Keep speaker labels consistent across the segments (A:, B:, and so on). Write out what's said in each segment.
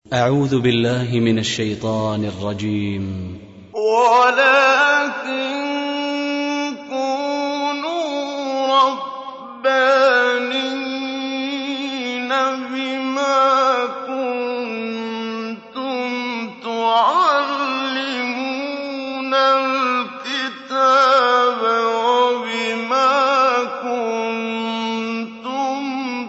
A: أعوذ بالله من الشيطان الرجيم
B: ولكن كونوا ربانين بما كنتم تعلمون الكتاب وبما كنتم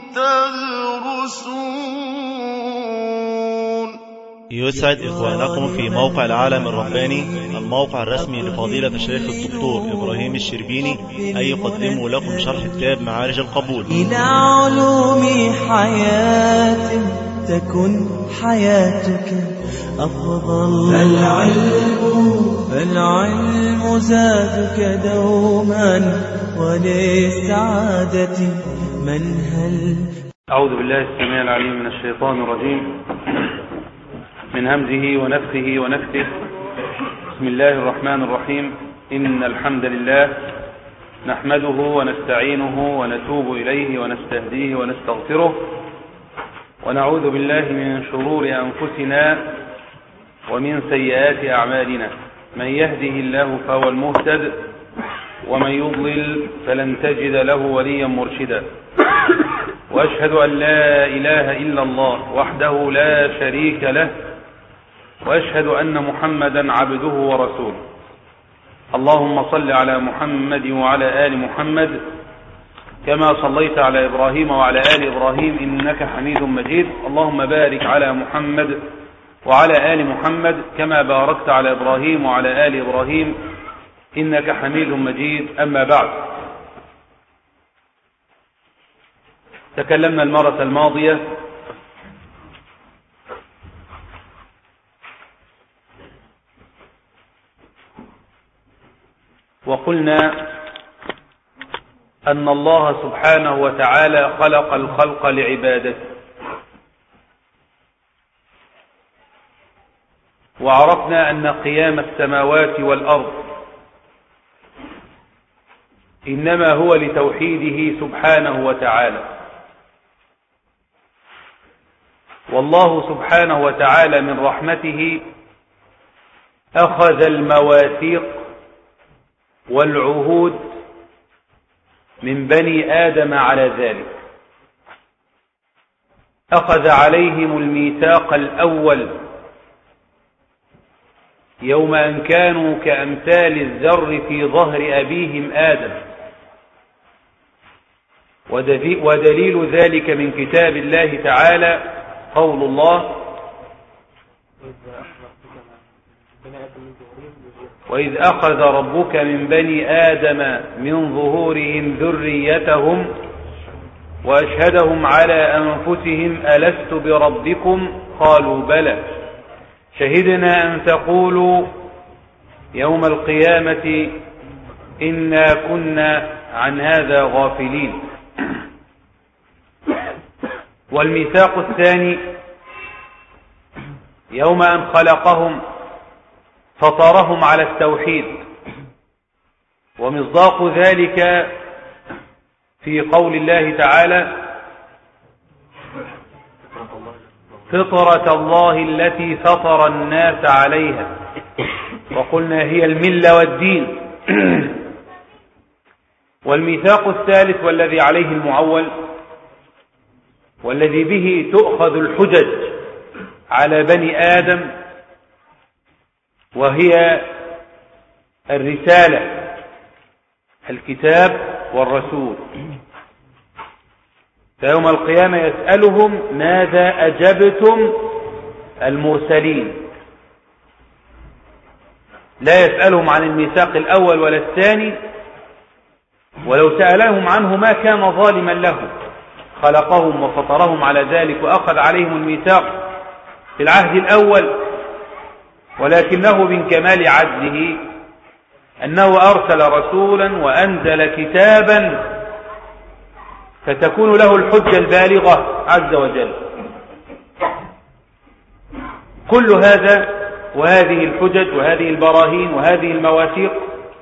B: تدرسون
C: يسعد إخوانكم في موقع العالم الرباني الموقع الرسمي لفضيلة الشيخ الدكتور إبراهيم الشربيني أن يقدموا لكم شرح كتاب معارج القبول
D: إلى علوم حياة تكن حياتك أفضل فالعلم فالعلم زادك دوما وللسعادة منهل
E: أعوذ بالله السميع العليم من الشيطان الرجيم من همزه ونفخه ونفثه بسم الله الرحمن الرحيم إن الحمد لله نحمده ونستعينه ونتوب إليه ونستهديه ونستغفره ونعوذ بالله من شرور أنفسنا ومن سيئات أعمالنا من يهده الله فهو المهتد ومن يضلل فلن تجد له وليا مرشدا واشهد ان لا اله الا الله وحده لا شريك له واشهد ان محمدا عبده ورسوله اللهم صل على محمد وعلى ال محمد كما صليت على ابراهيم وعلى ال ابراهيم انك حميد مجيد اللهم بارك على محمد وعلى ال محمد كما باركت على ابراهيم وعلى ال ابراهيم انك حميد مجيد اما بعد تكلمنا المرة الماضية وقلنا أن الله سبحانه وتعالى خلق الخلق لعبادته وعرفنا أن قيام السماوات والأرض إنما هو لتوحيده سبحانه وتعالى والله سبحانه وتعالى من رحمته أخذ المواثيق والعهود من بني آدم على ذلك أخذ عليهم الميثاق الأول يوم أن كانوا كأمثال الذر في ظهر أبيهم آدم ودليل ذلك من كتاب الله تعالى قول الله وإذ أخذ ربك من بني آدم من ظهورهم ذريتهم وأشهدهم على أنفسهم ألست بربكم قالوا بلى شهدنا أن تقولوا يوم القيامة إنا كنا عن هذا غافلين والميثاق الثاني يوم أن خلقهم فطرهم على التوحيد ومصداق ذلك في قول الله تعالى فطرة الله التي فطر الناس عليها وقلنا هي الملة والدين والميثاق الثالث والذي عليه المعول والذي به تؤخذ الحجج على بني آدم وهي الرسالة الكتاب والرسول فيوم القيامة يسألهم ماذا أجبتم المرسلين لا يسألهم عن الميثاق الأول ولا الثاني ولو سألهم عنه ما كان ظالما له خلقهم وفطرهم على ذلك وأخذ عليهم الميثاق في العهد الأول ولكنه من كمال عدله أنه أرسل رسولا وأنزل كتابا فتكون له الحجة البالغة عز وجل كل هذا وهذه الحجج وهذه البراهين وهذه المواثيق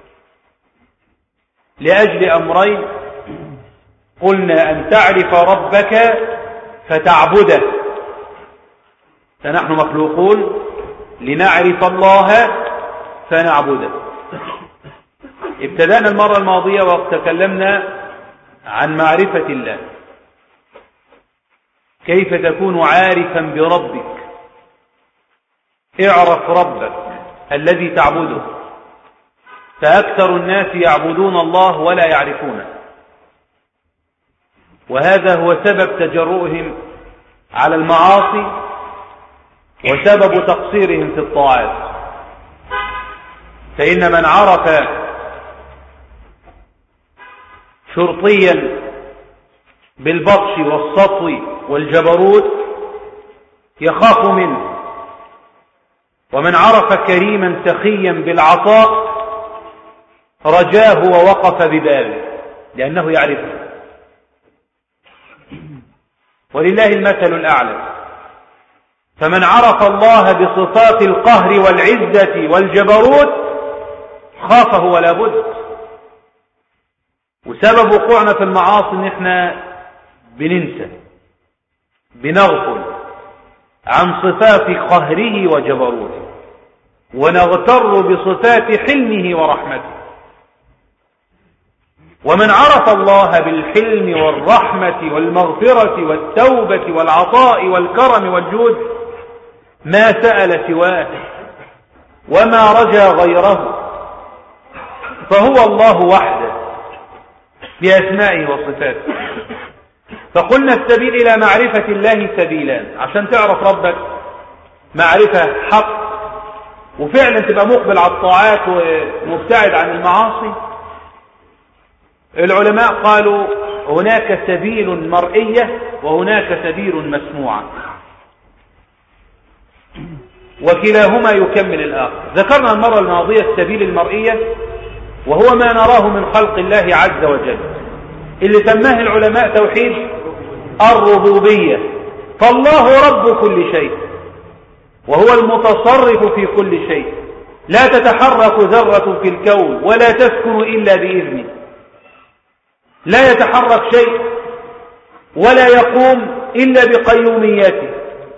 E: لأجل أمرين قلنا أن تعرف ربك فتعبده فنحن مخلوقون لنعرف الله فنعبده ابتدأنا المرة الماضية وتكلمنا عن معرفة الله كيف تكون عارفا بربك اعرف ربك الذي تعبده فأكثر الناس يعبدون الله ولا يعرفونه وهذا هو سبب تجرؤهم على المعاصي وسبب تقصيرهم في الطاعات فإن من عرف شرطيا بالبطش والسطو والجبروت يخاف منه ومن عرف كريما سخيا بالعطاء رجاه ووقف ببابه لأنه يعرفه ولله المثل الأعلى فمن عرف الله بصفات القهر والعزة والجبروت خافه ولا بد وسبب وقوعنا في المعاصي ان احنا بننسى بنغفل عن صفات قهره وجبروته ونغتر بصفات حلمه ورحمته ومن عرف الله بالحلم والرحمة والمغفرة والتوبة والعطاء والكرم والجود ما سأل سواه وما رجا غيره فهو الله وحده بأسمائه وصفاته فقلنا السبيل إلى معرفة الله سبيلان عشان تعرف ربك معرفة حق وفعلا تبقى مقبل على الطاعات ومبتعد عن المعاصي العلماء قالوا هناك سبيل مرئية وهناك سبيل مسموعة وكلاهما يكمل الآخر ذكرنا المرة الماضية السبيل المرئية وهو ما نراه من خلق الله عز وجل اللي سماه العلماء توحيد الربوبية فالله رب كل شيء وهو المتصرف في كل شيء لا تتحرك ذرة في الكون ولا تسكن إلا بإذنه لا يتحرك شيء ولا يقوم إلا بقيوميته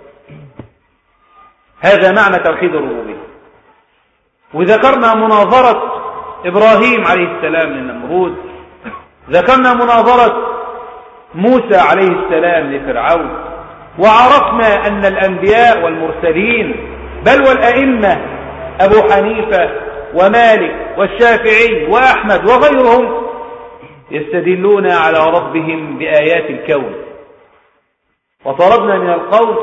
E: هذا معنى توحيد الربوبية وذكرنا مناظرة إبراهيم عليه السلام للنمرود ذكرنا مناظرة موسى عليه السلام لفرعون وعرفنا أن الأنبياء والمرسلين بل والأئمة أبو حنيفة ومالك والشافعي وأحمد وغيرهم يستدلون على ربهم بآيات الكون وطلبنا من القول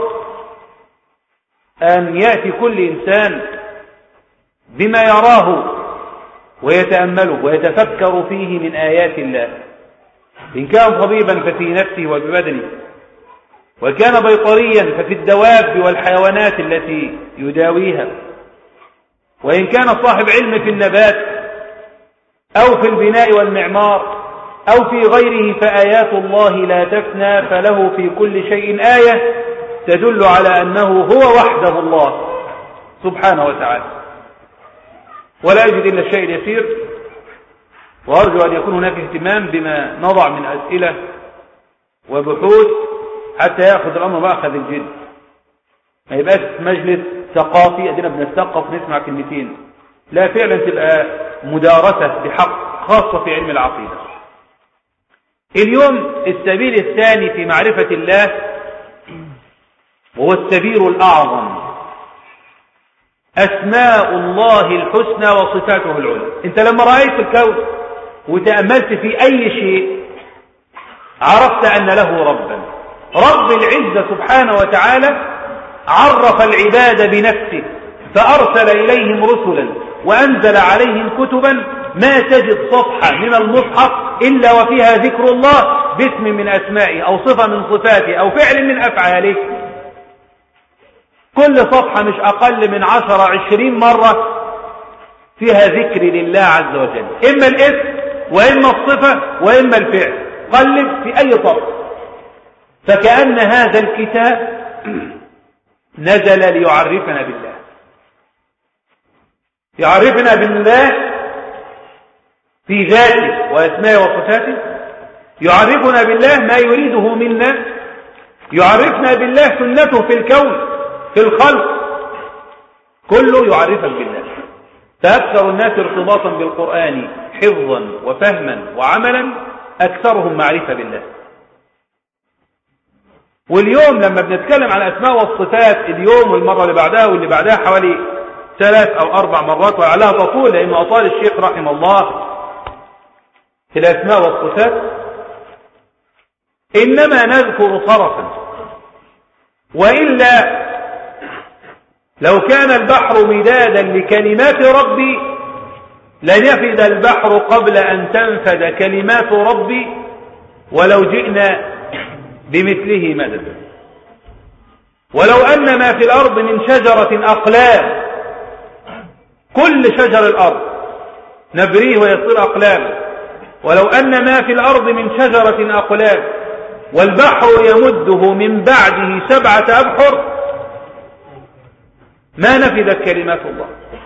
E: أن يأتي كل إنسان بما يراه ويتأمله ويتفكر فيه من آيات الله إن كان طبيبا ففي نفسه وببدنه وكان بيطريا ففي الدواب والحيوانات التي يداويها وإن كان صاحب علم في النبات أو في البناء والمعمار أو في غيره فآيات الله لا تفنى فله في كل شيء آية تدل على أنه هو وحده الله سبحانه وتعالى ولا يجد إلا الشيء اليسير وأرجو أن يكون هناك اهتمام بما نضع من أسئلة وبحوث حتى يأخذ الأمر مأخذ الجد ما يبقاش مجلس ثقافي أدينا بنثقف نسمع كلمتين لا فعلا تبقى مدارسة بحق خاصة في علم العقيدة اليوم السبيل الثاني في معرفة الله وهو السبيل الأعظم أسماء الله الحسنى وصفاته العلى أنت لما رأيت الكون وتأملت في أي شيء عرفت أن له ربا رب العزة سبحانه وتعالى عرف العباد بنفسه فأرسل إليهم رسلا وأنزل عليهم كتبا ما تجد صفحة من المصحف إلا وفيها ذكر الله باسم من أسمائه أو صفة من صفاته أو فعل من أفعاله كل صفحة مش أقل من عشر عشرين مرة فيها ذكر لله عز وجل إما الاسم وإما الصفة وإما الفعل قلب في أي صفحة فكأن هذا الكتاب نزل ليعرفنا بالله يعرفنا بالله في ذاته وأسمائه وصفاته يعرفنا بالله ما يريده منا يعرفنا بالله سنته في الكون في الخلق كله يعرفك بالله فأكثر الناس ارتباطا بالقرآن حفظا وفهما وعملا أكثرهم معرفة بالله واليوم لما بنتكلم عن الأسماء والصفات اليوم والمرة اللي بعدها واللي بعدها حوالي ثلاث أو أربع مرات ولعلها تطول لأنه أطال الشيخ رحمه الله في الأسماء والصفات إنما نذكر طرفا وإلا لو كان البحر مدادا لكلمات ربي لنفد البحر قبل أن تنفد كلمات ربي ولو جئنا بمثله مددا ولو أن ما في الأرض من شجرة أقلام كل شجر الأرض نبريه ويصير أقلام ولو أن ما في الأرض من شجرة أقلام والبحر يمده من بعده سبعة أبحر ما نفذت كلمات الله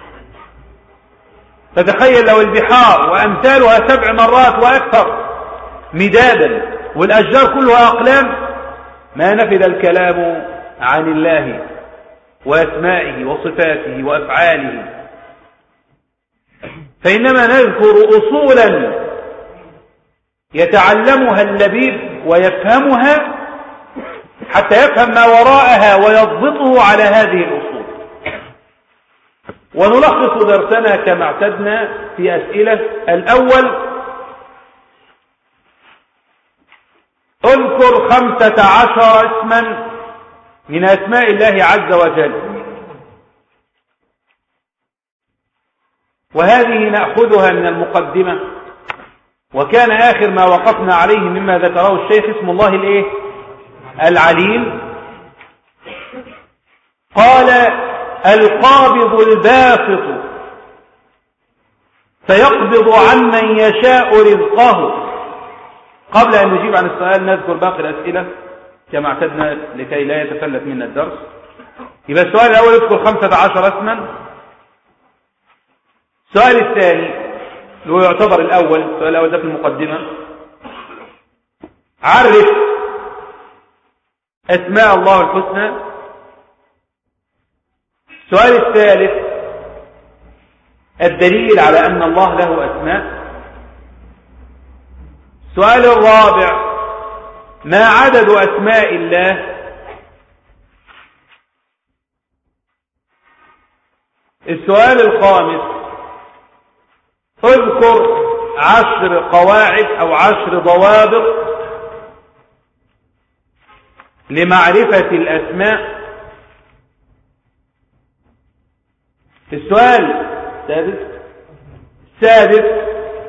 E: فتخيل لو البحار وأمثالها سبع مرات وأكثر مدادا والأشجار كلها أقلام ما نفذ الكلام عن الله وأسمائه وصفاته وأفعاله فإنما نذكر أصولا يتعلمها اللبيب ويفهمها حتى يفهم ما وراءها ويضبطه على هذه الأصول ونلخص درسنا كما اعتدنا في أسئلة الأول اذكر خمسة عشر اسما من أسماء الله عز وجل وهذه نأخذها من المقدمة وكان آخر ما وقفنا عليه مما ذكره الشيخ اسم الله الايه العليم قال القابض الباسط فيقبض عمن يشاء رزقه قبل أن نجيب عن السؤال نذكر باقي الأسئلة كما اعتدنا لكي لا يتفلت منا الدرس يبقى السؤال الأول يذكر خمسة عشر اسما السؤال الثاني اللي هو يعتبر الأول السؤال الأول ده في المقدمة عرف أسماء الله الحسنى السؤال الثالث الدليل على أن الله له أسماء السؤال الرابع ما عدد أسماء الله السؤال الخامس اذكر عشر قواعد أو عشر ضوابط لمعرفة الأسماء السؤال السادس السادس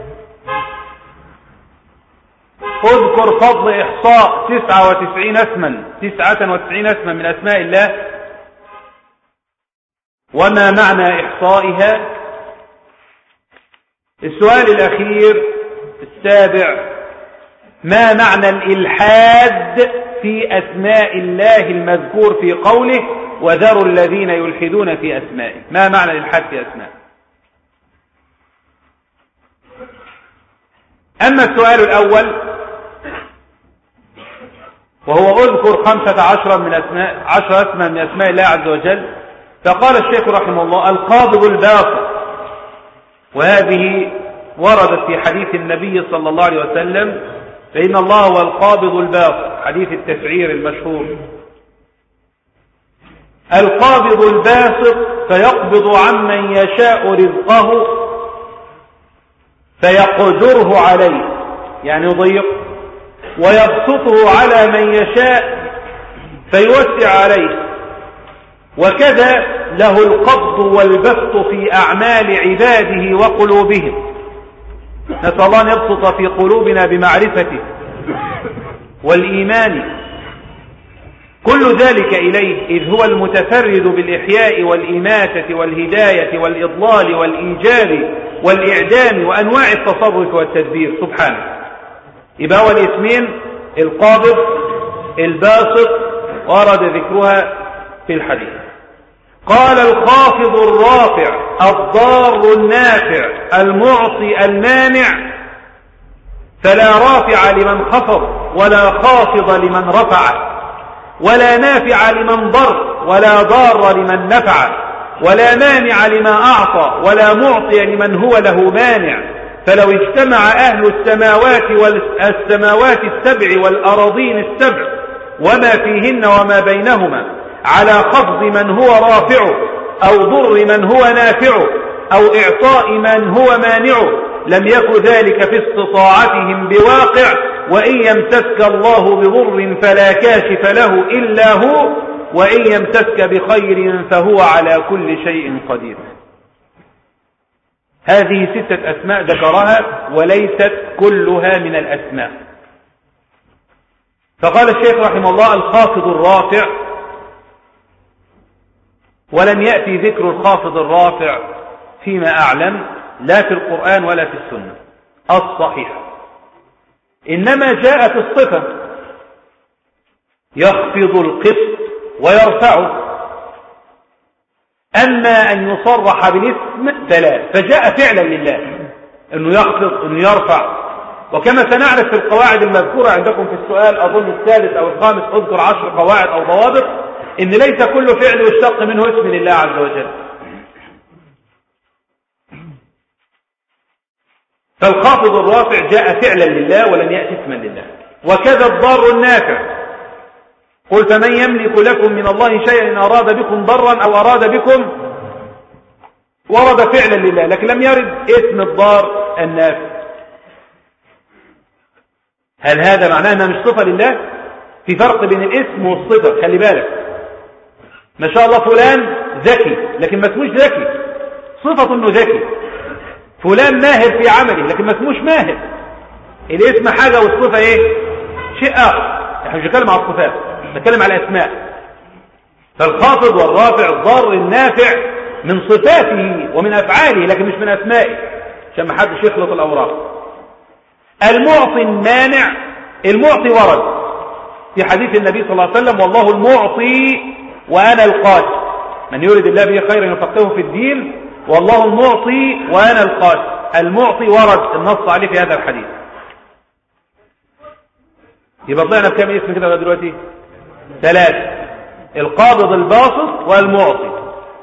E: اذكر فضل إحصاء تسعة وتسعين اسما تسعة وتسعين اسما من أسماء الله وما معنى إحصائها السؤال الأخير السابع ما معنى الإلحاد في أسماء الله المذكور في قوله وذروا الذين يلحدون في أسمائه ما معنى الإلحاد في أسمائه أما السؤال الأول وهو اذكر خمسة عشر من أسماء عشر اسما من أسماء الله عز وجل فقال الشيخ رحمه الله القابض الباطل وهذه وردت في حديث النبي صلى الله عليه وسلم فإن الله هو القابض الباطل حديث التسعير المشهور القابض الباسط فيقبض عمن يشاء رزقه فيقدره عليه يعني يضيق ويبسطه على من يشاء فيوسع عليه وكذا له القبض والبسط في أعمال عباده وقلوبهم نسأل الله أن يبسط في قلوبنا بمعرفته والإيمان كل ذلك إليه إذ هو المتفرد بالإحياء والإماتة والهداية والإضلال والإيجاب والإعدام وأنواع التصرف والتدبير سبحانه يبقى هو الاسمين القابض الباسط ورد ذكرها في الحديث قال الخافض الرافع الضار النافع المعطي المانع فلا رافع لمن خفض ولا خافض لمن رفع ولا نافع لمن ضر ولا ضار لمن نفع ولا مانع لما أعطى ولا معطي لمن هو له مانع فلو اجتمع أهل السماوات والسماوات السبع والأراضين السبع وما فيهن وما بينهما على خفض من هو رافع أو ضر من هو نافع أو إعطاء من هو مانع لم يكن ذلك في استطاعتهم بواقع وإن يمسك الله بضر فلا كاشف له إلا هو وإن يمسك بخير فهو على كل شيء قدير هذه ستة أسماء ذكرها وليست كلها من الأسماء فقال الشيخ رحمه الله الخافض الرافع ولم يأتي ذكر الخافض الرافع فيما أعلم لا في القرآن ولا في السنة الصحيح إنما جاءت الصفة يخفض القسط ويرفعه أما أن يصرح بالاسم فلا فجاء فعلا لله أنه يخفض أنه يرفع وكما سنعرف في القواعد المذكورة عندكم في السؤال أظن الثالث أو الخامس اذكر عشر قواعد أو ضوابط إن ليس كل فعل يشتق منه اسم لله عز وجل فالخافض الرافع جاء فعلا لله ولم يأتي اسما لله وكذا الضار النافع قل فمن يملك لكم من الله شيئا إن أراد بكم ضرا أو أراد بكم ورد فعلا لله لكن لم يرد اسم الضار النافع هل هذا معناه أنها مش صفة لله في فرق بين الاسم والصفة خلي بالك ما شاء الله فلان ذكي لكن ما اسموش ذكي صفة انه ذكي فلان ماهر في عمله لكن ما اسموش ماهر الاسم حاجة والصفة ايه شيء اخر احنا مش بنتكلم على الصفات بنتكلم على الاسماء فالخافض والرافع الضار النافع من صفاته ومن افعاله لكن مش من اسمائه عشان ما حدش يخلط الاوراق المعطي المانع المعطي ورد في حديث النبي صلى الله عليه وسلم والله المعطي وانا القاتل من يريد الله به خيرا يفقهه في الدين والله المعطي وانا القاتل المعطي ورد النص عليه في هذا الحديث يبقى طلعنا بكام اسم كده لغايه دلوقتي ثلاثة القابض الباسط والمعطي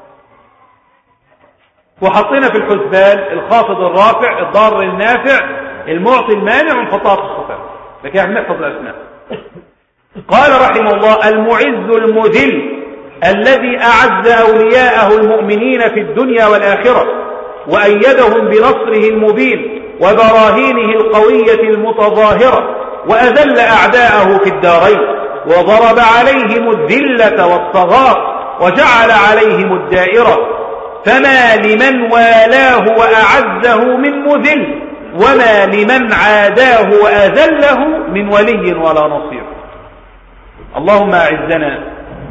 E: وحطينا في الحسبان الخافض الرافع الضار النافع المعطي المانع ونحطها في الصفات لكن احنا نحفظ الاسماء قال رحمه الله المعز المذل الذي أعز أولياءه المؤمنين في الدنيا والآخرة وأيدهم بنصره المبين وبراهينه القوية المتظاهرة وأذل أعداءه في الدارين وضرب عليهم الذلة والصغار وجعل عليهم الدائرة فما لمن والاه وأعزه من مذل وما لمن عاداه وأذله من ولي ولا نصير اللهم أعزنا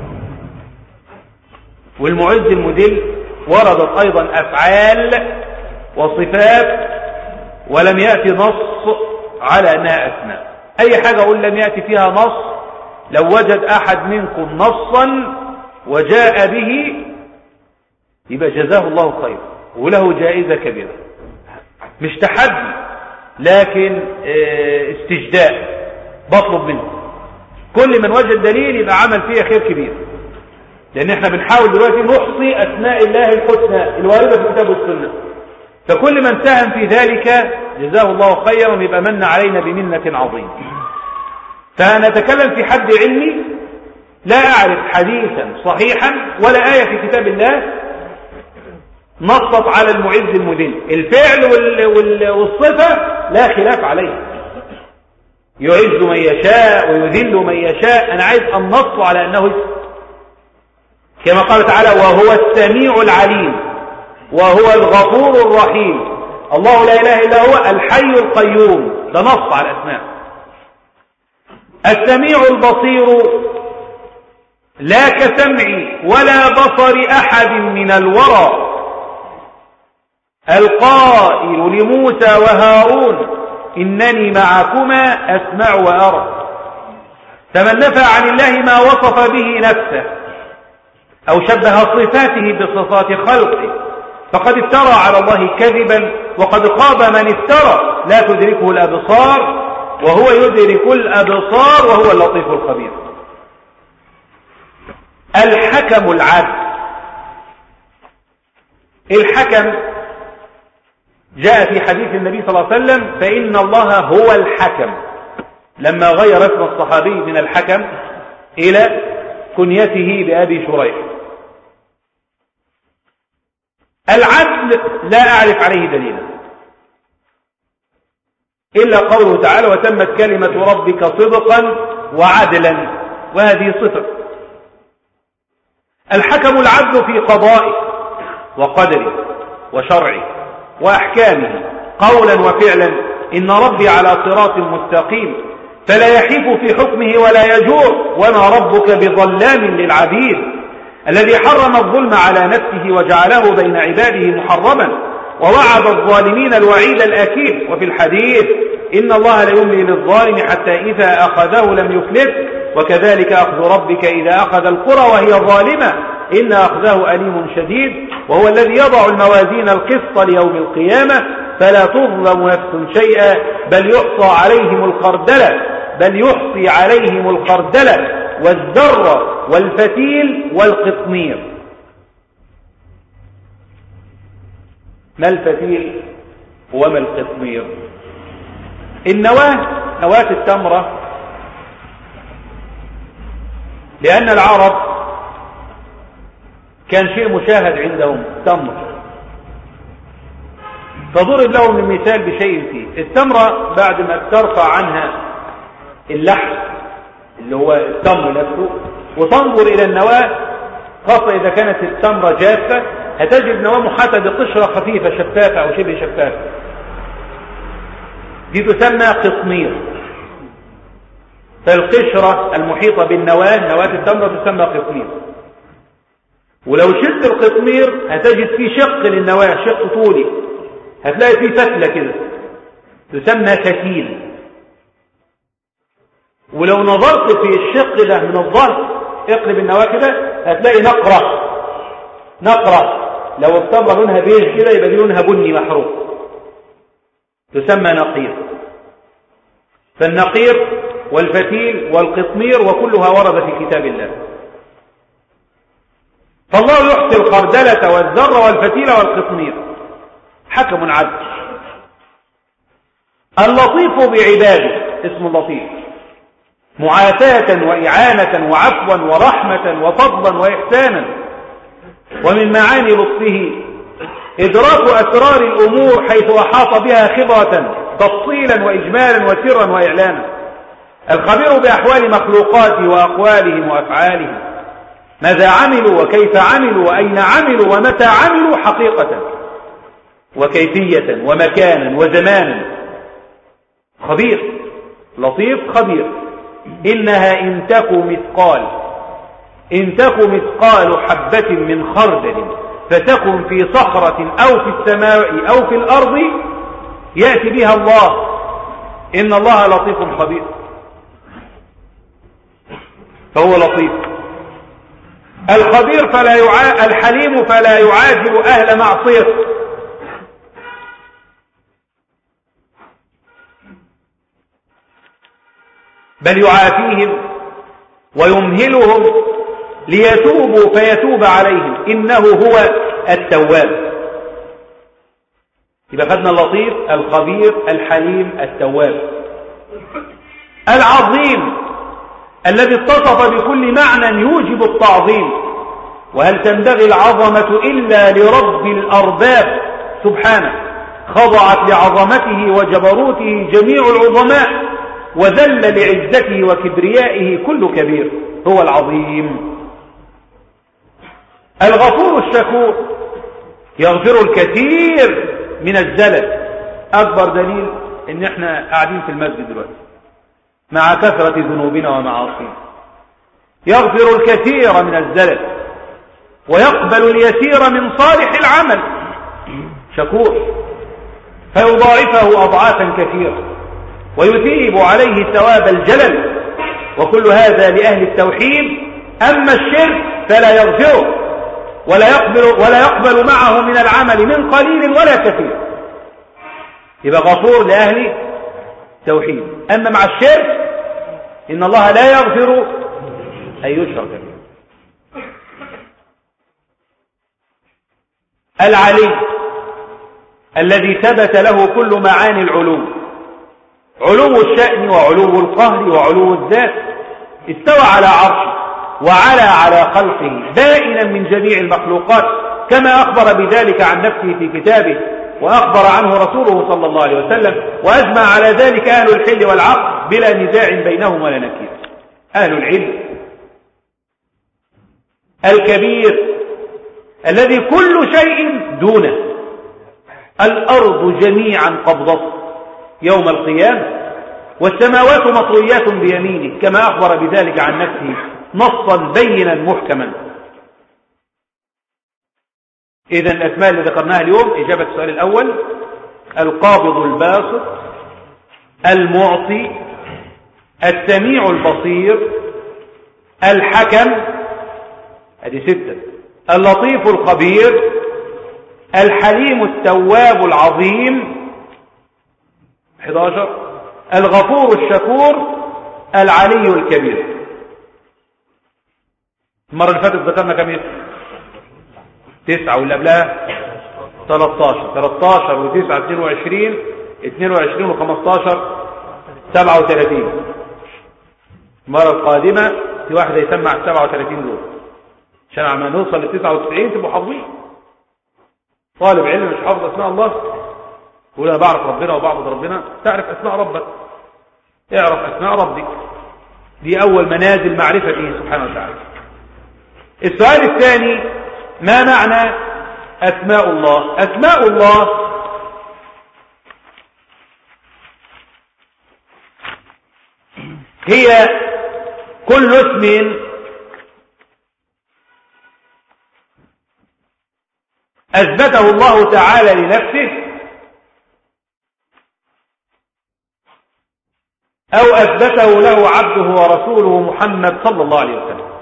E: والمعز المذل وردت أيضا أفعال وصفات ولم يأتي نص على أنها أسماء أي حاجة أقول لم يأتي فيها نص لو وجد أحد منكم نصا وجاء به يبقى جزاه الله خير وله جائزة كبيرة مش تحدي لكن استجداء بطلب منه كل من وجد دليل يبقى عمل فيه خير كبير لأن احنا بنحاول دلوقتي نحصي أسماء الله الحسنى الواردة في الكتاب والسنة فكل من ساهم في ذلك جزاه الله خيرا يبقى من علينا بمنة عظيمة فنتكلم في حد علمي لا أعرف حديثا صحيحا ولا آية في كتاب الله نصت على المعز المذل الفعل والصفة لا خلاف عليه يعز من يشاء ويذل من يشاء أنا عايز النص على أنه اسم كما قال تعالى وهو السميع العليم وهو الغفور الرحيم الله لا إله إلا هو الحي القيوم ده نص على الأسماء السميع البصير لا كسمعي ولا بصر أحد من الورى القائل لموسى وهارون إنني معكما أسمع وأرى فمن نفى عن الله ما وصف به نفسه أو شبه صفاته بصفات خلقه فقد افترى على الله كذبا وقد خاب من افترى لا تدركه الأبصار وهو يدرك الأبصار وهو اللطيف الخبير الحكم العدل الحكم جاء في حديث النبي صلى الله عليه وسلم فإن الله هو الحكم لما غير اسم الصحابي من الحكم إلى كنيته بأبي شريح العدل لا أعرف عليه دليلا إلا قوله تعالى وتمت كلمة ربك صدقا وعدلا وهذه صفة الحكم العدل في قضائه وقدره وشرعه وأحكامه قولا وفعلا إن ربي على صراط مستقيم فلا يحيف في حكمه ولا يجور وما ربك بظلام للعبيد الذي حرم الظلم على نفسه وجعله بين عباده محرما ووعد الظالمين الوعيد الأكيد وفي الحديث إن الله ليملي للظالم حتى إذا أخذه لم يفلت وكذلك أخذ ربك إذا أخذ القرى وهي ظالمة إن أخذه أليم شديد وهو الذي يضع الموازين القسط ليوم القيامة فلا تظلم نفس شيئا بل يحصى عليهم الخردلة بل يحصي عليهم الخردلة والذرة والفتيل والقطمير ما الفتيل وما القطمير النواة نواة التمرة لأن العرب كان شيء مشاهد عندهم تمر فضرب لهم المثال بشيء فيه التمرة بعد ما ترفع عنها اللحم اللي هو التمر نفسه وتنظر إلى النواة خاصة إذا كانت التمرة جافة هتجد نواة محاطة بقشرة خفيفة شفافة أو شبه شفافة دي تسمى قطمير فالقشرة المحيطة بالنواة نواة التمرة تسمى قطمير ولو شلت القطمير هتجد فيه شق للنواة شق طولي هتلاقي فيه فتلة كده تسمى فتيل ولو نظرت في الشق ده من الظهر اقلب النواة كده هتلاقي نقرة نقرة لو التمرة لونها بيج كده يبقى دي لونها بني محروق تسمى نقير فالنقير والفتيل والقطمير وكلها ورد في كتاب الله فالله يحصي الخردلة والذر والفتيل والقطمير حكم عدل اللطيف بعباده اسم اللطيف معافاة وإعانة وعفوا ورحمة وفضلا وإحسانا ومن معاني لطفه إدراك أسرار الأمور حيث أحاط بها خبرة تفصيلا وإجمالا وسرا وإعلانا الخبير بأحوال مخلوقاته وأقوالهم وأفعالهم ماذا عملوا وكيف عملوا وأين عملوا ومتى عملوا حقيقة وكيفية ومكانا وزمانا خبير لطيف خبير إنها إن تك مثقال إن تك مثقال حبة من خردل فتكن في صخرة أو في السماء أو في الأرض يأتي بها الله إن الله لطيف خبير فهو لطيف الخبير فلا يعا... الحليم فلا يعاجب أهل معصية بل يعافيهم ويمهلهم ليتوبوا فيتوب عليهم إنه هو التواب يبقى خدنا اللطيف الخبير الحليم التواب العظيم الذي اتصف بكل معنى يوجب التعظيم وهل تنبغي العظمة إلا لرب الأرباب سبحانه خضعت لعظمته وجبروته جميع العظماء وذل لعزته وكبريائه كل كبير هو العظيم الغفور الشكور يغفر الكثير من الزلل أكبر دليل ان احنا قاعدين في المسجد دلوقتي مع كثرة ذنوبنا ومعاصينا يغفر الكثير من الزلل ويقبل اليسير من صالح العمل شكور فيضاعفه أضعافا كثيرة ويثيب عليه ثواب الجلل وكل هذا لأهل التوحيد أما الشرك فلا يغفره ولا يقبل, ولا يقبل معه من العمل من قليل ولا كثير يبقى غفور لأهل توحيد أما مع الشرك إن الله لا يغفر أن يشرك به العلي الذي ثبت له كل معاني العلو علو الشأن وعلو القهر وعلو الذات استوى على عرشه وعلى على خلقه بائنا من جميع المخلوقات كما أخبر بذلك عن نفسه في كتابه وأخبر عنه رسوله صلى الله عليه وسلم وأجمع على ذلك أهل الحل والعقل بلا نزاع بينهم ولا نكير أهل العلم الكبير الذي كل شيء دونه الأرض جميعا قبضته يوم القيامة والسماوات مطويات بيمينه كما أخبر بذلك عن نفسه نصا بينا محكما إذا الأسماء اللي ذكرناها اليوم إجابة السؤال الأول القابض الباسط المعطي السميع البصير الحكم هذه ستة اللطيف الخبير الحليم التواب العظيم 11 الغفور الشكور العلي الكبير المرة اللي فاتت ذكرنا كم اسم تسعة واللي قبلها 13 13 و9 22 22 و15 37 المرة القادمة في واحد يسمع ال 37 دول عشان عما نوصل ل 99 تبقوا حافظين طالب علم مش حافظ اسماء الله يقول انا بعرف ربنا وبعبد ربنا تعرف اسماء ربك اعرف اسماء ربك دي اول منازل معرفته سبحانه وتعالى السؤال الثاني ما معنى اسماء الله اسماء الله هي كل اسم أثبته الله تعالى لنفسه أو أثبته له عبده ورسوله محمد صلى الله عليه وسلم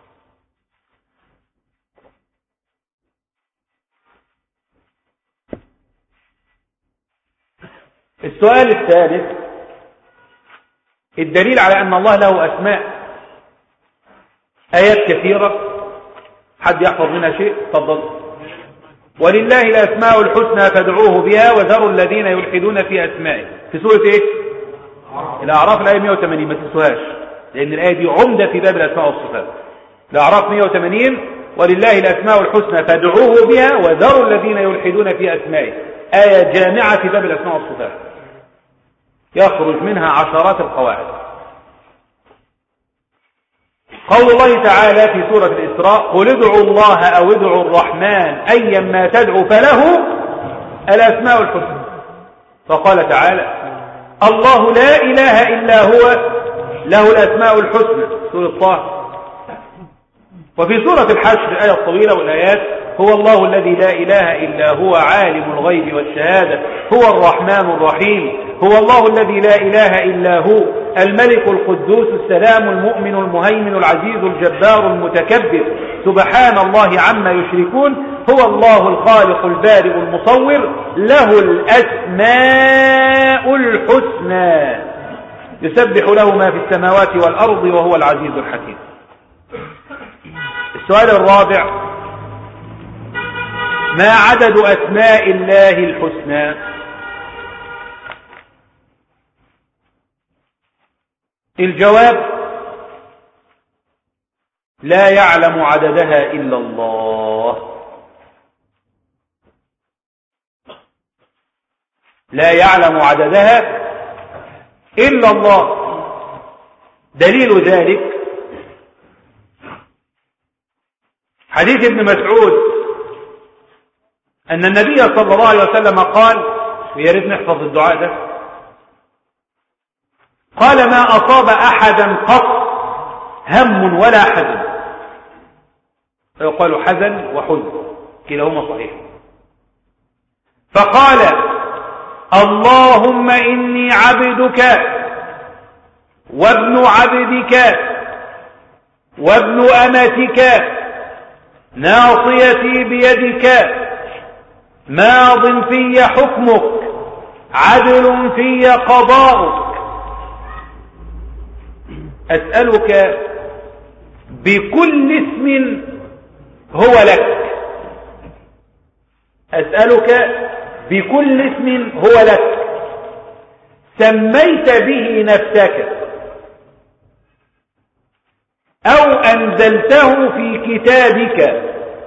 E: السؤال الثالث الدليل على أن الله له أسماء آيات كثيرة حد يحفظ منها شيء تفضل ولله الأسماء الحسنى فادعوه بها وذروا الذين يلحدون في أسمائه في سورة إيه الأعراف الآية 180 ما تنسوهاش لأن الآية دي عمدة في باب الأسماء والصفات الأعراف 180 ولله الأسماء الحسنى فادعوه بها وذروا الذين يلحدون في أسمائه آية جامعة في باب الأسماء والصفات يخرج منها عشرات القواعد قول الله تعالى في سورة الإسراء قل ادعوا الله أو ادعوا الرحمن أيا ما تدعو فله الأسماء الحسنى فقال تعالى الله لا إله إلا هو له الأسماء الحسنى سورة طه وفي سورة الحشر الآية الطويلة والآيات هو الله الذي لا إله إلا هو عالم الغيب والشهادة هو الرحمن الرحيم هو الله الذي لا إله إلا هو الملك القدوس السلام المؤمن المهيمن العزيز الجبار المتكبر سبحان الله عما يشركون هو الله الخالق البارئ المصور له الأسماء الحسنى يسبح له ما في السماوات والأرض وهو العزيز الحكيم السؤال الرابع ما عدد أسماء الله الحسنى الجواب لا يعلم عددها إلا الله لا يعلم عددها إلا الله دليل ذلك حديث ابن مسعود أن النبي صلى الله عليه وسلم قال ويا ريت نحفظ الدعاء ده قال ما أصاب أحدا قط هم ولا حزن فيقال حزن وحزن كلاهما صحيح فقال اللهم إني عبدك وابن عبدك وابن أمتك ناصيتي بيدك ماض في حكمك عدل في قضاؤك أسألك بكل اسم هو لك
F: أسألك بكل اسم هو لك سميت به نفسك أو أنزلته في كتابك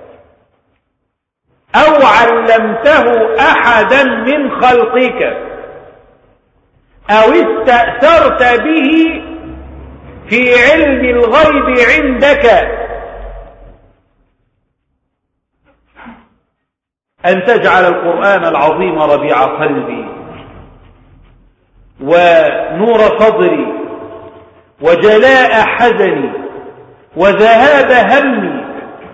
F: أو علمته أحدا من خلقك أو استأثرت به في علم الغيب عندك أن تجعل القرآن العظيم ربيع قلبي ونور صدري وجلاء حزني وذهاب همي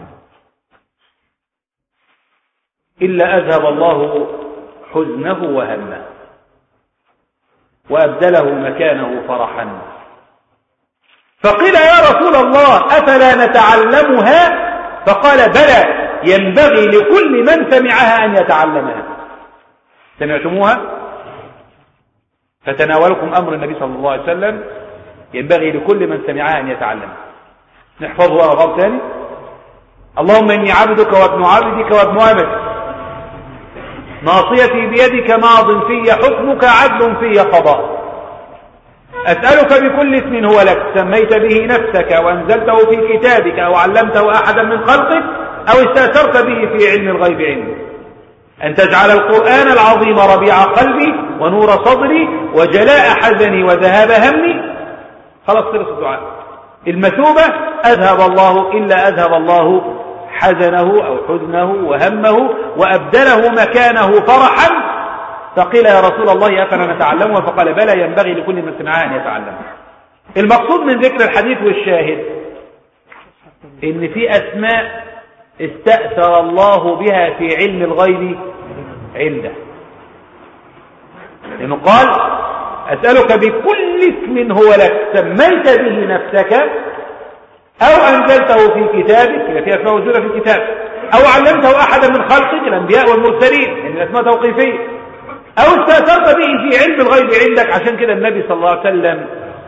F: إلا أذهب الله حزنه وهمه وأبدله مكانه فرحا فقيل يا رسول الله أفلا نتعلمها فقال بلى ينبغي لكل من سمعها أن يتعلمها سمعتموها فتناولكم أمر النبي صلى الله عليه وسلم ينبغي لكل من سمعها أن يتعلمها نحفظها غاب ثاني اللهم إني عبدك وابن عبدك وابن أمتك ناصيتي بيدك ماض في حكمك عدل في قضاء أسألك بكل اسم هو لك سميت به نفسك وأنزلته في كتابك أو علمته أحدا من خلقك أو استأثرت به في علم الغيب عندك أن تجعل القرآن العظيم ربيع قلبي ونور صدري وجلاء حزني وذهاب همي خلاص خلص الدعاء المثوبة أذهب الله إلا أذهب الله حزنه أو حزنه وهمه وأبدله مكانه فرحا فقيل يا رسول الله أفلا نتعلمه فقال بلى ينبغي لكل من سمعها أن يتعلم المقصود من ذكر الحديث والشاهد إن في أسماء استأثر الله بها في علم الغيب عنده لأنه قال أسألك بكل اسم هو لك سميت به نفسك أو أنزلته في كتابك إذا في أسماء موجودة في الكتاب أو علمته أحدا من خلقك الأنبياء والمرسلين يعني الأسماء توقيفية أو استأثرت به في علم الغيب عندك عشان كده النبي صلى الله عليه وسلم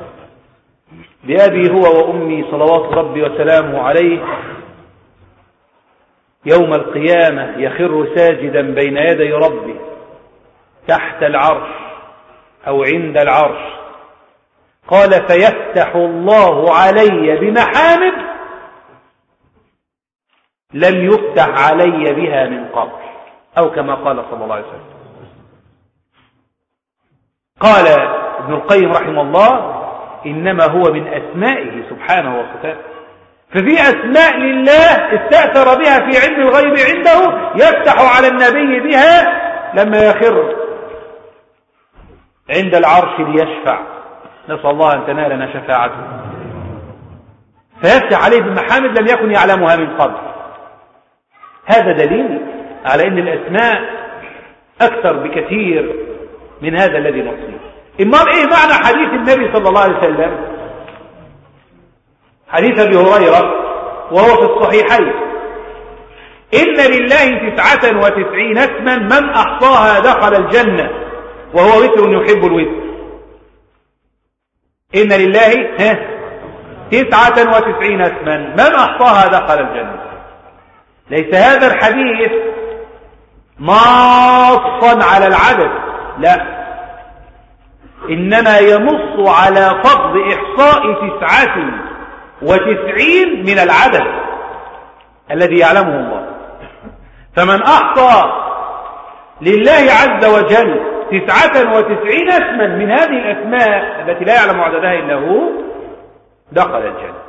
F: بأبي هو وأمي صلوات ربي وسلامه عليه يوم القيامة يخر ساجدا بين يدي ربه تحت العرش أو عند العرش قال فيفتح الله علي بمحامد لم يفتح علي بها من قبل أو كما قال صلى الله عليه وسلم قال ابن القيم رحمه الله إنما هو من أسمائه سبحانه وصفاته ففي أسماء لله استأثر بها في علم الغيب عنده يفتح على النبي بها لما يخر عند العرش ليشفع نسأل الله أن تنالنا شفاعته فيفتح عليه بمحامد لم يكن يعلمها من قبل هذا دليل على أن الأسماء أكثر بكثير من هذا الذي نحصيه إمام إيه معنى حديث النبي صلى الله عليه وسلم حديث أبي هريرة وهو في الصحيحين إن لله تسعة وتسعين اسما من أحصاها دخل الجنة وهو وتر يحب الوتر إن لله تسعة وتسعين اسما من أحصاها دخل الجنة ليس هذا الحديث ناصا على العدد لا إنما ينص على فضل إحصاء تسعة وتسعين من العدد الذي يعلمه الله فمن أحصى لله عز وجل تسعة وتسعين اسما من هذه الأسماء التي لا يعلم عددها إلا هو دخل الجنة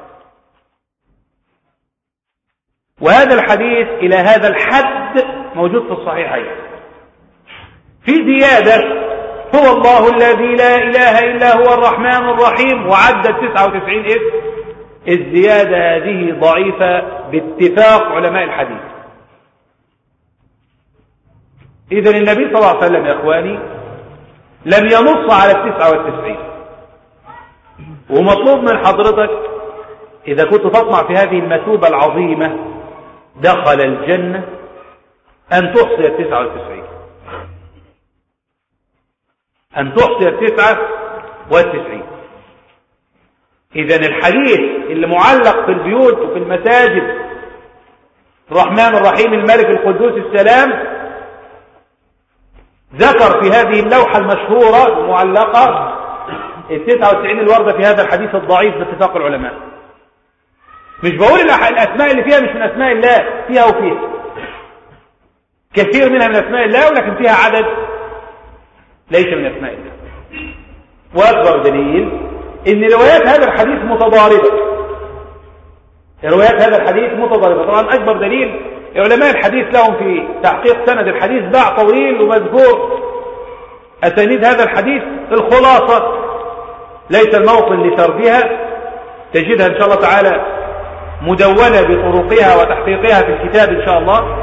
F: وهذا الحديث إلى هذا الحد موجود في الصحيحين في زيادة هو الله الذي لا إله إلا هو الرحمن الرحيم وعد التسعة وتسعين اسم الزيادة هذه ضعيفة باتفاق علماء الحديث إذا النبي صلى الله عليه وسلم يا إخواني لم ينص على التسعة والتسعين ومطلوب من حضرتك إذا كنت تطمع في هذه المثوبة العظيمة دخل الجنة أن تحصي التسعة والتسعين أن تحصي التسعة والتسعين إذا الحديث اللي معلق في البيوت وفي المساجد الرحمن الرحيم الملك القدوس السلام ذكر في هذه اللوحة المشهورة المعلقة ال 99 الوردة في هذا الحديث الضعيف باتفاق العلماء مش بقول الأسماء اللي فيها مش من أسماء الله فيها وفيها كثير منها من أسماء الله ولكن فيها عدد ليس من أسماء الله وأكبر دليل إن روايات هذا الحديث متضاربة روايات هذا الحديث متضاربة طبعا أكبر دليل علماء الحديث لهم في تحقيق سند الحديث باع طويل ومذكور أسانيد هذا الحديث الخلاصة ليس الموطن لسردها تجدها إن شاء الله تعالى مدونة بطرقها وتحقيقها في الكتاب إن شاء الله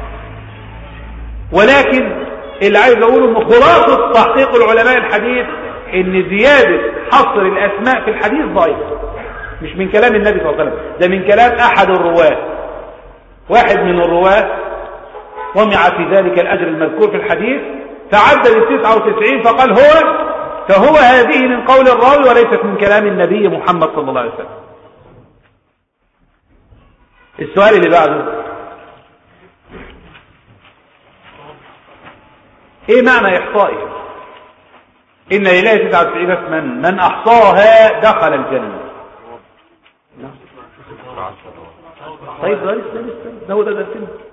F: ولكن اللي عايز أقوله أنه خلاصة تحقيق العلماء الحديث أن زيادة حصر الأسماء في الحديث ضعيف مش من كلام النبي صلى الله عليه وسلم ده من كلام أحد الرواة واحد من الرواة طمع في ذلك الأجر المذكور في الحديث تعدد التسعة وتسعين فقال هو فهو هذه من قول الراوي وليست من كلام النبي محمد صلى الله عليه وسلم السؤال اللي بعده ايه معنى احصائه ان لله 99 اسما من احصاها دخل الجنه طيب ده لسه لسه ده هو ده ده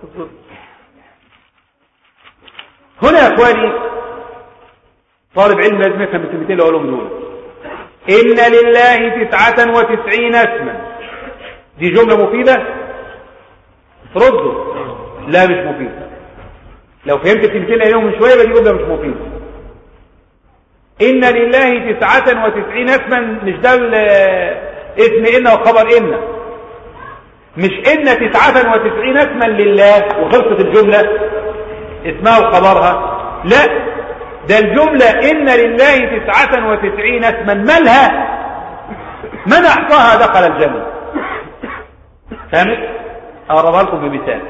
F: هنا يا اخواني طالب علم لازم يفهم الكلمتين اللي اقولهم دول ان لله تسعة وتسعين اسما دي جملة مفيدة ردوا لا مش مفيدة لو فهمت الكلمتين اللي من شوية دي جملة مش مفيدة إن لله تسعة وتسعين اسما مش ده اسم إن وخبر إن مش إن تسعة وتسعين اسما لله وخلصت الجملة اسمها وخبرها لا ده الجملة إن لله تسعة وتسعين اسما مالها من أحصاها دخل الجنة فهمت أقربها لكم بمثال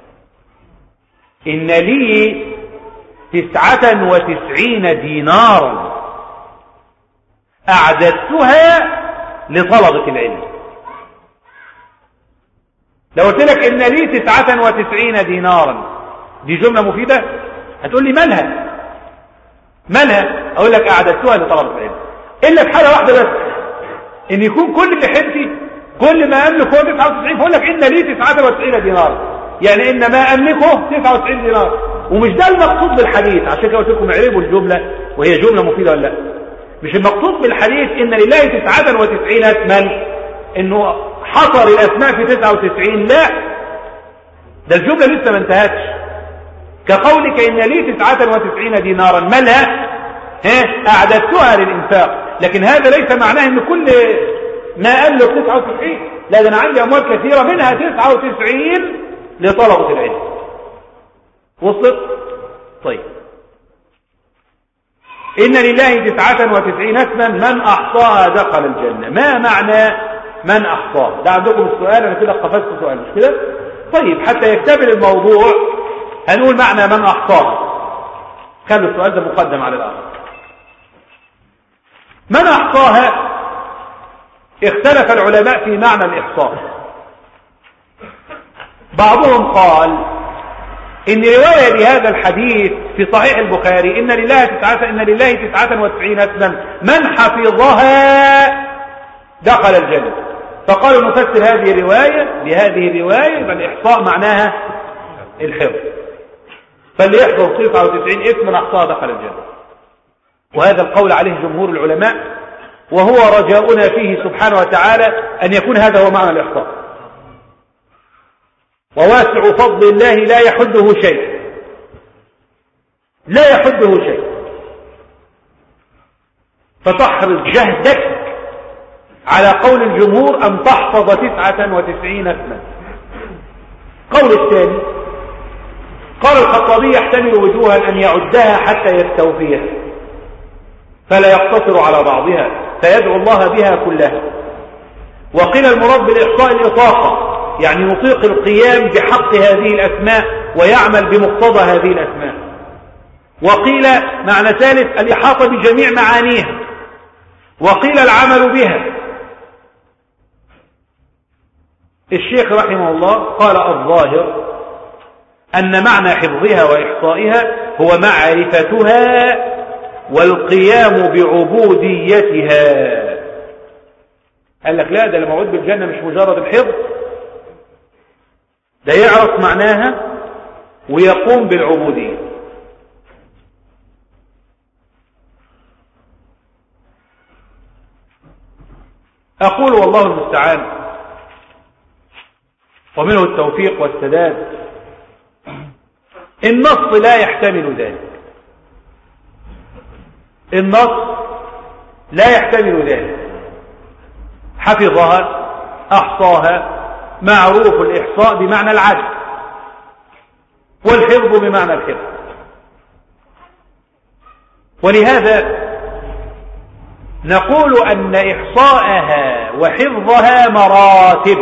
F: إن لي تسعة وتسعين دينارا أعددتها لطلبة العلم لو قلت لك إن لي تسعة وتسعين دينارا دي جملة مفيدة هتقول لي مالها مالها اقول لك اعددتها لطلبة العلم الا في حالة واحدة بس ان يكون كل اللي حبتي كل ما املك هو 99 فاقول لك ان لي 99 دينار يعني ان ما املكه 99 دينار ومش ده المقصود بالحديث عشان كده قلت لكم اعربوا الجملة وهي جملة مفيدة ولا لا مش المقصود بالحديث ان لله 99 اسما انه حصر الاسماء في 99 لا ده الجملة لسه ما انتهتش كقولك إن لي تسعة وتسعين دينارا مالها أعددتها للإنفاق لكن هذا ليس معناه أن كل ما أملك تسعة وتسعين لا ده أنا عندي أموال كثيرة منها تسعة وتسعين لطلبة العلم وصلت طيب إن لله تسعة وتسعين اسما من أحصاها دخل الجنة ما معنى من أحصاها ده عندكم السؤال أنا كده قفزت سؤال مش كده طيب حتى يكتمل الموضوع هنقول معنى من أحصاها خلوا السؤال ده مقدم على الآخر من أحصاها اختلف العلماء في معنى الإحصاء بعضهم قال إن رواية لهذا الحديث في صحيح البخاري إن لله تسعة إن لله تسعة وتسعين اسما من حفظها دخل الجنة فقالوا نفسر هذه الرواية بهذه الرواية فالإحصاء معناها الحفظ فاللي يحفظ 99 اسما احصاها دخل الجنة وهذا القول عليه جمهور العلماء وهو رجاؤنا فيه سبحانه وتعالى أن يكون هذا هو معنى الإحصاء وواسع فضل الله لا يحده شيء لا يحده شيء فتحرص جهدك على قول الجمهور أن تحفظ تسعة وتسعين اسما قول الثاني قال الخطابي يحتمل وجوها أن يعدها حتى يستوفيها فلا يقتصر على بعضها فيدعو الله بها كلها وقيل المراد بالإحصاء الإطاقة يعني يطيق القيام بحق هذه الأسماء ويعمل بمقتضى هذه الأسماء وقيل معنى ثالث الإحاطة بجميع معانيها وقيل العمل بها الشيخ رحمه الله قال الظاهر أن معنى حفظها وإحصائها هو معرفتها والقيام بعبوديتها قال لك لا ده الموعود بالجنة مش مجرد الحفظ ده يعرف معناها ويقوم بالعبودية أقول والله المستعان ومنه التوفيق والسداد النص لا يحتمل ذلك النص لا يحتمل ذلك حفظها أحصاها معروف الإحصاء بمعنى العدل والحفظ بمعنى الحفظ ولهذا نقول أن إحصاءها وحفظها مراتب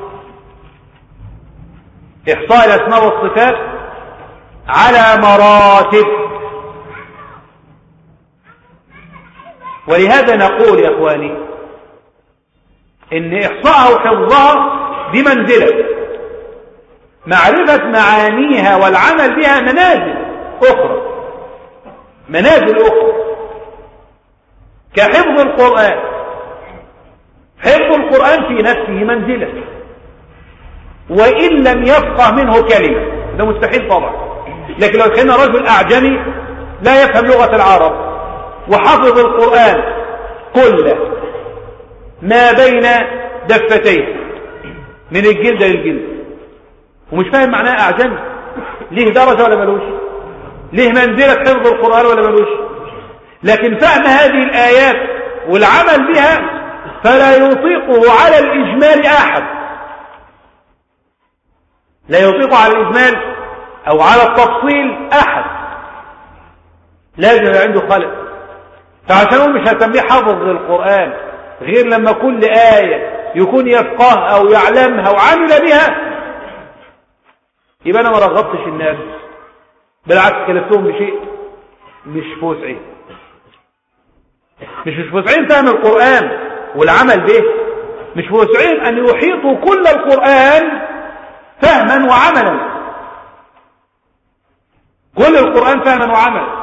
F: إحصاء الأسماء والصفات على مراتب ولهذا نقول يا أخواني إن إحصاءها وحفظها بمنزلة معرفة معانيها والعمل بها منازل أخرى منازل أخرى كحفظ القرآن حفظ القرآن في نفسه منزلة وإن لم يفقه منه كلمة ده مستحيل طبعا لكن لو كان رجل أعجمي لا يفهم لغة العرب وحفظ القرآن كله ما بين دفتيه من الجلد للجلد ومش فاهم معناه أعجمي ليه درجة ولا ملوش ليه منزلة حفظ القرآن ولا ملوش لكن فهم هذه الآيات والعمل بها فلا يطيقه على الإجمال أحد لا يطيق على الإجمال أو على التفصيل أحد لازم عنده خلق فعشان مش هسميه حافظ للقرآن غير لما كل آية يكون يفقه أو يعلمها وعمل بها يبقى أنا ما رغبتش الناس بالعكس كلفتهم بشيء مش في وسعي مش في وسعين فهم القرآن والعمل به مش في وسعين أن يحيطوا كل القرآن فهما وعملا كل القرآن فهما وعملا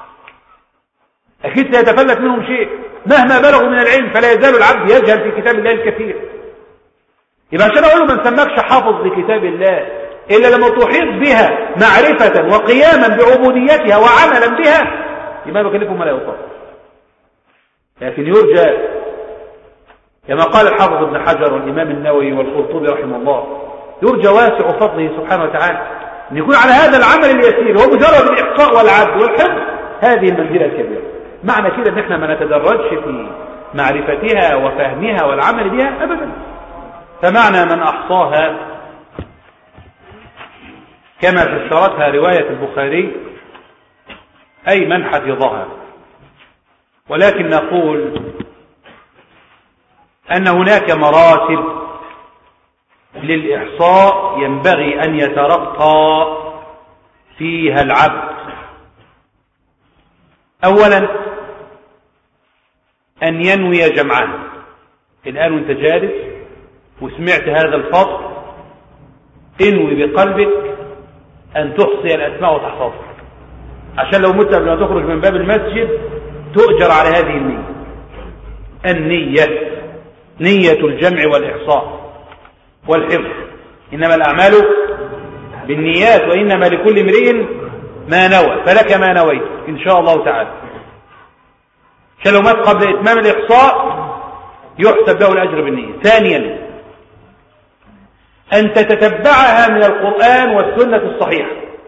F: أكيد سيتفلت منهم شيء مهما بلغوا من العلم فلا يزال العبد يجهل في كتاب الله الكثير يبقى عشان أقول له ما نسمكش حافظ لكتاب الله إلا لما تحيط بها معرفة وقياما بعبوديتها وعملا بها يبقى بكلفهم ما لا يطاق لكن يرجى كما قال الحافظ ابن حجر والإمام النووي والقرطبي رحمه الله يرجى واسع فضله سبحانه وتعالى أن يكون على هذا العمل اليسير هو مجرد الإحصاء والعد والحفظ هذه المنزلة الكبيرة معنى كده ان احنا ما نتدرجش في معرفتها وفهمها والعمل بها ابدا فمعنى من احصاها كما فسرتها رواية البخاري اي من حفظها ولكن نقول ان هناك مراتب للاحصاء ينبغي ان يترقى فيها العبد اولا أن ينوي جمعها الآن وانت جالس وسمعت هذا الفصل انوي بقلبك أن تحصي الأسماء وتحفظها عشان لو مت قبل ما تخرج من باب المسجد تؤجر على هذه النية النية نية الجمع والإحصاء والحفظ إنما الأعمال بالنيات وإنما لكل امرئ ما نوى فلك ما نويت إن شاء الله تعالى عشان لو مات قبل إتمام الإحصاء يحسب له الأجر بالنية ثانيا أن تتتبعها من القرآن والسنة الصحيحة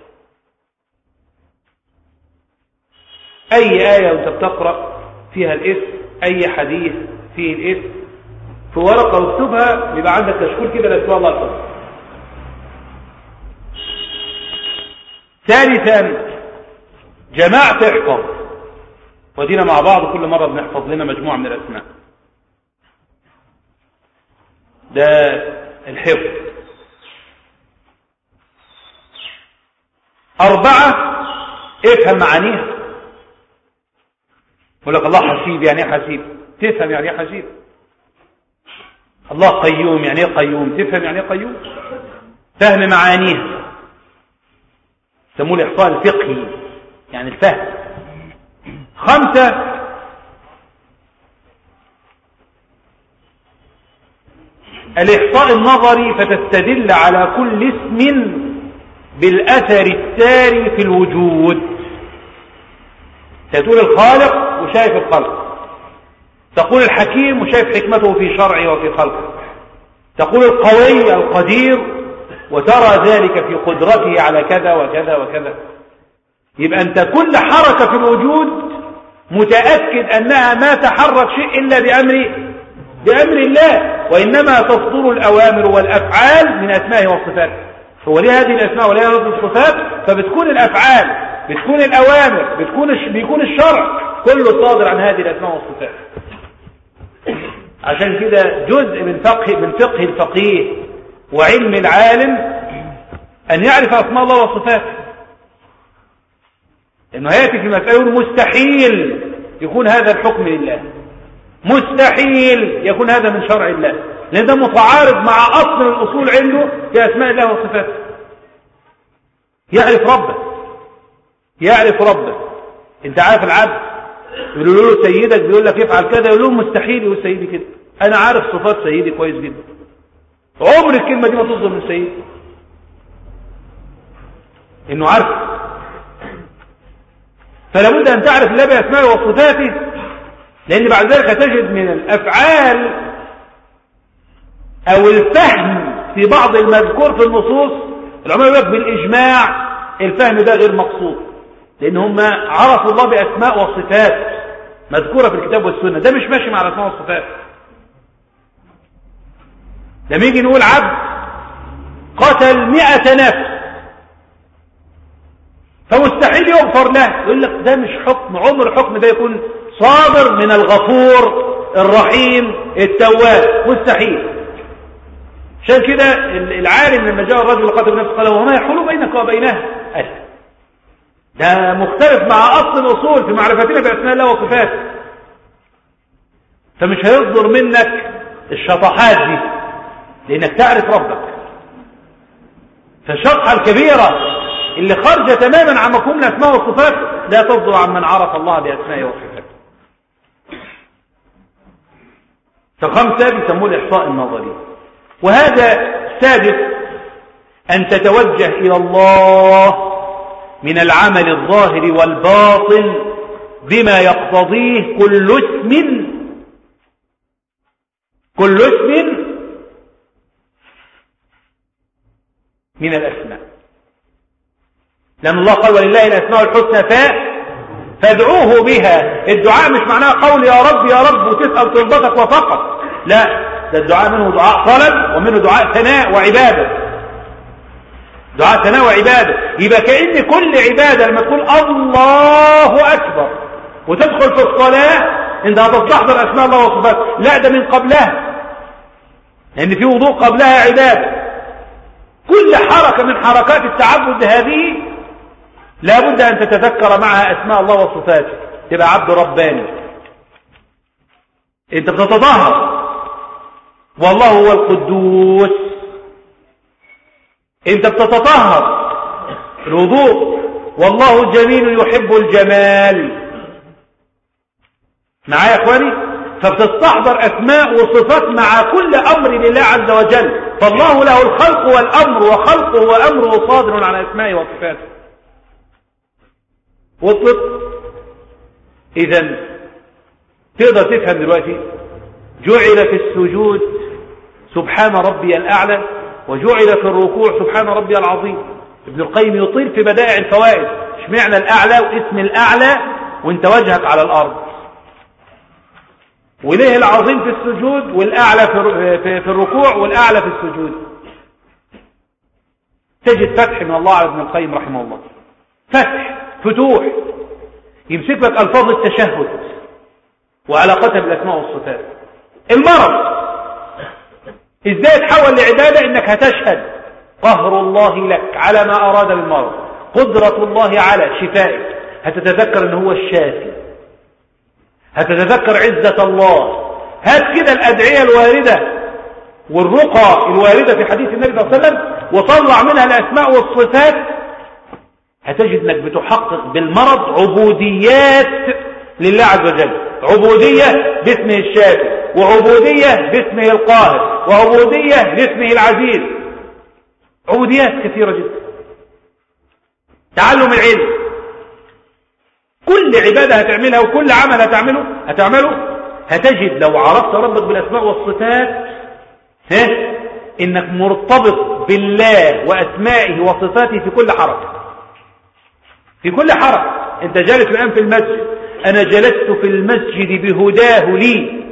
F: أي آية وأنت بتقرأ فيها الاسم أي حديث فيه الاسم في ورقة واكتبها بيبقى عندك تشكيل كده لأسماء الله الحسنى ثالثا جماعة احفظ ودينا مع بعض كل مرة بنحفظ لنا مجموعة من الأسماء ده الحفظ أربعة افهم معانيها يقول لك الله حسيب يعني ايه حسيب تفهم يعني ايه حسيب الله قيوم يعني ايه قيوم تفهم يعني ايه قيوم فهم معانيها سموه الإحصاء الفقهي يعني الفهم خمسة الإحصاء النظري فتستدل على كل اسم بالأثر الساري في الوجود تقول الخالق وشايف الخلق تقول الحكيم وشايف حكمته في شرعه وفي خلقه تقول القوي القدير وترى ذلك في قدرته على كذا وكذا وكذا يبقى أنت كل حركة في الوجود متأكد أنها ما تحرك شيء إلا بأمر بأمر الله وإنما تصدر الأوامر والأفعال من أسمائه وصفاته هو ليه هذه الأسماء وليه هذه الصفات فبتكون الأفعال بتكون الأوامر بتكون بيكون الشرع كله صادر عن هذه الأسماء والصفات عشان كده جزء من فقه من فقه الفقيه وعلم العالم أن يعرف أسماء الله وصفاته إنه يأتي في مسألة مستحيل يكون هذا الحكم لله مستحيل يكون هذا من شرع الله لأن ده متعارض مع أصل الأصول عنده في أسماء الله وصفاته يعرف ربه يعرف ربه انت عارف العبد يقولوا له سيدك بيقول لك يفعل كذا يقول له مستحيل يقول سيدي كده انا عارف صفات سيدي كويس جدا عمر الكلمه دي ما تصدر من سيدي انه عارف فلا بد ان تعرف الله باسمائه وصفاته لان بعد ذلك تجد من الافعال او الفهم في بعض المذكور في النصوص العلماء يقول بالاجماع الفهم ده غير مقصود لان هم عرفوا الله باسماء وصفات مذكوره في الكتاب والسنه ده مش ماشي مع الاسماء والصفات لما يجي نقول عبد قتل مئة نفس فمستحيل يغفر له يقول لك ده مش حكم عمر الحكم ده يكون صادر من الغفور الرحيم التواب مستحيل عشان كده العالم لما جاء الرجل قتل نفسه قال وما يحول بينك وبينها قال ده مختلف مع اصل الاصول في معرفتنا باسماء الله وصفاته فمش هيصدر منك الشطحات دي لانك تعرف ربك فالشطحه الكبيره اللي خارجه تماما عن مفهوم الاسماء والصفات لا تصدر عن من عرف الله باسمائه وصفاته فخمسه بيسموه الاحصاء النظري وهذا سادس أن تتوجه إلى الله من العمل الظاهر والباطن بما يقتضيه كل اسم كل اسم من الأسماء لأن الله قال ولله الأسماء الحسنى فاء فادعوه بها الدعاء مش معناه قول يا رب يا رب وتسأل طلبتك وفقط لا ده الدعاء منه دعاء طلب ومنه دعاء ثناء وعبادة دعاء ثناء وعبادة يبقى كأن كل عبادة لما تقول الله أكبر وتدخل في الصلاة انت هتستحضر أسماء الله وصفاته لا ده من قبلها لأن في وضوء قبلها عبادة كل حركة من حركات التعبد هذه لابد أن تتذكر معها أسماء الله وصفاته تبقى عبد رباني انت بتتظاهر والله هو القدوس انت بتتطهر الوضوء والله جميل يحب الجمال معايا يا اخواني فبتستحضر اسماء وصفات مع كل امر لله عز وجل فالله له الخلق والامر وخلقه وامره صادر عن اسمائه وصفاته وصلت اذا تقدر تفهم دلوقتي جعل في السجود سبحان ربي الأعلى وجعل في الركوع سبحان ربي العظيم ابن القيم يطيل في بدائع الفوائد اشمعنى الأعلى واسم الأعلى وانت وجهك على الأرض وليه العظيم في السجود والأعلى في, في الركوع والأعلى في السجود تجد فتح من الله على ابن القيم رحمه الله فتح فتوح يمسك لك ألفاظ التشهد وعلاقتها بالأسماء والصفات المرض ازاي تحول لعبادة انك هتشهد قهر الله لك على ما اراد بالمرض قدرة الله على شفائك هتتذكر ان هو الشافي هتتذكر عزة الله هات كده الادعية الواردة والرقى الواردة في حديث النبي صلى الله عليه وسلم وطلع منها الاسماء والصفات هتجد انك بتحقق بالمرض عبوديات لله عز وجل عبودية باسمه الشافي وعبودية باسمه القاهر وعبودية باسمه العزيز عبوديات كثيرة جدا تعلم العلم كل عبادة هتعملها وكل عمل هتعمله هتعمله هتجد لو عرفت ربك بالأسماء والصفات ها إنك مرتبط بالله وأسمائه وصفاته في كل حركة في كل حركة أنت جالس الآن في المسجد أنا جلست في المسجد بهداه لي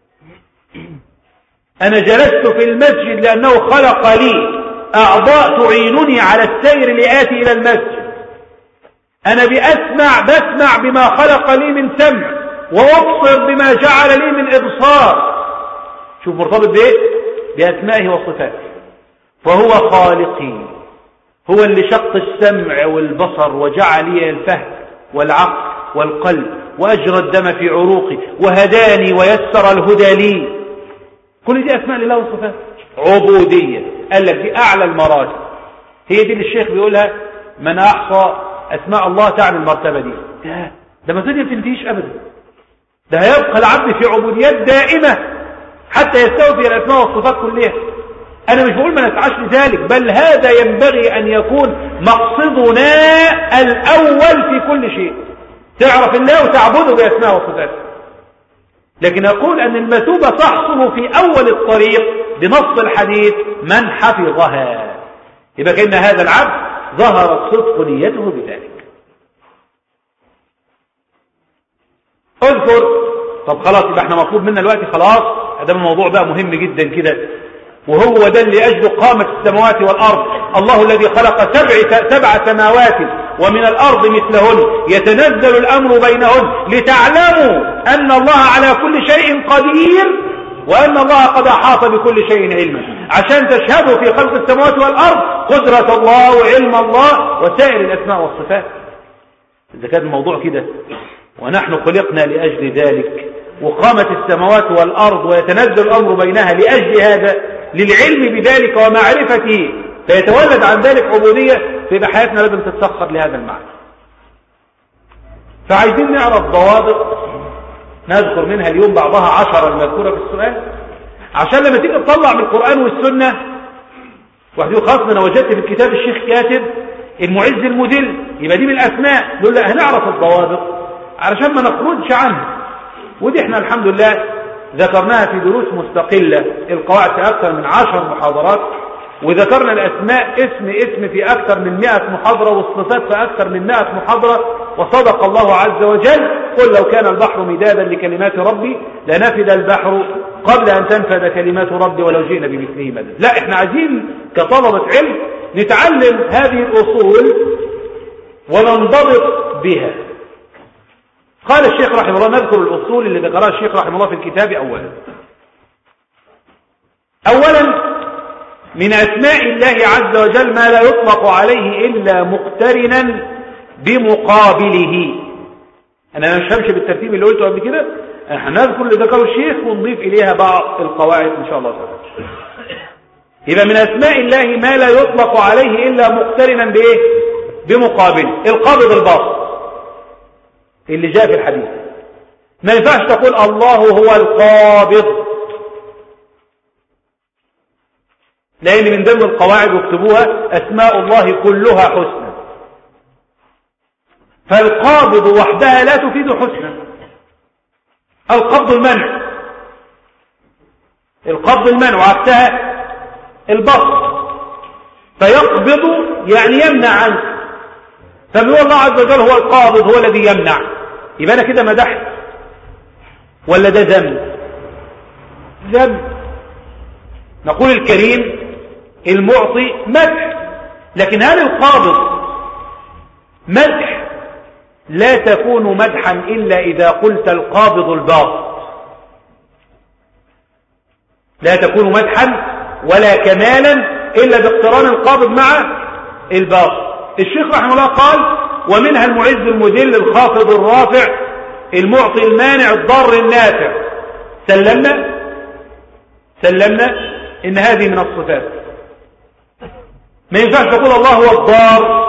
F: أنا جلست في المسجد لأنه خلق لي أعضاء تعينني على السير لآتي إلى المسجد أنا بأسمع بسمع بما خلق لي من سمع وأبصر بما جعل لي من إبصار شوف مرتبط بإيه بأسمائه وصفاته فهو خالقي هو اللي شق السمع والبصر وجعل لي الفهم والعقل والقلب وأجرى الدم في عروقي وهداني ويسر الهدى لي كل دي أسماء لله وصفات عبودية قال لك دي أعلى المراتب هي دي اللي الشيخ بيقولها من أحصى أسماء الله تعني المرتبة دي ده, ده ما تنتهيش تنتهيش أبدا ده هيبقى العبد في عبوديات دائمة حتى يستوفي الأسماء والصفات كلها أنا مش بقول ما نسعاش لذلك بل هذا ينبغي أن يكون مقصدنا الأول في كل شيء تعرف الله وتعبده بأسماء وصفاته لكن أقول أن المثوبة تحصل في أول الطريق بنص الحديث من حفظها يبقى كأن هذا العبد ظهرت صدق نيته بذلك اذكر طب خلاص يبقى احنا مطلوب منا الوقت خلاص هذا الموضوع بقى مهم جدا كده وهو ده اللي أجل قامت السماوات والأرض الله الذي خلق سبع, سبع سماوات ومن الأرض مثلهن يتنزل الأمر بينهن لتعلموا أن الله على كل شيء قدير وأن الله قد أحاط بكل شيء علما عشان تشهدوا في خلق السماوات والأرض قدرة الله وعلم الله وسائر الأسماء والصفات إذا كان الموضوع كده ونحن خلقنا لأجل ذلك وقامت السماوات والأرض ويتنزل الأمر بينها لأجل هذا للعلم بذلك ومعرفته فيتولد عن ذلك عبودية فيبقى حياتنا لازم تتسخر لهذا المعنى فعايزين نعرف ضوابط نذكر منها اليوم بعضها عشرة المذكورة في السؤال عشان لما تيجي تطلع من القرآن والسنة واحد يقول خلاص انا وجدت في الكتاب الشيخ كاتب المعز المذل يبقى دي من الأسماء نقول لا هنعرف الضوابط علشان ما نخرجش عنها ودي احنا الحمد لله ذكرناها في دروس مستقلة القواعد في أكثر من عشر محاضرات وذكرنا الأسماء اسم اسم في أكثر من مئة محاضرة والصفات في أكثر من مئة محاضرة وصدق الله عز وجل قل لو كان البحر مدادا لكلمات ربي لنفد البحر قبل أن تنفد كلمات ربي ولو جئنا بمثله مدد لا احنا عايزين كطلبة علم نتعلم هذه الأصول وننضبط بها قال الشيخ رحمه الله نذكر الأصول اللي ذكرها الشيخ رحمه الله في الكتاب أولا أولا من أسماء الله عز وجل ما لا يطلق عليه إلا مقترنا بمقابله أنا مش همشي بالترتيب اللي قلته قبل كده هنذكر اللي ذكره الشيخ ونضيف إليها بعض القواعد إن شاء الله تعالى يبقى من أسماء الله ما لا يطلق عليه إلا مقترنا بإيه بمقابله القابض الباطل اللي جاء في الحديث ما ينفعش تقول الله هو القابض لأن من ضمن القواعد واكتبوها أسماء الله كلها حسنى فالقابض وحدها لا تفيد حسنى القبض المنع القبض المنع وعكسها البسط فيقبض يعني يمنع عنك فبيقول الله عز وجل هو القابض هو الذي يمنع يبقى انا كده مدحت ولا ده ذنب ذنب نقول الكريم المعطي مدح لكن هل القابض مدح لا تكون مدحا إلا إذا قلت القابض الباسط لا تكون مدحا ولا كمالا إلا باقتران القابض مع الباسط الشيخ رحمه الله قال ومنها المعز المذل الخافض الرافع المعطي المانع الضار النافع سلمنا سلمنا إن هذه من الصفات ما ينفعش تقول الله هو الضار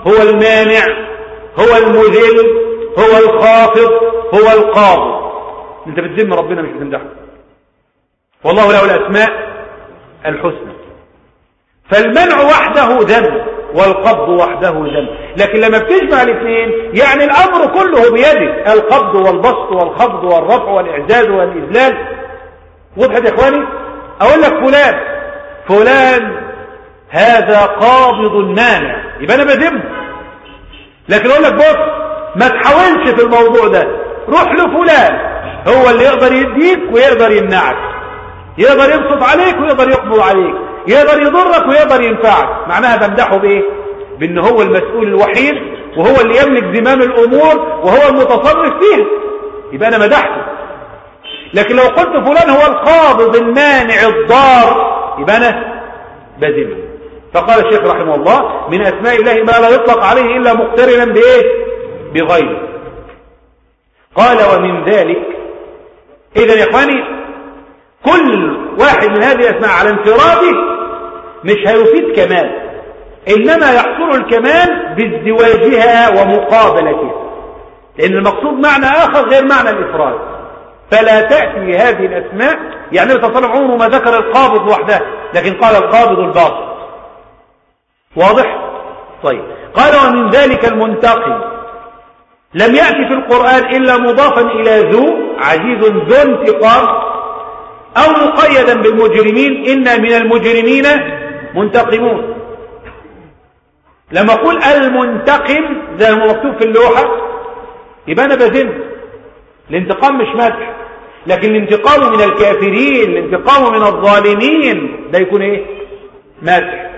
F: هو المانع هو المذل هو الخافض هو القابض انت بتذم ربنا مش بتمدحه والله له الاسماء الحسنى فالمنع وحده ذنب والقبض وحده ذنب لكن لما بتجمع الاثنين يعني الامر كله بيدك القبض والبسط والخفض والرفع والاعزاز والاذلال وضحت يا اخواني اقول لك فلان فلان هذا قابض مانع يبقى انا بذمه لكن اقول لك بص ما تحاولش في الموضوع ده روح لفلان هو اللي يقدر يديك ويقدر يمنعك يقدر يبسط عليك ويقدر يقبض عليك يقدر يضرك ويقدر ينفعك معناها بمدحه بايه بان هو المسؤول الوحيد وهو اللي يملك زمام الامور وهو المتصرف فيها يبقى انا مدحته لكن لو قلت فلان هو القابض المانع الضار يبقى انا بذمه فقال الشيخ رحمه الله من اسماء الله ما لا يطلق عليه الا مقترنا بايه بغيره قال ومن ذلك اذا يا اخواني كل واحد من هذه الاسماء على انفراده مش هيفيد كمال انما يحصل الكمال بازدواجها ومقابلتها لان المقصود معنى اخر غير معنى الافراد فلا تأتي هذه الاسماء يعني التصرف عمره ما ذكر القابض وحده لكن قال القابض الباسط واضح طيب قال ومن ذلك المنتقم لم يأتي في القرآن إلا مضافا إلى ذو عزيز ذو انتقام أو مقيدا بالمجرمين إن من المجرمين منتقمون لما أقول المنتقم زي ما مكتوب في اللوحة يبقى أنا بذم الانتقام مش مدح لكن الانتقام من الكافرين الانتقام من الظالمين ده يكون ايه مدح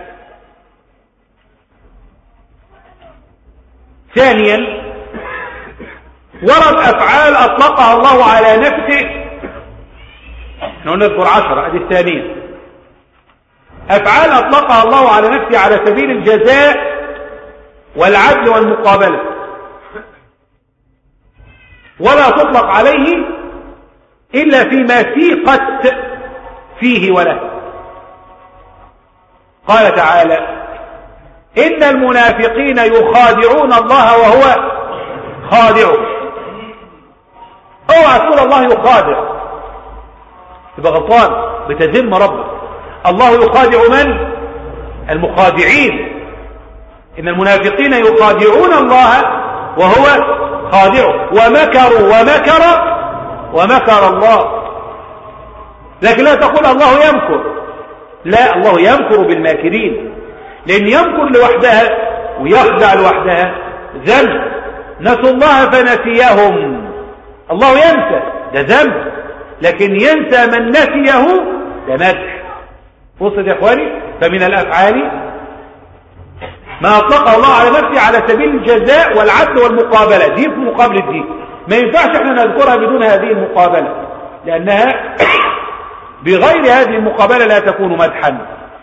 F: ثانيا ورد أفعال أطلقها الله على نفسه احنا نذكر عشرة ادي الثانية أفعال أطلقها الله على نفسه على سبيل الجزاء والعدل والمقابلة ولا تطلق عليه إلا فيما سيقت فيه وله قال تعالى إن المنافقين يخادعون الله وهو خادعهم اوعى تقول الله يخادع يبقى غلطان بتذم ربك الله يخادع من المخادعين ان المنافقين يخادعون الله وهو خادعه ومكروا ومكر ومكر الله لكن لا تقول الله يمكر لا الله يمكر بالماكرين لان يمكر لوحدها ويخدع لوحدها ذنب نسوا الله فنسيهم الله ينسى ده ذنب لكن ينسى من نسيه ده مدح وصل يا اخواني فمن الافعال ما اطلقه الله على نفسه على سبيل الجزاء والعدل والمقابله دي في مقابله دي ما ينفعش احنا نذكرها بدون هذه المقابله لانها بغير هذه المقابله لا تكون مدحا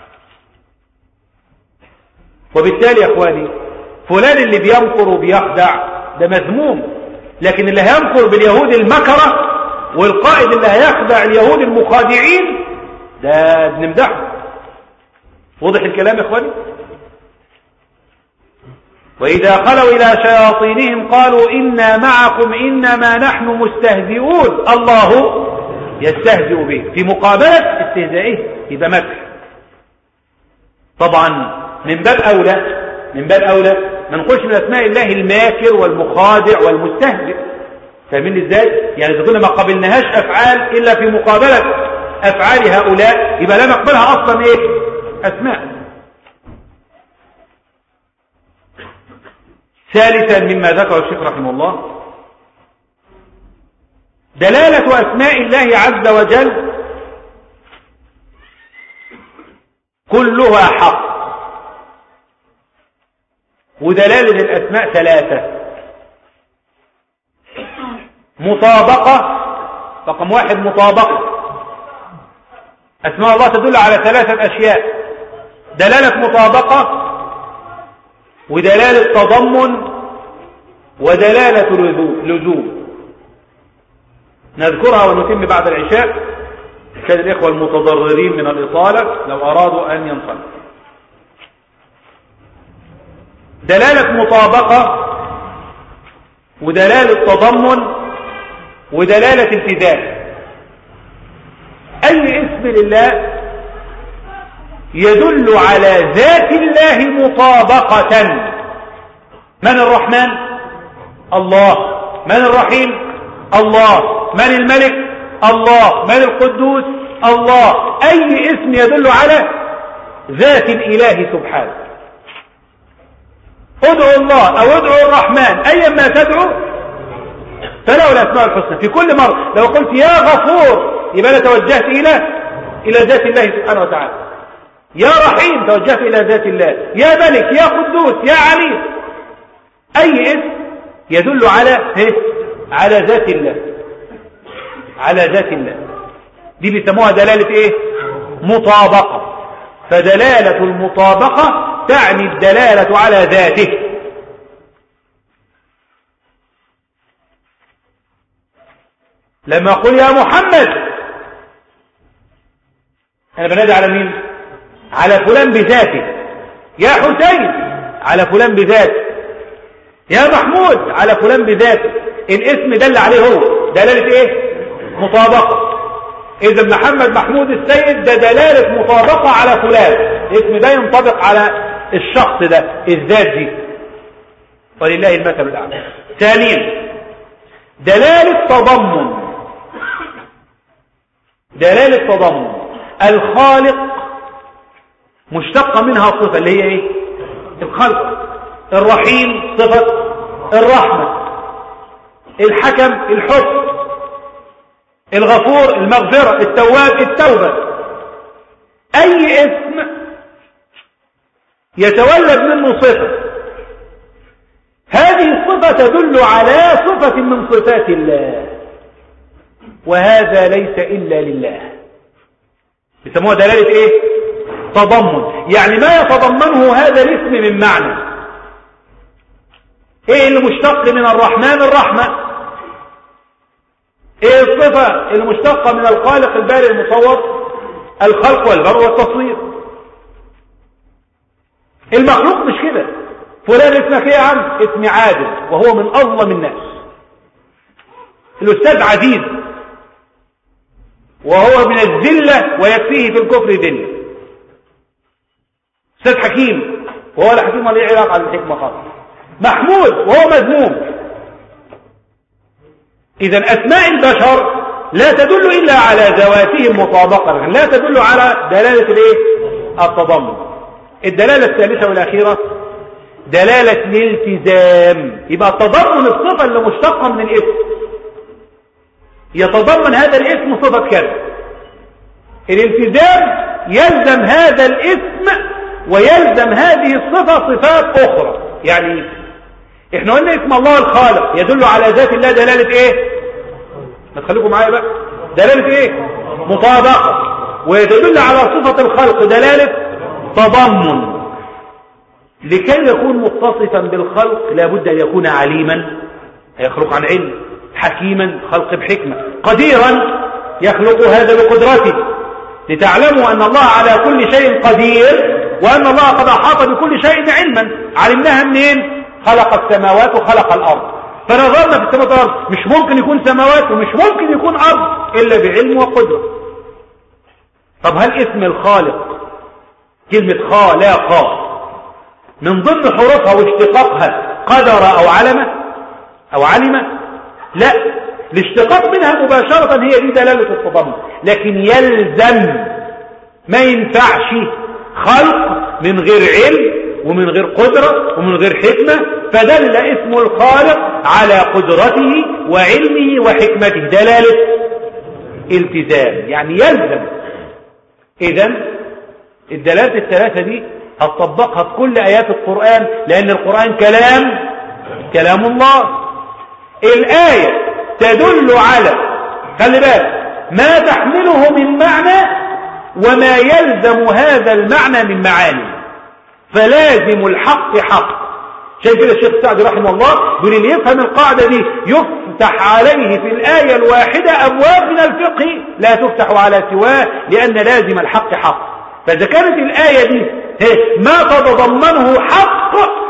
F: وبالتالي يا اخواني فلان اللي بيمكر وبيخدع ده مذموم لكن اللي هيمكر باليهود المكره والقائد اللي هيخدع اليهود المخادعين ده بنمدحه واضح الكلام يا اخواني وإذا خلوا إلى شياطينهم قالوا إنا معكم إنما نحن مستهزئون الله يستهزئ به في مقابلة استهزائه يبقى مدح طبعا من باب أولى من باب أولى ما نقولش من أسماء الله الماكر والمخادع والمستهزئ فاهمين ازاي يعني إذا كنا ما قبلناهاش أفعال إلا في مقابلة أفعال هؤلاء يبقى لا نقبلها أصلا إيه أسماء ثالثا مما ذكر الشيخ رحمه الله دلالة أسماء الله عز وجل كلها حق ودلالة الأسماء ثلاثة مطابقة رقم واحد مطابقة أسماء الله تدل على ثلاثة أشياء دلالة مطابقة ودلالة تضمن ودلالة لزوم نذكرها ونتم بعد العشاء كان الإخوة المتضررين من الإطالة لو أرادوا أن ينصلوا دلالة مطابقة ودلالة تضمن ودلالة التزام أي اسم لله يدل على ذات الله مطابقة من الرحمن الله من الرحيم الله من الملك الله من القدوس الله أي اسم يدل على ذات الإله سبحانه ادعو الله أو ادعو الرحمن أيا ما تدعو فله الأسماء الحسنى في كل مرة لو قلت يا غفور يبقى أنا توجهت إلى إلى ذات الله سبحانه وتعالى يا رحيم توجهت إلى ذات الله يا ملك يا قدوس يا عليم أي اسم يدل على على ذات الله على ذات الله دي بيسموها دلالة ايه مطابقة فدلالة المطابقة تعني الدلالة على ذاته لما أقول يا محمد أنا بنادي على مين على فلان بذاته يا حسين على فلان بذاته يا محمود على فلان بذاته الاسم دل عليه هو دلالة ايه مطابقة اذا محمد محمود السيد ده دلالة مطابقة على فلان الاسم ده ينطبق على الشخص ده الذات دي ولله المثل الاعلى ثانيا دلالة تضمن دلالة تضمن الخالق مشتقة منها صفة اللي هي ايه الخلق الرحيم صفة الرحمة الحكم الحكم الغفور المغفرة التواب التوبة أي اسم يتولد منه صفة هذه الصفة تدل على صفة من صفات الله وهذا ليس إلا لله يسموها دلالة إيه؟ تضمن يعني ما يتضمنه هذا الاسم من معنى ايه اللي مشتق من الرحمن الرحمة ايه الصفة المشتقة من الخالق البارئ المصور الخلق والبر والتصوير المخلوق مش كده فلان اسمك ايه يا عم اسمي عادل وهو من اظلم الناس الاستاذ عزيز وهو من الذلة ويكفيه في الكفر ذلة استاذ حكيم وهو لا حكيم ولا علاقة على الحكمة خالص محمود وهو مذموم إذا أسماء البشر لا تدل إلا على ذواتهم مطابقة لا تدل على دلالة الإيه؟ التضمن الدلالة الثالثة والأخيرة دلالة الالتزام يبقى التضمن الصفة اللي مشتقة من الاسم يتضمن هذا الاسم صفة كذا الالتزام يلزم هذا الاسم ويلزم هذه الصفة صفات أخرى يعني احنا قلنا اسم الله الخالق يدل على ذات الله دلالة ايه ما تخليكم معايا بقى دلالة ايه مطابقة ويدل على صفة الخلق دلالة تضمن لكي يكون متصفا بالخلق لابد ان يكون عليما يخلق عن علم حكيما خلق بحكمة قديرا يخلق هذا بقدرته لتعلموا أن الله على كل شيء قدير وأن الله قد أحاط بكل شيء علما علمناها منين خلق السماوات وخلق الأرض فنظرنا في السماوات والأرض مش ممكن يكون سماوات ومش ممكن يكون أرض إلا بعلم وقدرة طب هل اسم الخالق كلمة خالق من ضمن حروفها واشتقاقها قدر أو علم أو علم لا الاشتقاق منها مباشرة هي دي دلالة التضمن لكن يلزم ما ينفعش خلق من غير علم ومن غير قدرة ومن غير حكمة فدل اسم الخالق على قدرته وعلمه وحكمته دلالة التزام يعني يلزم إذا الدلالات الثلاثة دي هتطبقها في كل آيات القرآن لأن القرآن كلام كلام الله الآية تدل على خلي بالك ما تحمله من معنى وما يلزم هذا المعنى من معاني فلازم الحق حق عشان كده الشيخ سعد رحمه الله يقول اللي يفهم القاعدة دي يفتح عليه في الآية الواحدة أبواب من الفقه لا تفتح على سواه لأن لازم الحق حق فإذا كانت الآية دي ما تتضمنه حق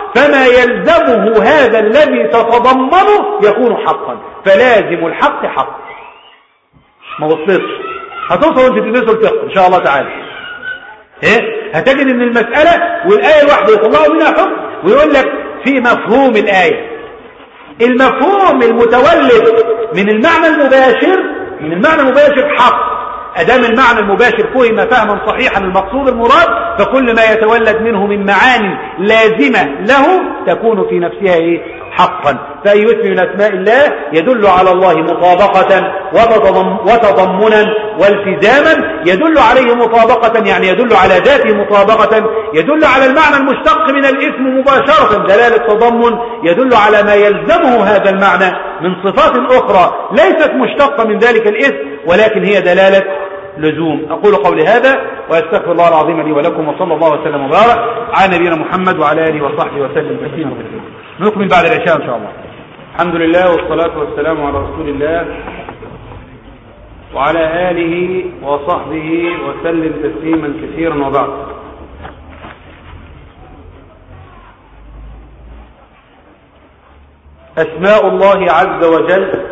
F: فما يلزمه هذا الذي تتضمنه يكون حقا فلازم الحق حق ما وصلتش هتوصل وانت تدرسوا الفقه ان شاء الله تعالى ايه هتجد ان المسألة والآية الواحدة يطلعوا منها حكم ويقول لك في مفهوم الآية المفهوم المتولد من المعنى المباشر من المعنى المباشر حق أدام المعنى المباشر فهم فهما صحيحا المقصود المراد فكل ما يتولد منه من معاني لازمة له تكون في نفسها إيه؟ حقا فأي اسم من أسماء الله يدل على الله مطابقة وتضمنا والتزاما يدل عليه مطابقة يعني يدل على ذاته مطابقة يدل على المعنى المشتق من الاسم مباشرة دلالة تضمن يدل على ما يلزمه هذا المعنى من صفات أخرى ليست مشتقة من ذلك الاسم ولكن هي دلالة لزوم أقول قولي هذا وأستغفر الله العظيم لي ولكم وصلى الله وسلم وبارك على نبينا محمد وعلى آله وصحبه وسلم تسليما كثيرا نكمل بعد العشاء إن شاء الله الحمد لله والصلاة والسلام على رسول الله وعلى آله وصحبه وسلم تسليما كثيرا وبعد أسماء الله عز وجل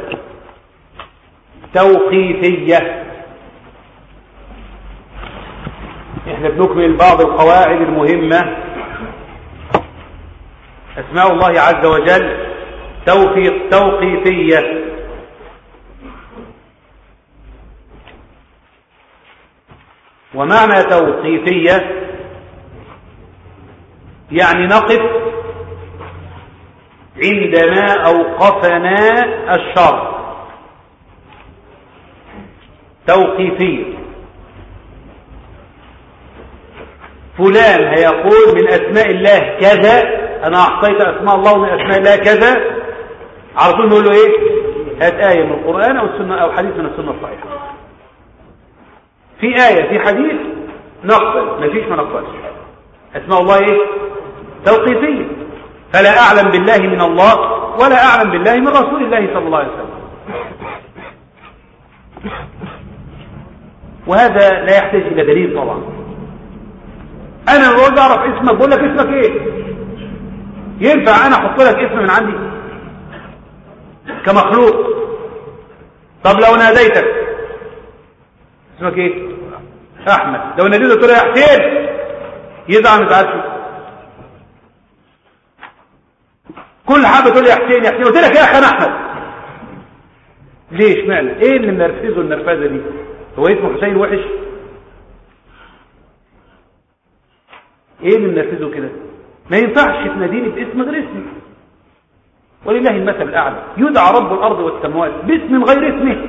F: توقيفية احنا بنكمل بعض القواعد المهمة أسماء الله عز وجل توفيق توقيفية ومعنى توقيفية يعني نقف عندما أوقفنا الشر توقيفية فلان هيقول من أسماء الله كذا أنا أعطيت أسماء الله من أسماء الله كذا على طول نقول له إيه هات آية من القرآن أو السنة أو حديث من السنة الصحيحة في آية في حديث نقبل ما فيش ما نقبلش أسماء الله إيه توقيفية فلا أعلم بالله من الله ولا أعلم بالله من رسول الله صلى الله عليه وسلم وهذا لا يحتاج إلى دليل طبعا أنا بقول أعرف اسمك بقول لك اسمك إيه ينفع أنا أحط لك اسم من عندي كمخلوق طب لو ناديتك اسمك ايه احمد لو ناديته تقول يا حسين يزعل ما يزعلش كل حاجه تقول يا حسين يا حسين قلت لك يا اخي انا احمد ليش معنى ايه اللي منرفزه النرفزه دي هو اسمه حسين وحش ايه اللي منرفزه كده ما ينفعش تناديني باسم غير اسمي ولله المثل الأعلى يدعى رب الأرض والسماوات باسم غير اسمه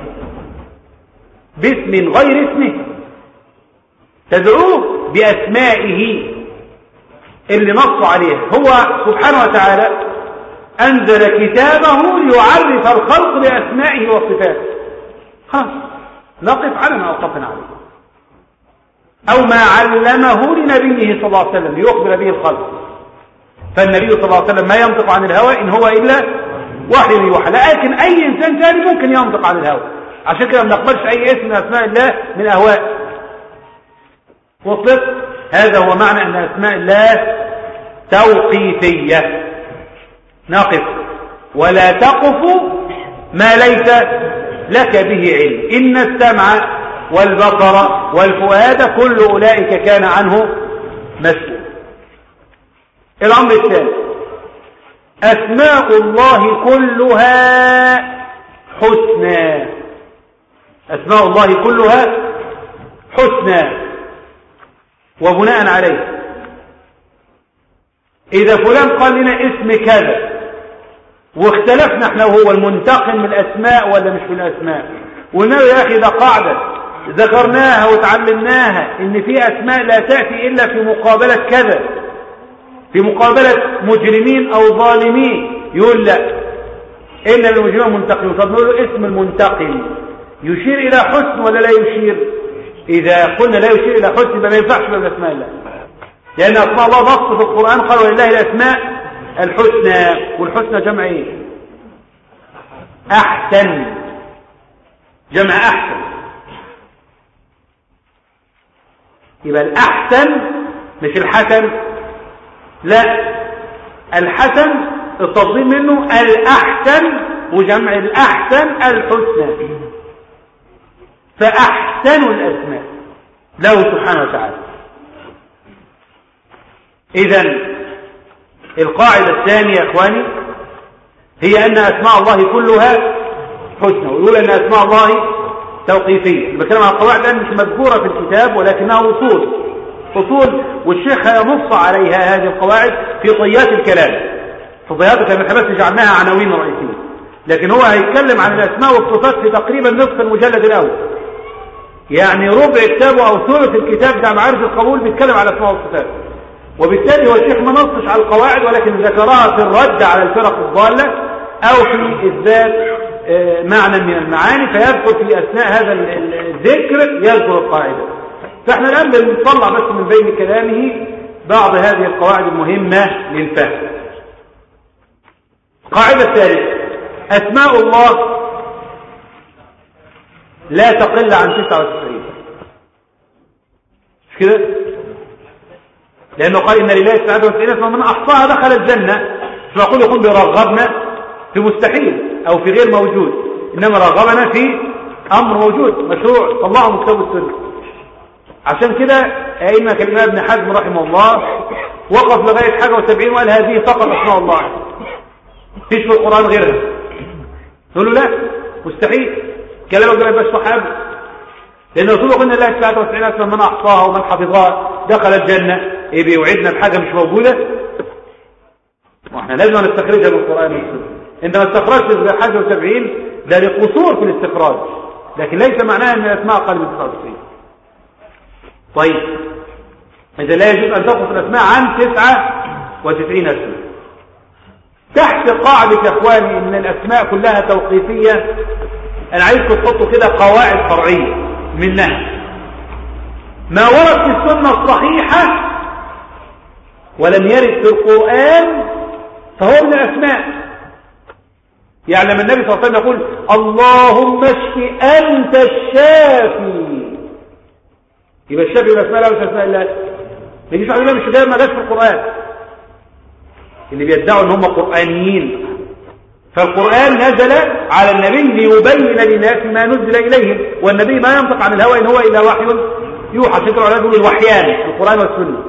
F: باسم غير اسمه تدعوه بأسمائه اللي نص عليه هو سبحانه وتعالى أنزل كتابه ليعرف الخلق بأسمائه وصفاته خلاص نقف على ما وقفنا عليه أو ما علمه لنبيه صلى الله عليه وسلم ليخبر به الخلق فالنبي صلى الله عليه وسلم ما ينطق عن الهوى إن هو إلا وحي يوحى لكن أي إنسان ثاني ممكن ينطق عن الهوى عشان كده ما نقبلش أي اسم من أسماء الله من أهواء وصلت هذا هو معنى أن أسماء الله توقيفية نقف ولا تقف ما ليس لك به علم إن السمع والبصر والفؤاد كل أولئك كان عنه مسؤول الأمر الثاني أسماء الله كلها حسنى أسماء الله كلها حسنى وبناء عليه إذا فلان قال لنا اسم كذا واختلفنا احنا وهو المنتقم من الأسماء ولا مش من الأسماء وقلنا يا أخي ده قاعدة ذكرناها وتعلمناها إن في أسماء لا تأتي إلا في مقابلة كذا في مقابلة مجرمين أو ظالمين يقول لا إن المجرمين منتقمون طب نقول له اسم المنتقم يشير إلى حسن ولا لا يشير إذا قلنا لا يشير إلى حسن يبقى ما ينفعش من أسماء الله لأن أسماء الله نص في القرآن قال ولله الأسماء الحسنى والحسنى جمع إيه أحسن جمع أحسن يبقى الأحسن مش الحسن لا الحسن التفضيل منه الأحسن وجمع الأحسن الحسنى فأحسن الأسماء له سبحانه وتعالى إذا القاعدة الثانية يا إخواني هي أن أسماء الله كلها حسنى ويقول أن أسماء الله توقيفية بتكلم عن القواعد لأن مش مذكورة في الكتاب ولكنها أصول أصول والشيخ هينص عليها هذه القواعد في طيات الكلام في طيات الكلام احنا بس جعلناها عناوين رئيسية لكن هو هيتكلم عن الأسماء والصفات في تقريبا نصف المجلد الأول يعني ربع كتابه أو ثلث الكتاب بتاع معارف القبول بيتكلم على الأسماء والصفات وبالتالي هو الشيخ ما نصش على القواعد ولكن ذكرها في الرد على الفرق الضالة أو في إثبات آه، معنى من المعاني فيذكر في أثناء هذا الذكر يذكر القاعدة فاحنا الآن بنطلع بس من بين كلامه بعض هذه القواعد المهمة للفهم القاعدة الثالثة أسماء الله لا تقل عن 99 مش كده لأنه قال إن لله 99 اسما من أحصاها دخل الجنة فأقول يكون برغبنا في مستحيل أو في غير موجود إنما رغبنا في أمر موجود مشروع طلعه مكتوب السنة عشان كده أئمة كلمة ابن حزم رحمه الله وقف لغاية حاجة وسبعين وقال هذه فقط أسماء الله فيش في القرآن غيرها نقول له لا مستحيل كلامك ده ما يبقاش صحابي لأن رسول قلنا الله 99 اسما من أحصاها ومن حفظها دخل الجنة إيه بيوعدنا بحاجة مش موجودة واحنا لازم نستخرجها من القرآن والسنة انت ما استخرجتش حاجة وسبعين ده لقصور في الاستخراج لكن ليس معناه ان الاسماء اقل من 99 طيب اذا لا يجوز ان تقص الاسماء عن 99 اسماء تحت قاعدة يا اخواني ان الاسماء كلها توقيفية انا عايزكم تحطوا كده قواعد فرعية منها ما ورد في السنة الصحيحة ولم يرد في القرآن فهو من الأسماء يعني لما النبي صلى الله عليه وسلم يقول اللهم اشف أنت الشافي يبقى الشافي يبقى اسماء الله مش اسماء الله ما يجيش واحد مش ده ما جاش في القرآن اللي بيدعوا ان هم قرآنيين فالقرآن نزل على النبي ليبين للناس ما نزل إليهم والنبي ما ينطق عن الهوى إن هو إلا وحي يوحى عشان كده يقول الوحيان القرآن والسنة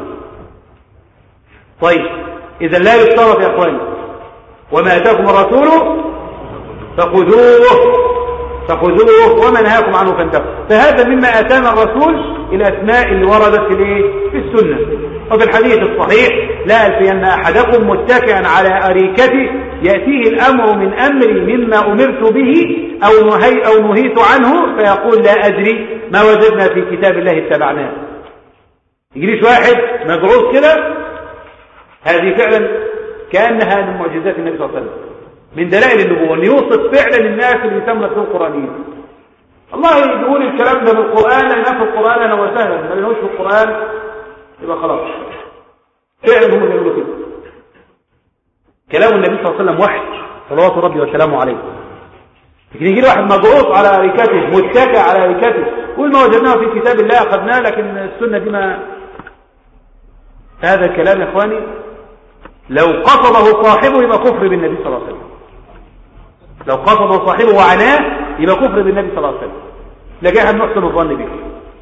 F: طيب إذا لا يشترط يا أخواني وما أتاكم الرسول فخذوه فخذوه وما نهاكم عنه فانتهوا فهذا مما اتانا الرسول الاسماء اللي وردت في الايه في السنه وفي الحديث الصحيح لا الفين احدكم متكئا على اريكته ياتيه الامر من امري مما امرت به او نهي او نهيت عنه فيقول لا ادري ما وجدنا في كتاب الله اتبعناه يجريش واحد مجعوز كده هذه فعلا كانها من معجزات النبي صلى الله عليه وسلم من دلائل النبوة أن يوصف فعلا الناس اللي يسمى في القرآنيين الله يقول الكلام ده بالقرآن لأن في القرآن أنا وسهلا ما لهوش في القرآن يبقى خلاص فعلا هم بيقولوا كده كلام النبي صلى الله عليه وسلم وحي صلوات ربي وسلامه عليه لكن يجي واحد مضغوط على أريكته متكئ على أريكته قول ما وجدناه في كتاب الله أخذناه لكن السنة دي ما هذا الكلام يا إخواني لو قصده صاحبه يبقى كفر بالنبي صلى الله عليه وسلم لو قصد صاحبه وعناه يبقى كفر بالنبي صلى الله عليه وسلم لكن احنا نحسن الظن به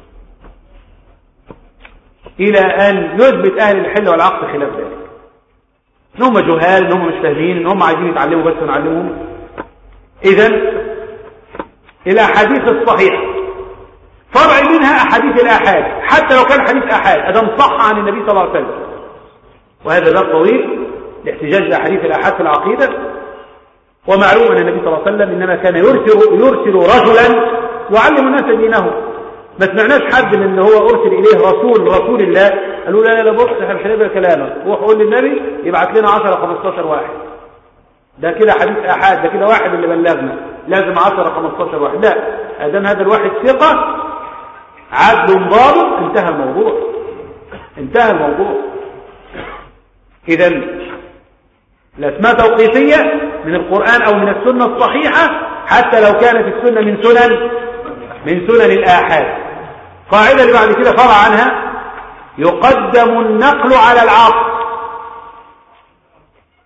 F: إلى أن يثبت أهل الحل والعقد خلاف ذلك إن هم جهال إن هم مش فاهمين إن هم عايزين يتعلموا بس ونعلمهم إذا الأحاديث الصحيحة فرع منها أحاديث الآحاد حتى لو كان حديث آحاد أدم صح عن النبي صلى الله عليه وسلم وهذا باب طويل لاحتجاج الأحاديث الآحاد في العقيدة ومعلوم أن النبي صلى الله عليه وسلم إنما كان يرسل, يرسل رجلا يعلم الناس دينه ما سمعناش حد من ان هو ارسل اليه رسول رسول الله قالوا لا لا بص احنا مش هنقبل كلامك روح قول للنبي يبعت لنا 10 15 واحد ده كده حديث احاد ده كده واحد اللي بلغنا لازم 10 15 واحد لا ادام هذا الواحد ثقه عدل ضابط انتهى الموضوع انتهى الموضوع اذا الاسماء توقيفيه من القرآن أو من السنة الصحيحة حتى لو كانت السنة من سنن من سنن الآحاد قاعدة اللي بعد كده فرع عنها يقدم النقل على العصر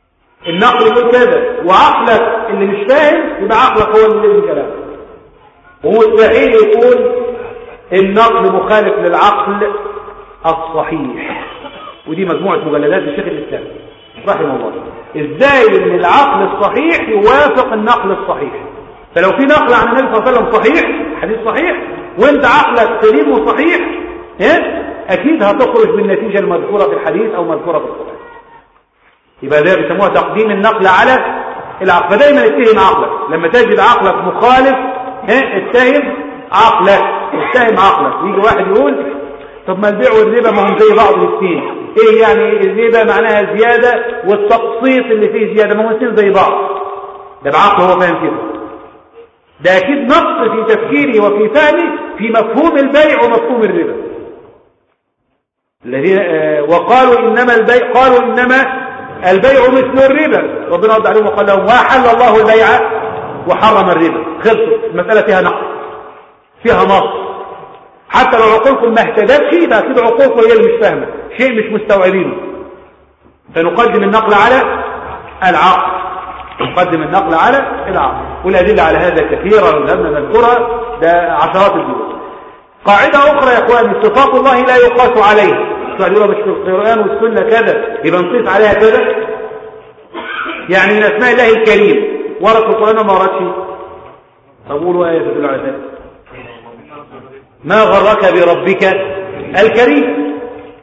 F: النقل يقول كذا وعقلك اللي مش فاهم يبقى عقلك هو اللي لازم كلام ومستحيل يكون النقل مخالف للعقل الصحيح ودي مجموعة مجلدات للشيخ الإسلام رحمه الله ازاي ان العقل الصحيح يوافق النقل الصحيح فلو في نقل عن النبي صلى الله عليه وسلم صحيح حديث صحيح وانت عقلك سليم وصحيح ها اكيد هتخرج بالنتيجة المذكورة في الحديث او مذكورة في القرآن يبقى ده بيسموها تقديم النقل على العقل فدايما اتهم عقلك لما تجد عقلك مخالف ها اتهم عقلك اتهم عقلك يجي واحد يقول طب ما البيع والربا ما هم زي بعض الاثنين ايه يعني الربا معناها زيادة والتقسيط اللي فيه زيادة ما هم الاثنين زي بعض ده بعقل هو فاهم كده ده اكيد نقص في تفكيري وفي فهمي في مفهوم البيع ومفهوم الربا الذين آه وقالوا انما البيع قالوا انما البيع مثل الربا ربنا رد عليهم وقال لهم واحل الله البيع وحرم الربا خلصت المسألة فيها نقص فيها نقص حتى لو عقولكم ما اهتدتش يبقى كده عقولكم هي اللي مش فاهمه شيء مش مستوعبينه فنقدم النقل على العقل نقدم النقل على العقل والأدلة على هذا كثيرا لما نذكرها ده عشرات الدول قاعدة أخرى يا إخواني صفات الله لا يقاس عليه يقولوا مش في القرآن والسنة كذا يبقى نقيس عليها كذا يعني من أسماء الله الكريم ورد في القرآن وما وردش أقولوا آية تدل على ذلك ما غرك بربك الكريم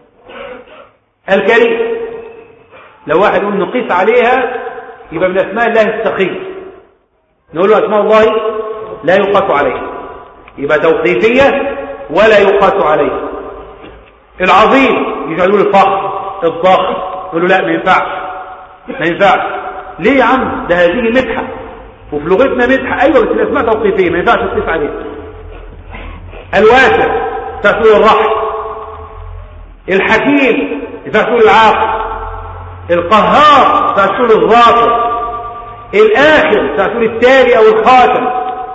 F: الكريم لو واحد يقول نقيس عليها يبقى من أسماء الله السقيم نقول له أسماء الله لا يقاس عليه يبقى توقيفية ولا يقاس عليه العظيم يجعلوا له الفخر الضخم يقول له لا ما ينفعش ما ينفعش ليه يا عم ده هذه مدحة وفي لغتنا مدحة أيوة بس الأسماء توقيفية ما ينفعش تقيس عليها الواسع تقول الرحم الحكيم تقول العاقل القهار تقول الظافر الآخر تقول التالي أو الخاتم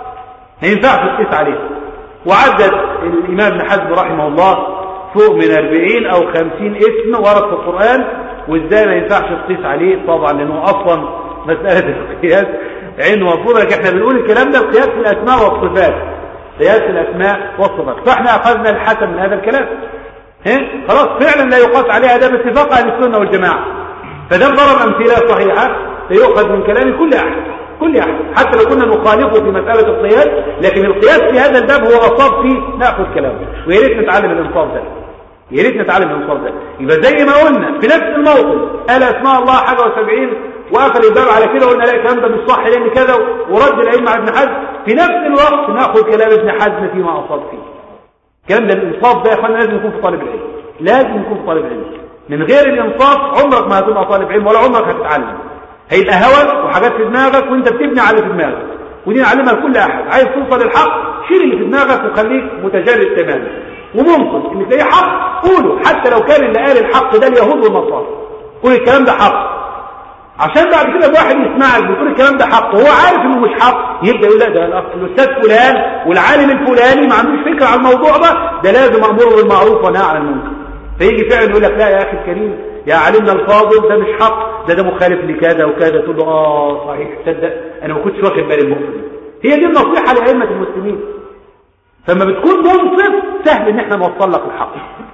F: ما ينفعش تقيس عليه وعدد الإمام ابن حزم رحمه الله فوق من 40 أو 50 اسم ورد في القرآن وإزاي ما ينفعش تقيس عليه طبعا لأنه أصلا مسألة القياس عين مفروضة لكن احنا بنقول الكلام ده القياس في الأسماء والصفات قياس الأسماء والصفات فاحنا أخذنا الحسن من هذا الكلام ها؟ خلاص فعلا لا يقاس عليها ده باتفاق أهل السنة والجماعة فده ضرب أمثلة صحيحة ليؤخذ من كلام كل أحد كل أحد حتى لو كنا نخالفه في مسألة القياس لكن القياس في هذا الباب هو أصاب فيه نأخذ كلامه ويا ريت نتعلم الإنصاف ده يا ريت نتعلم الإنصاف ده يبقى زي ما قلنا في نفس الموطن قال أسماء الله حاجة وسبعين وقفل الباب على كده وقلنا لا الكلام ده مش صح لأن كذا ورد العلم على ابن حزم في نفس الوقت نأخذ كلام ابن حزم فيما أصاب فيه الكلام ده الإنصاف ده يا أخوانا لازم يكون في طالب العلم لازم يكون في طالب العلم من غير الإنصاف عمرك ما هتبقى طالب علم ولا عمرك هتتعلم هيبقى هوى وحاجات في دماغك وانت بتبني على اللي في دماغك ودي نعلمها لكل احد عايز توصل للحق شيل اللي في دماغك وخليك متجرد تماما وممكن ان تلاقيه حق قوله حتى لو كان اللي قال الحق ده اليهود والنصارى قول الكلام ده حق عشان بعد كده واحد يسمعك بتقول الكلام ده حق وهو عارف انه مش حق يبدا يقول لا ده الاستاذ فلان والعالم الفلاني ما عندوش فكره عن الموضوع ده ده لازم امره بالمعروف ونهى عن المنكر فيجي فعلا يقول لك لا يا اخي الكريم يا علمنا الفاضل ده مش حق ده ده مخالف لكذا وكذا تقول له اه صحيح تصدق انا ما كنتش واخد بالي المخ هي دي النصيحه لائمه المسلمين فلما بتكون منصف سهل ان احنا نوصل لك الحق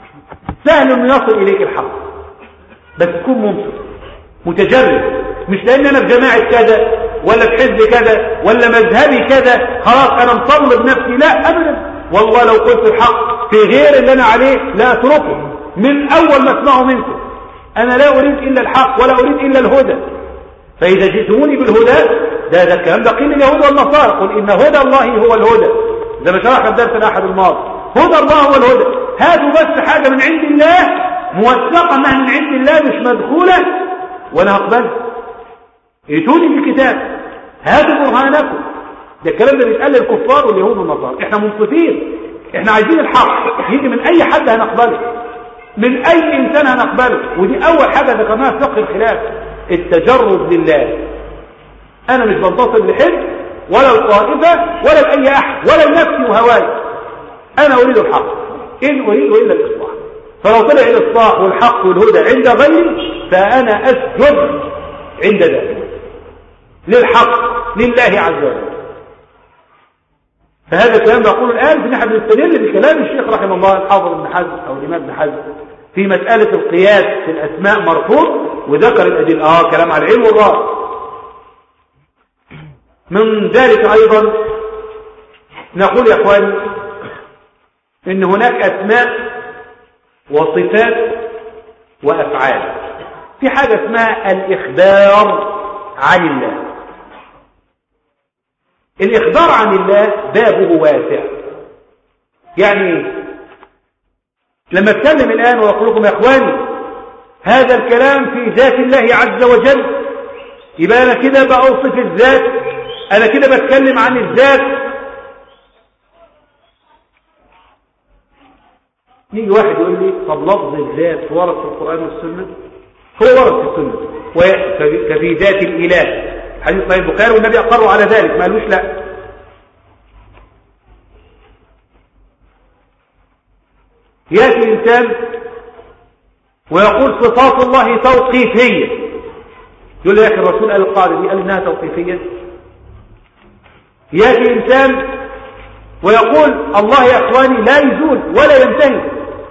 F: سهل انه يصل اليك الحق بس تكون منصف متجرد مش لان انا في جماعه كذا ولا في حزب كذا ولا مذهبي كذا خلاص انا مصلب نفسي لا ابدا والله لو قلت الحق في غير اللي انا عليه لا اتركه من اول ما اسمعه منكم انا لا اريد الا الحق ولا اريد الا الهدى فاذا جئتموني بالهدى ده ده الكلام ده قيل اليهود والنصارى قل ان هدى الله هو الهدى زي ما شرح الدرس الاحد الماضي هدى الله هو الهدى هاتوا بس حاجه من عند الله موثقه انها من عند الله مش مدخوله وانا هقبلها ائتوني بالكتاب هاتوا برهانكم ده الكلام ده بيتقال للكفار واليهود والنصارى احنا منصفين احنا عايزين الحق يجي من اي حد هنقبله من اي انسان هنقبله ودي اول حاجه ذكرناها في فقه الخلاف التجرد لله انا مش بنتصر لحزب ولا الطائفه ولا لاي احد ولا لنفسي وهواي انا اريد الحق ان اريد الا الاصلاح فلو طلع الاصلاح والحق والهدى عند غيري فانا اسجد عند ذلك للحق لله عز وجل فهذا الكلام بقول الآن نحن نستدل بكلام الشيخ رحمه الله الحافظ ابن حزم أو الإمام ابن حزم في مسألة القياس في الأسماء مرفوض وذكر الأدلة آه كلام على العلم والرأي من ذلك أيضا نقول يا أخواني إن هناك أسماء وصفات وأفعال في حاجة اسمها الإخبار عن الله الإخبار عن الله بابه واسع يعني لما اتكلم الآن وأقول لكم يا أخواني هذا الكلام في ذات الله عز وجل يبقى أنا كده بأوصف الذات أنا كده بتكلم عن الذات يجي واحد يقول لي طب لفظ الذات ورد في القرآن والسنة هو ورد في السنة كفي ذات الإله حديث صحيح البخاري والنبي أقروا على ذلك ما قالوش لا يأتي إنسان ويقول صفات الله توقيفية يقول يا أخي الرسول قال القاعدة دي قال إنها توقيفية يأتي إنسان ويقول الله يا أخواني لا يزول ولا ينتهي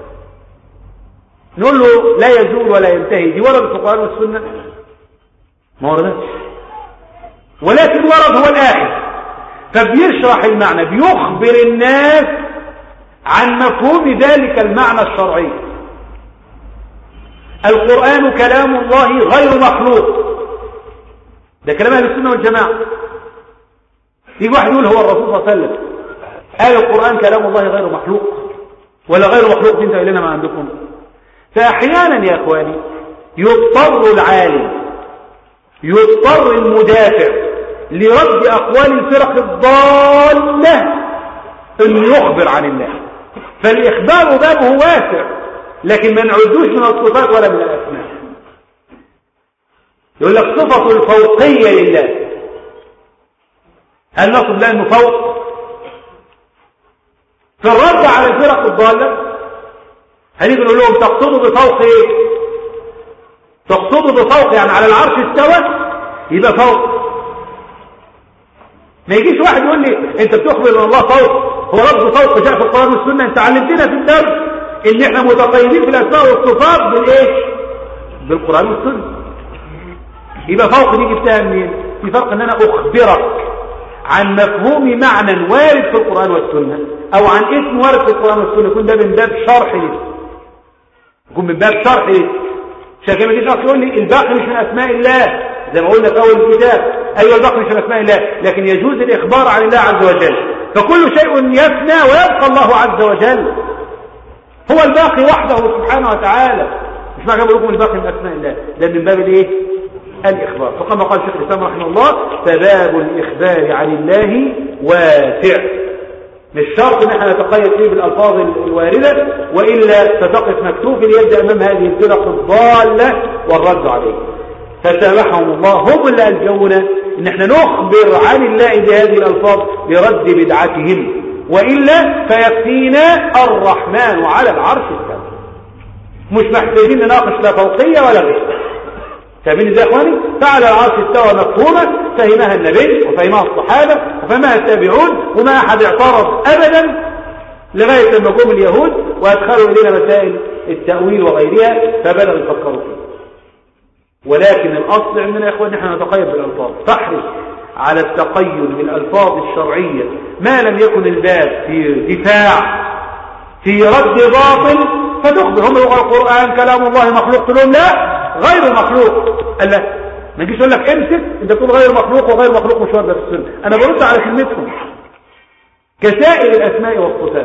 F: نقول له لا يزول ولا ينتهي دي ورد في القرآن والسنة ما وردتش ولكن ورد هو الآخر فبيشرح المعنى بيخبر الناس عن مفهوم ذلك المعنى الشرعي القرآن كلام الله غير مخلوق ده كلام أهل السنة والجماعة يجي واحد يقول هو الرسول صلى الله عليه وسلم قال القرآن كلام الله غير مخلوق ولا غير مخلوق انت لنا ما عندكم فأحيانا يا أخواني يضطر العالم يضطر المدافع لرد أقوال الفرق الضالة أن يخبر عن الله فالإخبار بابه واسع لكن ما نعدوش من الصفات ولا من الأسماء يقول لك صفة الفوقية لله هل نصب له أنه فوق في الرد على الفرق الضالة هنيجي نقول لهم تقصدوا بفوق ايه تقصدوا بفوق يعني على العرش استوى يبقى فوق ما يجيش واحد يقول لي انت بتخبر ان الله فوق هو رب فوق جاء في القرآن والسنة انت علمتنا في الدرس ان احنا متقيدين في الاسماء والصفات بالايه بالقرآن والسنة يبقى فوق دي جبتها منين في فرق ان انا اخبرك عن مفهوم معنى وارد في القرآن والسنة او عن اسم وارد في القرآن والسنة يكون ده من باب شرح لسه يكون من باب شرح لسه عشان كده ما تيجي يقول لي الباقي مش من اسماء الله زي ما قلنا في اول الكتاب ايوه الباقي مش من اسماء الله لكن يجوز الاخبار عن الله عز وجل فكل شيء يفنى ويبقى الله عز وجل هو الباقي وحده سبحانه وتعالى مش معنى بقول لكم الباقي من اسماء الله ده من باب الايه الاخبار فكما قال شيخ الاسلام رحمه الله فباب الاخبار عن الله واسع مش شرط ان احنا نتقيد فيه بالالفاظ الوارده والا ستقف مكتوف اليد امام هذه الفرق الضاله والرد عليه فسامحهم الله هم اللي الجونا ان احنا نخبر عن الله بهذه الالفاظ لرد بدعتهم والا فيكفينا الرحمن على العرش استوى مش محتاجين نناقش لا فوقيه ولا غير فاهمين ازاي يا اخواني فعلى العرش استوى مفهومه فهمها النبي وفهمها الصحابه وفهمها التابعون وما احد اعترض ابدا لغايه لما جم اليهود وادخلوا الينا مسائل التاويل وغيرها فبداوا يفكروا فيه ولكن الاصل عندنا يا اخواني احنا نتقيد بالالفاظ فاحرص على التقيد بالالفاظ الشرعيه ما لم يكن الباب في دفاع في رد باطل فتخبر هم يقول القران كلام الله مخلوق لهم لا غير مخلوق قال لا ما يجيش يقول لك امسك انت تقول غير مخلوق وغير مخلوق مش وارده في السنه انا برد على كلمتهم كسائر الاسماء والصفات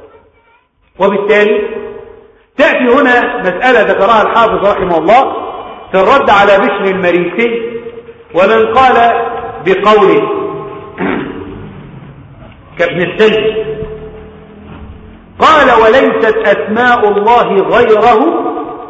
F: وبالتالي تاتي هنا مساله ذكرها الحافظ رحمه الله في الرد على بشر المريسي ومن قال بقوله كابن السلم قال وليست اسماء الله غيره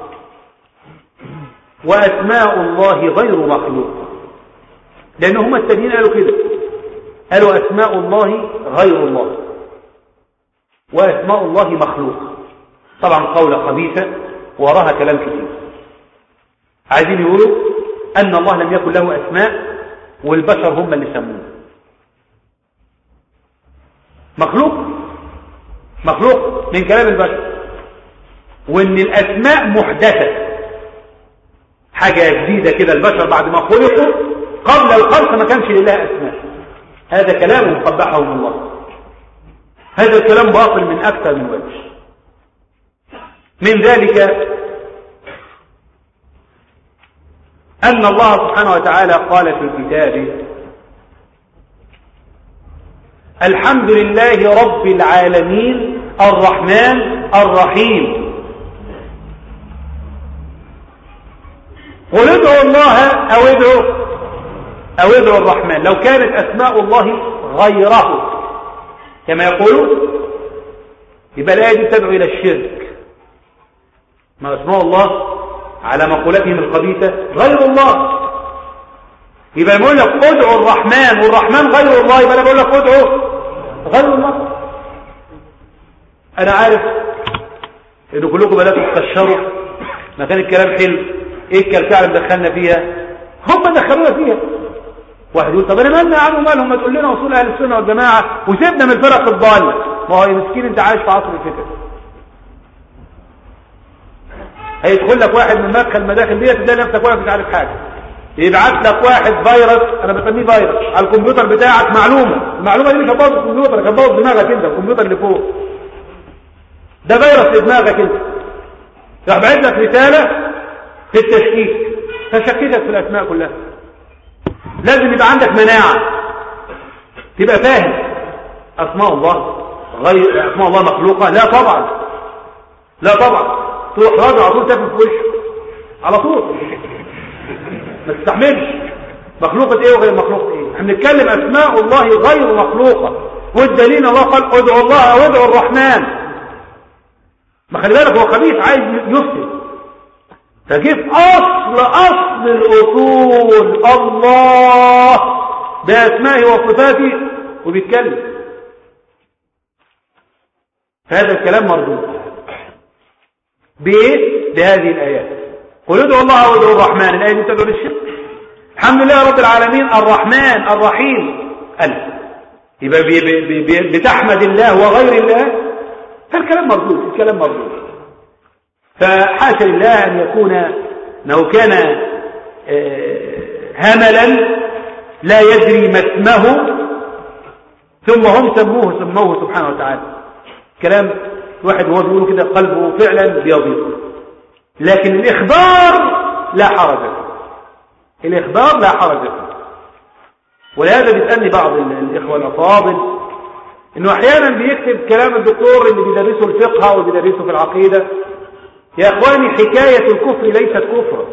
F: وأسماء الله غير مخلوق لأن هم التانيين قالوا كده قالوا أسماء الله غير الله وأسماء الله مخلوق طبعا قولة خبيثة وراها كلام كثير عايزين يقولوا أن الله لم يكن له أسماء والبشر هم اللي سموه مخلوق مخلوق من كلام البشر وان الاسماء محدثة حاجة جديدة كده البشر بعد ما خلقوا قبل الخلق ما كانش لله اسماء هذا كلام قبحهم الله هذا الكلام باطل من اكثر من وجه من ذلك أن الله سبحانه وتعالى قال في كتابه الحمد لله رب العالمين الرحمن الرحيم قل ادعوا الله أو ادعوا أو ادعوا الرحمن لو كانت أسماء الله غيره كما يقولون يبقى الآية دي تدعو إلى الشرك ما اسماء الله على مقولتهم الخبيثة غير الله يبقى بقول لك ادعوا الرحمن والرحمن غير الله يبقى انا بقول لك ادعوا غير الله انا عارف ان كلكم بداتوا تكشروا ما كان الكلام حلو ايه الكلكعه اللي دخلنا فيها هم دخلونا فيها واحد يقول طب انا مالنا يا عم مالهم ما تقول لنا اصول اهل السنه والجماعه وسيبنا من الفرق الضاله ما هو يا مسكين انت عايش في عصر الفتن هيدخل لك واحد من مدخل مداخل ديت تلاقي نفسك واقف مش عارف حاجه يبعت لك واحد فيروس انا بسميه فيروس على الكمبيوتر بتاعك معلومه المعلومه دي مش هتبوظ الكمبيوتر هتبوظ دماغك انت الكمبيوتر اللي فوق ده فيروس في دماغك انت راح بعت لك رساله في التشكيك فشككك في الاسماء كلها لازم يبقى عندك مناعه تبقى فاهم اسماء الله غير اسماء الله مخلوقه لا طبعا لا طبعا تروح راجع على طول تاكل في وشه على طول ما تستحملش مخلوقة ايه وغير مخلوقة ايه احنا بنتكلم اسماء الله غير مخلوقة والدليل الله قال ادعوا الله او ادعوا الرحمن ما خلي بالك هو خبيث عايز يفسد فجيب اصل اصل الاصول الله باسمائه وصفاته وبيتكلم فهذا الكلام مردود بايه بهذه الايات قل ادعوا الله وادعوا الرحمن الايه دي تدعو للشرك الحمد لله رب العالمين الرحمن الرحيم ألف يبقى بي بي بي بتحمد الله وغير الله فالكلام مردود الكلام مردود فحاشا لله أن يكون أنه كان هملا لا يدري ما اسمه ثم هم سموه سموه سبحانه وتعالى كلام واحد وهو بيقول كده قلبه فعلا بيضيق لكن الإخبار لا حرج فيه الإخبار لا حرج فيه ولهذا بيسألني بعض الإخوة الأفاضل إنه أحيانا بيكتب كلام الدكتور اللي بيدرسه الفقه أو بيدرسه في العقيدة يا إخواني حكاية الكفر ليست كفرا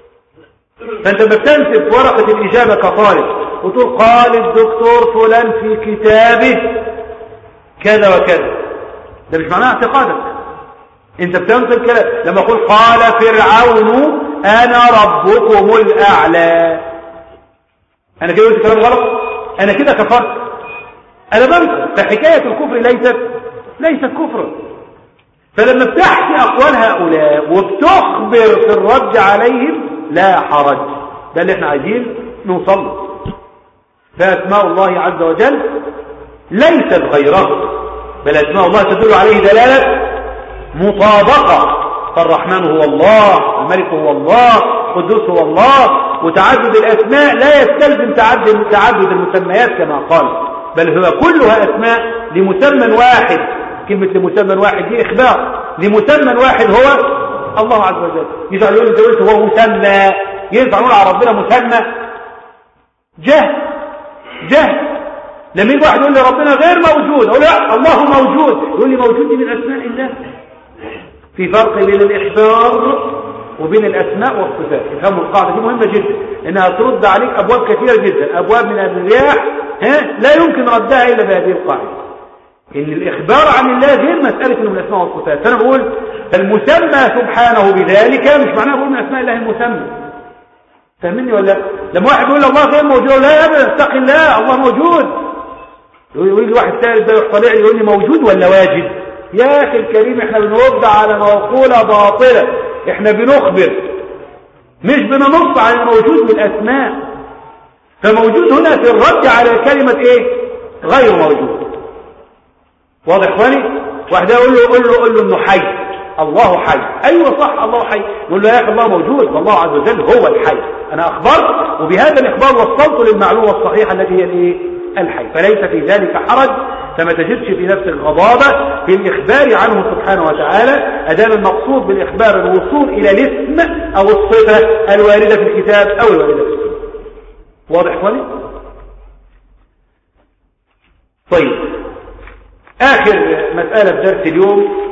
F: فأنت لما بتنسب ورقة الإجابة كطالب وتقول قال الدكتور فلان في كتابه كذا وكذا ده مش معناه اعتقادك انت بتنقل كلام لما اقول قال فرعون انا ربكم الاعلى انا كده قلت كلام غلط انا كده كفرت انا بنقل فحكايه الكفر ليست ليست كفرا فلما بتحكي اقوال هؤلاء وبتخبر في الرد عليهم لا حرج ده اللي احنا عايزين نوصل له فاسماء الله عز وجل ليست غيره بل اسماء الله تدل عليه دلاله مطابقة فالرحمن هو الله الملك هو الله القدوس هو الله وتعدد الأسماء لا يستلزم تعدد, تعدد المسميات كما قال بل هو كلها أسماء لمسمى واحد كلمة لمسمى واحد دي إخبار لمسمى واحد هو الله عز وجل يجعل يقول انت قلت هو مسمى ينفع نقول على ربنا مسمى جهل جهل لما يجي واحد يقول لي ربنا غير موجود اقول لا الله موجود يقول لي موجود دي من اسماء الله في فرق بين الإخبار وبين الأسماء والصفات افهموا القاعدة دي مهمة جدا إنها ترد عليك أبواب كثيرة جدا أبواب من الرياح ها لا يمكن ردها إلا بهذه القاعدة إن الإخبار عن الله غير مسألة من الأسماء والصفات فأنا بقول المسمى سبحانه بذلك مش معناه بقول من أسماء الله المسمى فاهمني ولا لما واحد يقول الله غير موجود لا أبدا اتق الله الله موجود يقول لي واحد ثالث ده يطلع يقول لي موجود ولا واجد يا أخي الكريم احنا بنرد على موقولة باطلة احنا بنخبر مش بننص عن الموجود من الأسماء فموجود هنا في الرد على كلمة ايه غير موجود واضح اخواني واحد يقول له قول له قول له انه حي الله حي ايوه صح الله حي نقول له يا اخي الله موجود والله عز وجل هو الحي انا اخبرت وبهذا الاخبار وصلت للمعلومه الصحيحه التي هي الايه الحي فليس في ذلك حرج فما تجدش في نفسك غضابة في الإخبار عنه سبحانه وتعالى أدام المقصود بالإخبار الوصول إلى الاسم أو الصفة الواردة في الكتاب أو الواردة في السنة واضح اخواني طيب آخر مسألة في درس اليوم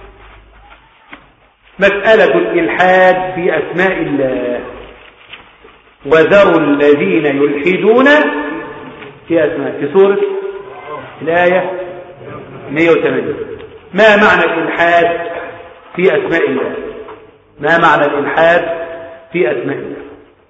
F: مسألة الإلحاد في أسماء الله وذروا الذين يلحدون في أسماء في سورة الآية 108 ما معنى الإلحاد في أسماء الله ما معنى الإلحاد في أسماء الله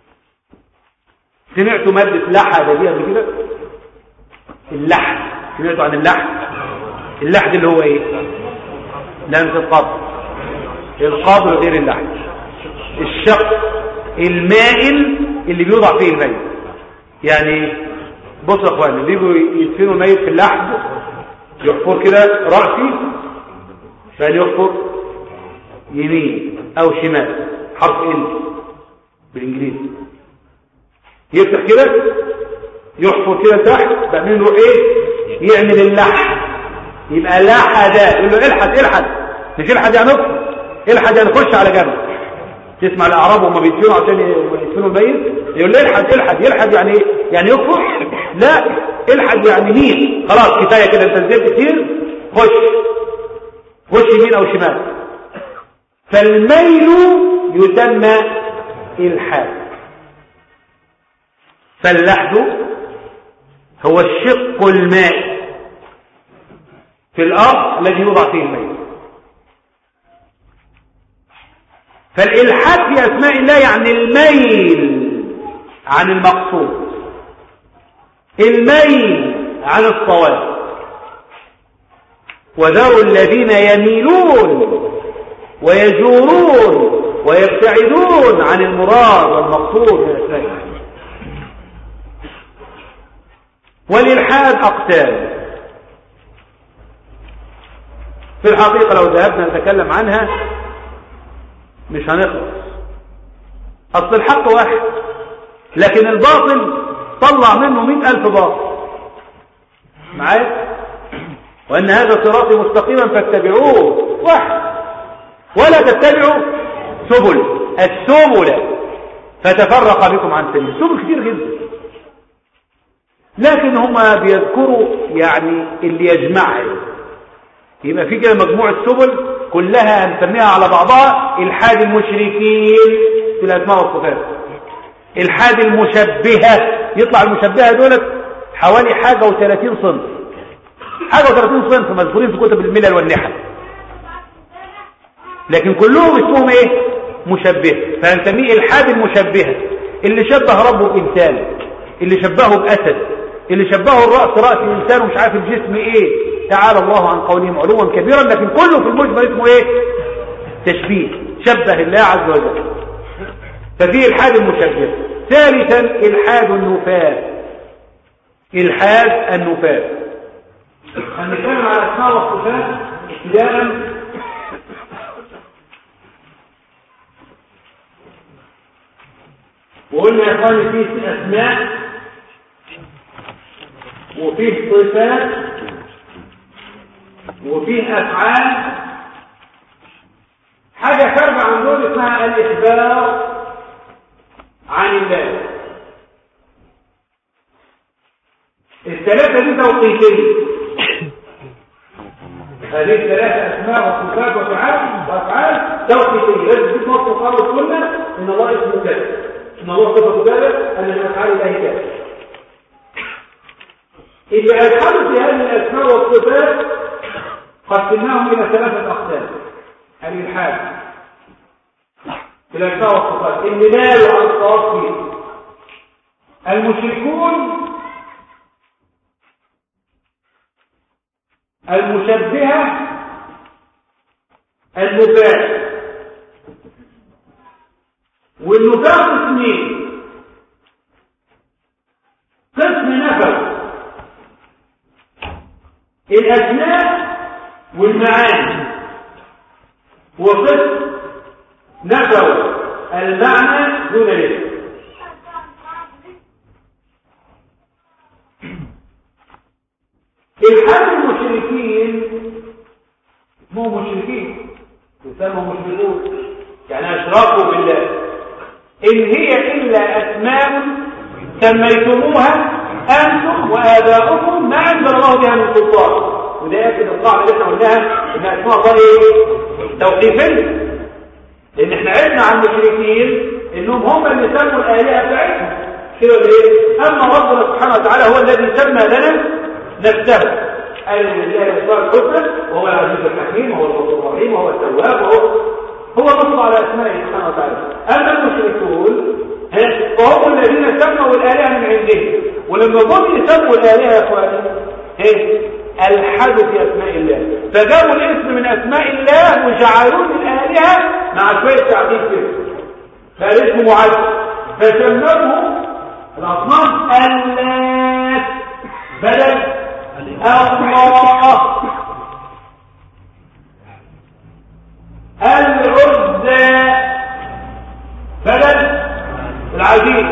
F: سمعتوا مادة لحد دي قبل كده اللحد سمعتوا عن اللحد اللحد اللي هو ايه لمس القبر القبر غير اللحد الشق المائل اللي بيوضع فيه الميت يعني بصوا يا اخواني بيجوا يدفنوا الميت في اللحد يحفر كده رأسي فقال يحفر يمين او شمال حرف ال بالانجليزي يفتح كده يحفر كده تحت بعدين يروح ايه يعمل اللحد يبقى لحد يقول له الحد الحد مش الحد يعني اكفر الحد يعني خش على جنب تسمع الاعراب وهم بيدفنوا عشان يدفنوا الميت يقول له الحد الحد يلحد يعني ايه يعني يكفر لا الحد يعني مين خلاص كفايه كده انت نزلت كتير خش خش يمين او شمال فالميل يسمى الحاد فاللحد هو الشق المائي في الأرض الذي يوضع فيه الميت فالإلحاد في أسماء الله يعني الميل عن المقصود الميل عن الصواب وذروا الذين يميلون ويجورون ويبتعدون عن المراد والمقصود من أسماء الله والإلحاد أقسام في الحقيقة لو ذهبنا نتكلم عنها مش هنخلص أصل الحق واحد لكن الباطل طلع منه مئة ألف باطل معايا وأن هذا صراطي مستقيما فاتبعوه واحد ولا تتبعوا سبل السبل فتفرق بكم عن سبيل السبل كتير جدا لكن هما بيذكروا يعني اللي يجمعها يبقى في كده مجموعة سبل كلها هنسميها على بعضها الحاد المشركين في الأسماء والصفات الحاد المشبهة يطلع المشبهة دولت حوالي حاجة وثلاثين صنف حاجة وثلاثين صنف مذكورين في كتب الملل والنحل لكن كلهم اسمهم ايه مشبه فهنسميه الحاد المشبهة اللي شبه ربه بإنسان اللي شبهه بأسد اللي شبهه الرأس رأس الإنسان ومش عارف الجسم ايه تعالى الله عن قولهم علوا كبيرا لكن كله في المجمل اسمه ايه تشبيه شبه الله عز وجل ففيه الحاد المشبه ثالثا الحاد النفاة الحاد النفاة هنتكلم على الاسماء والصفات ابتداء وقلنا يا اخواني فيه اسماء وفيه صفات وفيه افعال حاجه خارجه عن دول اسمها الاخبار عن الله الثلاثه دي توقيتيه هذه الثلاثه اسماء وصفات وافعال وافعال توقيتيه لازم تكون نص القرآن والسنه ان الله اسمه كذا ان الله صفته كذا ان من افعال الله كذا اللي أدخلوا في هذه الأسماء والصفات قسمناهم إلى ثلاثة أقسام الإلحاد في الأسماء والصفات اللي نالوا عن الصواب فيه المشركون المشبهة المباح والنفاق قسمين قسم نفق الأسماء والمعاني وقسم نفوا المعنى دون الاسم الحال المشركين مو مشركين يسموا مشركون يعني اشراكوا بالله ان هي الا اسماء سميتموها انتم واباؤكم ما انزل الله بها من سلطان وده ياكد القاعده اللي احنا قلناها ان اسماء الله ايه توقيفيه لان احنا عرفنا عن المشركين انهم هم اللي سموا الالهه بتاعتهم كده ليه اما ربنا سبحانه وتعالى هو الذي سمى لنا نفسه قال لله الاسماء الحسنى وهو العزيز الحكيم وهو الغفور الرحيم وهو التواب وهو هو نص على اسمائه سبحانه وتعالى اما المشركون فهم الذين سموا الالهه من عندهم ولما جم يسموا الالهه يا اخواني الحدوا في اسماء الله فجابوا الاسم من اسماء الله وجعلوه من الالهه مع شويه تعقيد كده فالاسم معد فسموه الاصنام اللات بدل الله العزى بدل العزيز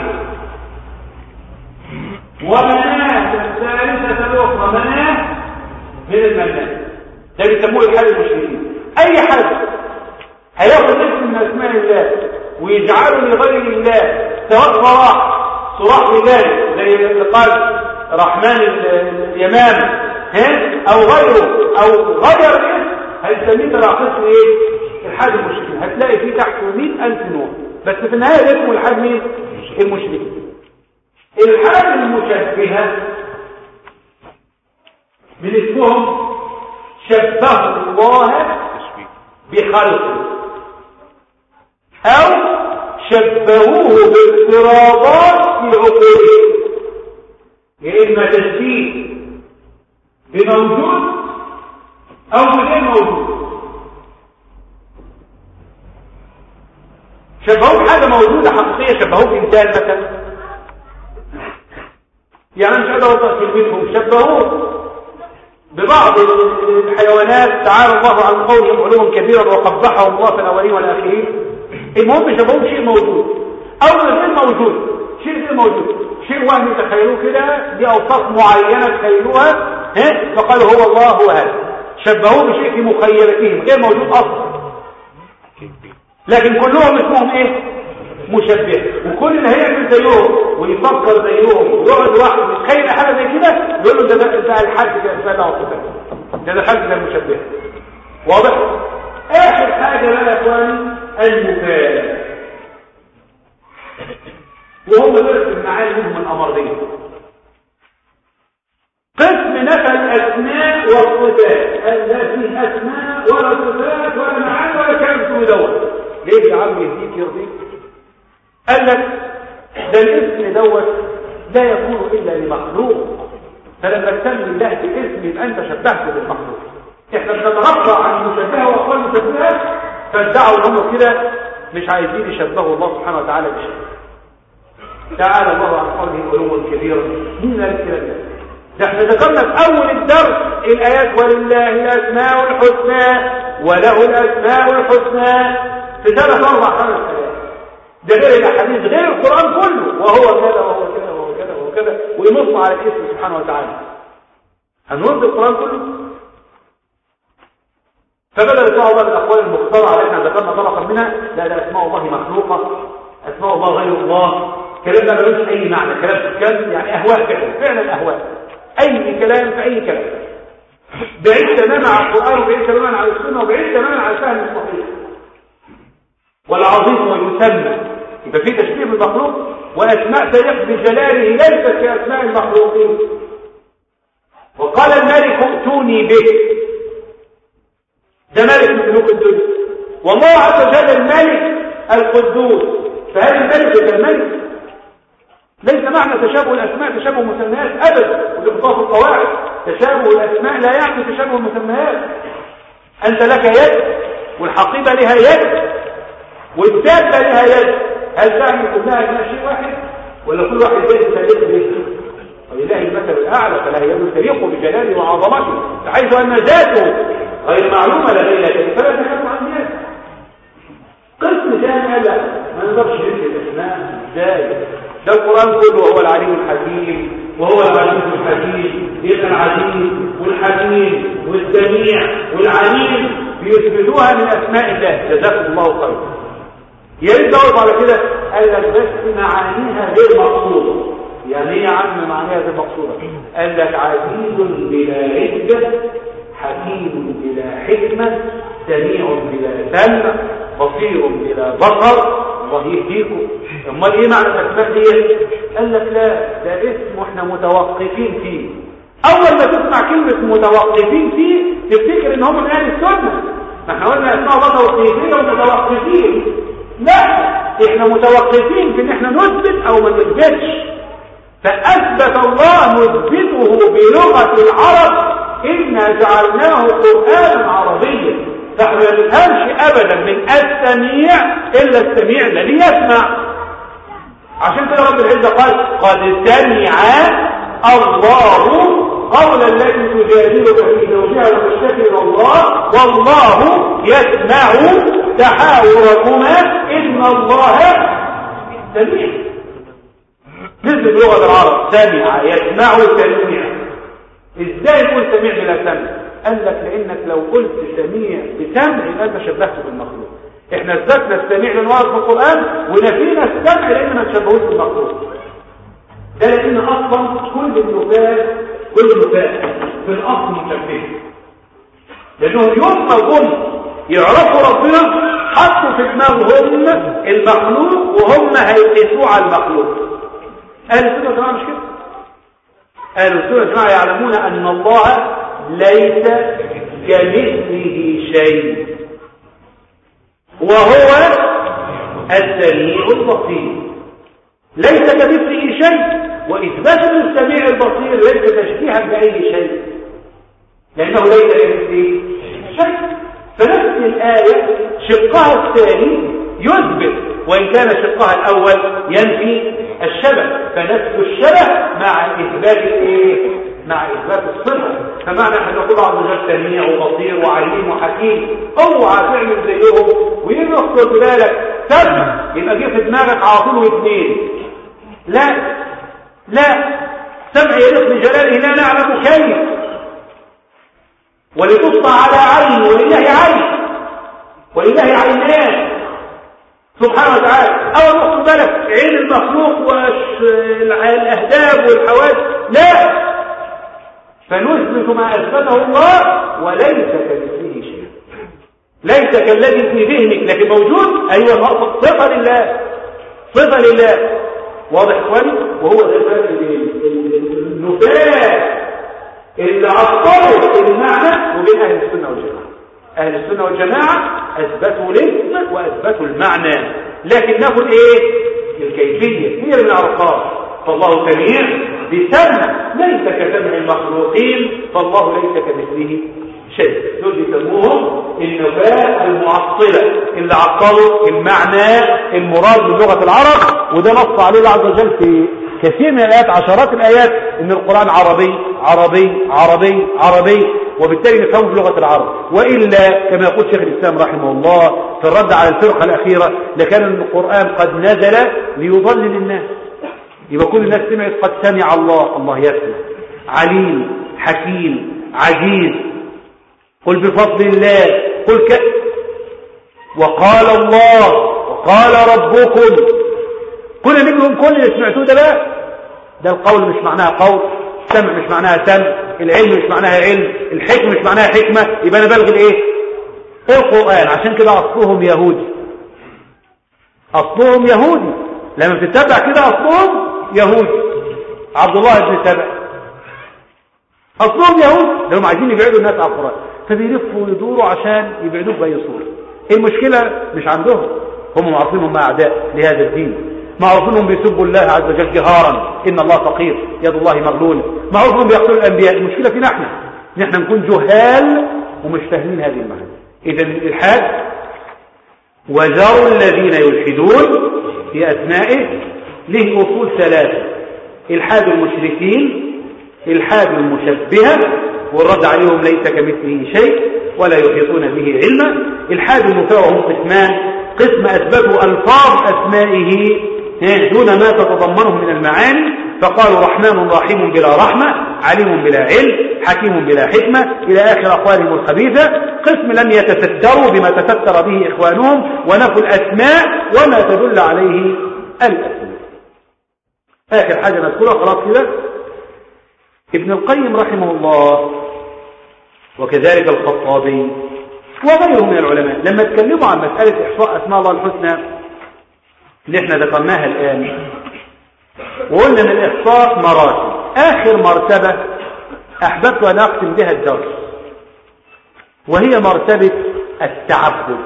F: ومناه الثالثة الأخرى مناه من المنان ده بيسموه الحال المشركين أي حد هياخد اسم من أسماء الله ويجعله لغير الله سواء صراح صراح بذلك زي اللي قال رحمن اليمام او غيره او غير الاسم هيسميه تبع قسم ايه الحاد المشركين هتلاقي فيه تحته 100000 نوع بس في النهايه اسمه الحاد مين المشركين الحاد المشبهه من اسمهم شبهوا الله بخلقه او شبهوه باضطرابات في عقولهم يا إما تشبيه بموجود أو بغير موجود شبهوه حاجة موجودة حقيقية شبهوه بإنسان مثلا يعني مش قادر أوضح كلمتهم شبهوه ببعض الحيوانات تعالى الله عن قولهم علوم كبيرا وقبحهم الله في الأولين والآخرين المهم شبهوه بشيء موجود أو غير موجود شيء غير موجود شيء وهم تخيلوه كده دي اوصاف معينه تخيلوها ها فقالوا هو الله هو هذا شبهوه بشيء في مخيلتهم غير موجود اصلا لكن كلهم اسمهم ايه مشبه وكل اللي هيعمل زيهم ويفكر زيهم ويقعد لوحده ويتخيل حاجه زي كده يقول له ده ده ده الحد كده اسمها ده ده ده الحد ده المشبه واضح اخر حاجه بقى يا اخواني المثال وهم درس المعاني منهم الأمرين قسم نفى الأسماء والصفات قال لا فيه أسماء ولا صفات ولا معاني ولا كلام اسمه دوت ليه يا عم يهديك يرضيك قال لك ده الاسم دوت لا يكون إلا لمخلوق فلما تسمي الله باسم يبقى أنت شبهت بالمخلوق احنا بنتغطى عن المشبهه واقوال المشبهه فادعوا ان هم كده مش عايزين يشبهوا الله سبحانه وتعالى بشيء تعالى الله عن قوله علوا كبيرا مين قال الكلام ده ده احنا ذكرنا في اول الدرس الايات ولله الاسماء الحسنى وله الاسماء الحسنى في ثلاث اربع خمس ايات ده غير الاحاديث غير القران كله وهو كذا وهو كذا وهو كذا وهو كذا وينص على الاسم سبحانه وتعالى هنرد القران كله فبدل اسماء الله بالاقوال المخترعه اللي احنا ذكرنا طبقا منها لا ده اسماء الله مخلوقه اسماء الله غير الله كلام ده ملوش اي معنى كلام كلام يعني اهواء فعلا فعلا اهواء اي كلام في اي كلام بعيد تماما عن القران وبعيد تماما عن السنه وبعيد تماما عن الفهم الصحيح والعظيم ويسمى يبقى في تشبيه بالمخلوق واسماء تليق بجلاله ليست كاسماء المخلوقين وقال الملك ائتوني به ده ملك من ملوك الدنيا والله عز وجل الملك القدوس فهل الملك ده الملك ليس معنى تشابه الأسماء تشابه المسميات أبدا ودي خطاب القواعد تشابه الأسماء لا يعني تشابه المسميات أنت لك يد والحقيبة لها يد والدابة لها يد هل تعني كلها انها شيء واحد ولا كل واحد زي تليق به ولله المثل الاعلى فلا يد تليق بجلاله وعظمته حيث ان ذاته غير معلومه لدينا فلا تخاف عن الناس قسم ثاني قال لا ما نقدرش ننسى الاسماء ازاي ده القران كله وهو العليم الحكيم وهو العزيز الحكيم يبقى العزيز والحكيم والسميع والعليم بيثبتوها من اسماء الله جزاكم الله خيرا يا ريت دور على كده قال لك بس معانيها غير مقصوده يعني ايه يا عم معانيها غير مقصوده قال لك عزيز بلا عده حكيم بلا حكمه سميع بلا سمع بصير بلا بصر الله يهديكم امال ايه معنى الاسماء دي قال لك لا ده اسم احنا متوقفين فيه اول ما تسمع كلمه متوقفين فيه تفتكر ان هم من اهل السنه ما احنا قلنا اسماء الله توقيفين ومتوقفين لا احنا متوقفين في ان احنا نثبت او ما نثبتش فاثبت الله نثبته بلغه العرب انا جعلناه قرانا عربيا فاحنا ما نفهمش ابدا من السميع الا السميع الذي يسمع عشان كده رب العزه قال قد سمع الله قول التي تجادلك في زوجها وتشتكي الى الله والله يسمع تحاوركما ان الله سميع مثل لغه العرب سمع يسمع سميع ازاي يكون سميع بلا سمع قال لك لانك لو قلت سميع بسمع يبقى انت شبهته بالمخلوق احنا اثبتنا السميع للوارد في القران ونفينا السمع لان ما نشبهوش بالمخلوق ده لان اصلا كل النفاة كل النفاة في الاصل مشبهه لانهم يوم ما جم يعرفوا ربنا حطوا في دماغهم المخلوق وهم هيقيسوه على المخلوق اهل السنه يا جماعه مش كده اهل السنه يا جماعه يعلمون ان الله ليس كمثله شيء وهو السميع البصير ليس كمثله شيء واثبات السميع البصير ليس تشبيها باي شيء لانه ليس كمثله شيء فنفس الايه شقها الثاني يثبت وان كان شقها الاول ينفي الشبه فنفس الشبه مع اثبات الايه مع اثبات الصفه فمعنى ان نقول عز وجل سميع وبصير وعليم وحكيم اوعى تعمل زيهم ويدخل في بالك سمع يبقى جه في دماغك على طول واثنين لا لا سمع يليق بجلاله لا نعلم كيف ولتصنع على عين ولله عين ولله عينان سبحانه وتعالى اول ما بالك عين المخلوق والاهداب والحوادث لا فنثبت ما اثبته الله وليس كمثله شيء ليس كالذي في ذهنك لكن موجود ايوه صفه لله صفه لله واضح اخواني وهو ده النفاة اللي عطلوا المعنى وبين اهل السنه والجماعه اهل السنه والجماعه اثبتوا الاسم واثبتوا المعنى لكن ناخد ايه الكيفيه هي اللي نعرفهاش فالله سميع بسمع ليس كسمع المخلوقين فالله ليس كمثله شيء دول يسموهم النفاة المعطلة اللي عطلوا المعنى المراد من لغة العرب وده نص عليه الله عز وجل في كثير من الآيات عشرات الآيات ان القرآن عربي عربي عربي عربي وبالتالي نفهمه في لغة العرب وإلا كما يقول شيخ الإسلام رحمه الله في الرد على الفرقة الأخيرة لكان القرآن قد نزل ليضلل الناس يبقى كل الناس سمعت قد سمع الله الله يسمع عليم حكيم عزيز قل بفضل الله قل ك... وقال الله وقال ربكم كل منهم كل اللي سمعتوه ده بقى ده القول مش معناها قول سمع مش معناها سمع العلم مش معناها علم الحكمة مش معناها حكمة يبقى انا بلغي الايه القرآن عشان كده اصلهم يهودي اصلهم يهودي لما بتتبع كده اصلهم يهودي عبد الله بن سبع اصلهم يهود ده هم عايزين يبعدوا الناس عن القرآن فبيلفوا ويدوروا عشان يبعدوك بأي صورة المشكلة مش عندهم هم معروفين هم أعداء لهذا الدين معروفين انهم بيسبوا الله عز وجل جهارا إن الله فقير يد الله مغلولة معروف انهم بيقتلوا الأنبياء المشكلة فينا احنا ان احنا نكون جهال ومش فاهمين هذه المعنى إذا الإلحاد وذروا الذين يلحدون في في أسمائه له أصول ثلاثة إلحاد المشركين إلحاد المشبهة والرد عليهم ليس كمثله شيء ولا يحيطون به علما إلحاد المفاوة هم قسمان قسم أثبتوا ألفاظ أسمائه دون ما تتضمنه من المعاني فقالوا رحمن رحيم بلا رحمة عليم بلا علم حكيم بلا حكمة إلى آخر أقوالهم الخبيثة قسم لم يتستروا بما تستر به إخوانهم ونفوا الأسماء وما تدل عليه الأسماء آخر حاجة نذكرها خلاص كده ابن القيم رحمه الله وكذلك الخطابي وغيره من العلماء لما اتكلموا عن مسألة إحصاء أسماء الله الحسنى اللي احنا ذكرناها الآن وقلنا ان الإحصاء مراتب آخر مرتبة أحببت أن أقسم بها الدرس وهي مرتبة التعبد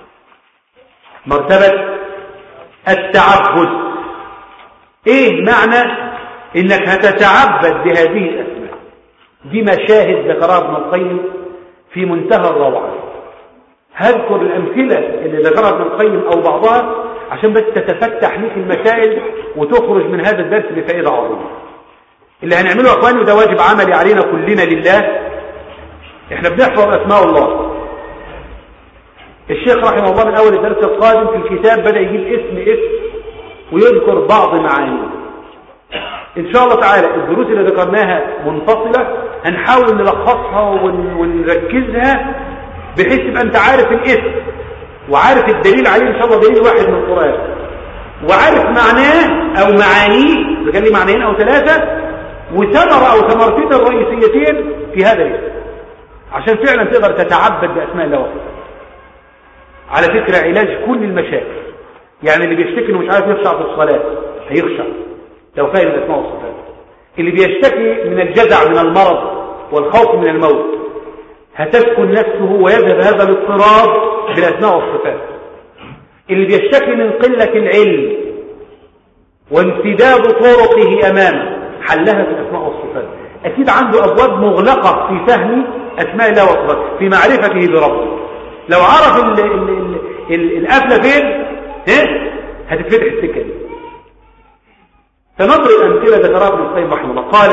F: مرتبة التعبد ايه معنى انك هتتعبد بهذه الاسماء دي مشاهد ذكرها ابن القيم في منتهى الروعه هذكر الامثله اللي ذكرها ابن القيم او بعضها عشان بس تتفتح ليك المسائل وتخرج من هذا الدرس بفائده عظيمه اللي هنعمله يا اخواني وده واجب عملي علينا كلنا لله احنا بنحفظ اسماء الله الشيخ رحمه الله من اول الدرس القادم في الكتاب بدا يجيب اسم اسم ويذكر بعض معانيه ان شاء الله تعالى الدروس اللي ذكرناها منفصله هنحاول نلخصها ونركزها بحيث تبقى انت عارف الاسم وعارف الدليل عليه ان شاء الله دليل واحد من القران وعارف معناه او معانيه بكلم معنيين او ثلاثه وثمره او ثمرتين الرئيسيتين في هذا الاسم عشان فعلا تقدر تتعبد باسماء الله وحده على فكره علاج كل المشاكل يعني اللي بيشتكي انه مش عارف يخشع في الصلاه هيخشع لو فاهم الاسماء والصفات اللي بيشتكي من الجزع من المرض والخوف من الموت هتسكن نفسه ويذهب هذا الاضطراب بالاسماء والصفات اللي بيشتكي من قله العلم وانسداد طرقه امامه حلها في الاسماء والصفات اكيد عنده ابواب مغلقه في فهم اسماء الله وصفاته في معرفته بربه لو عرف ال ال ال ال القفله فين ايه هتتفتح السكه دي فنضرب امثله ذكرها ابن القيم رحمه الله قال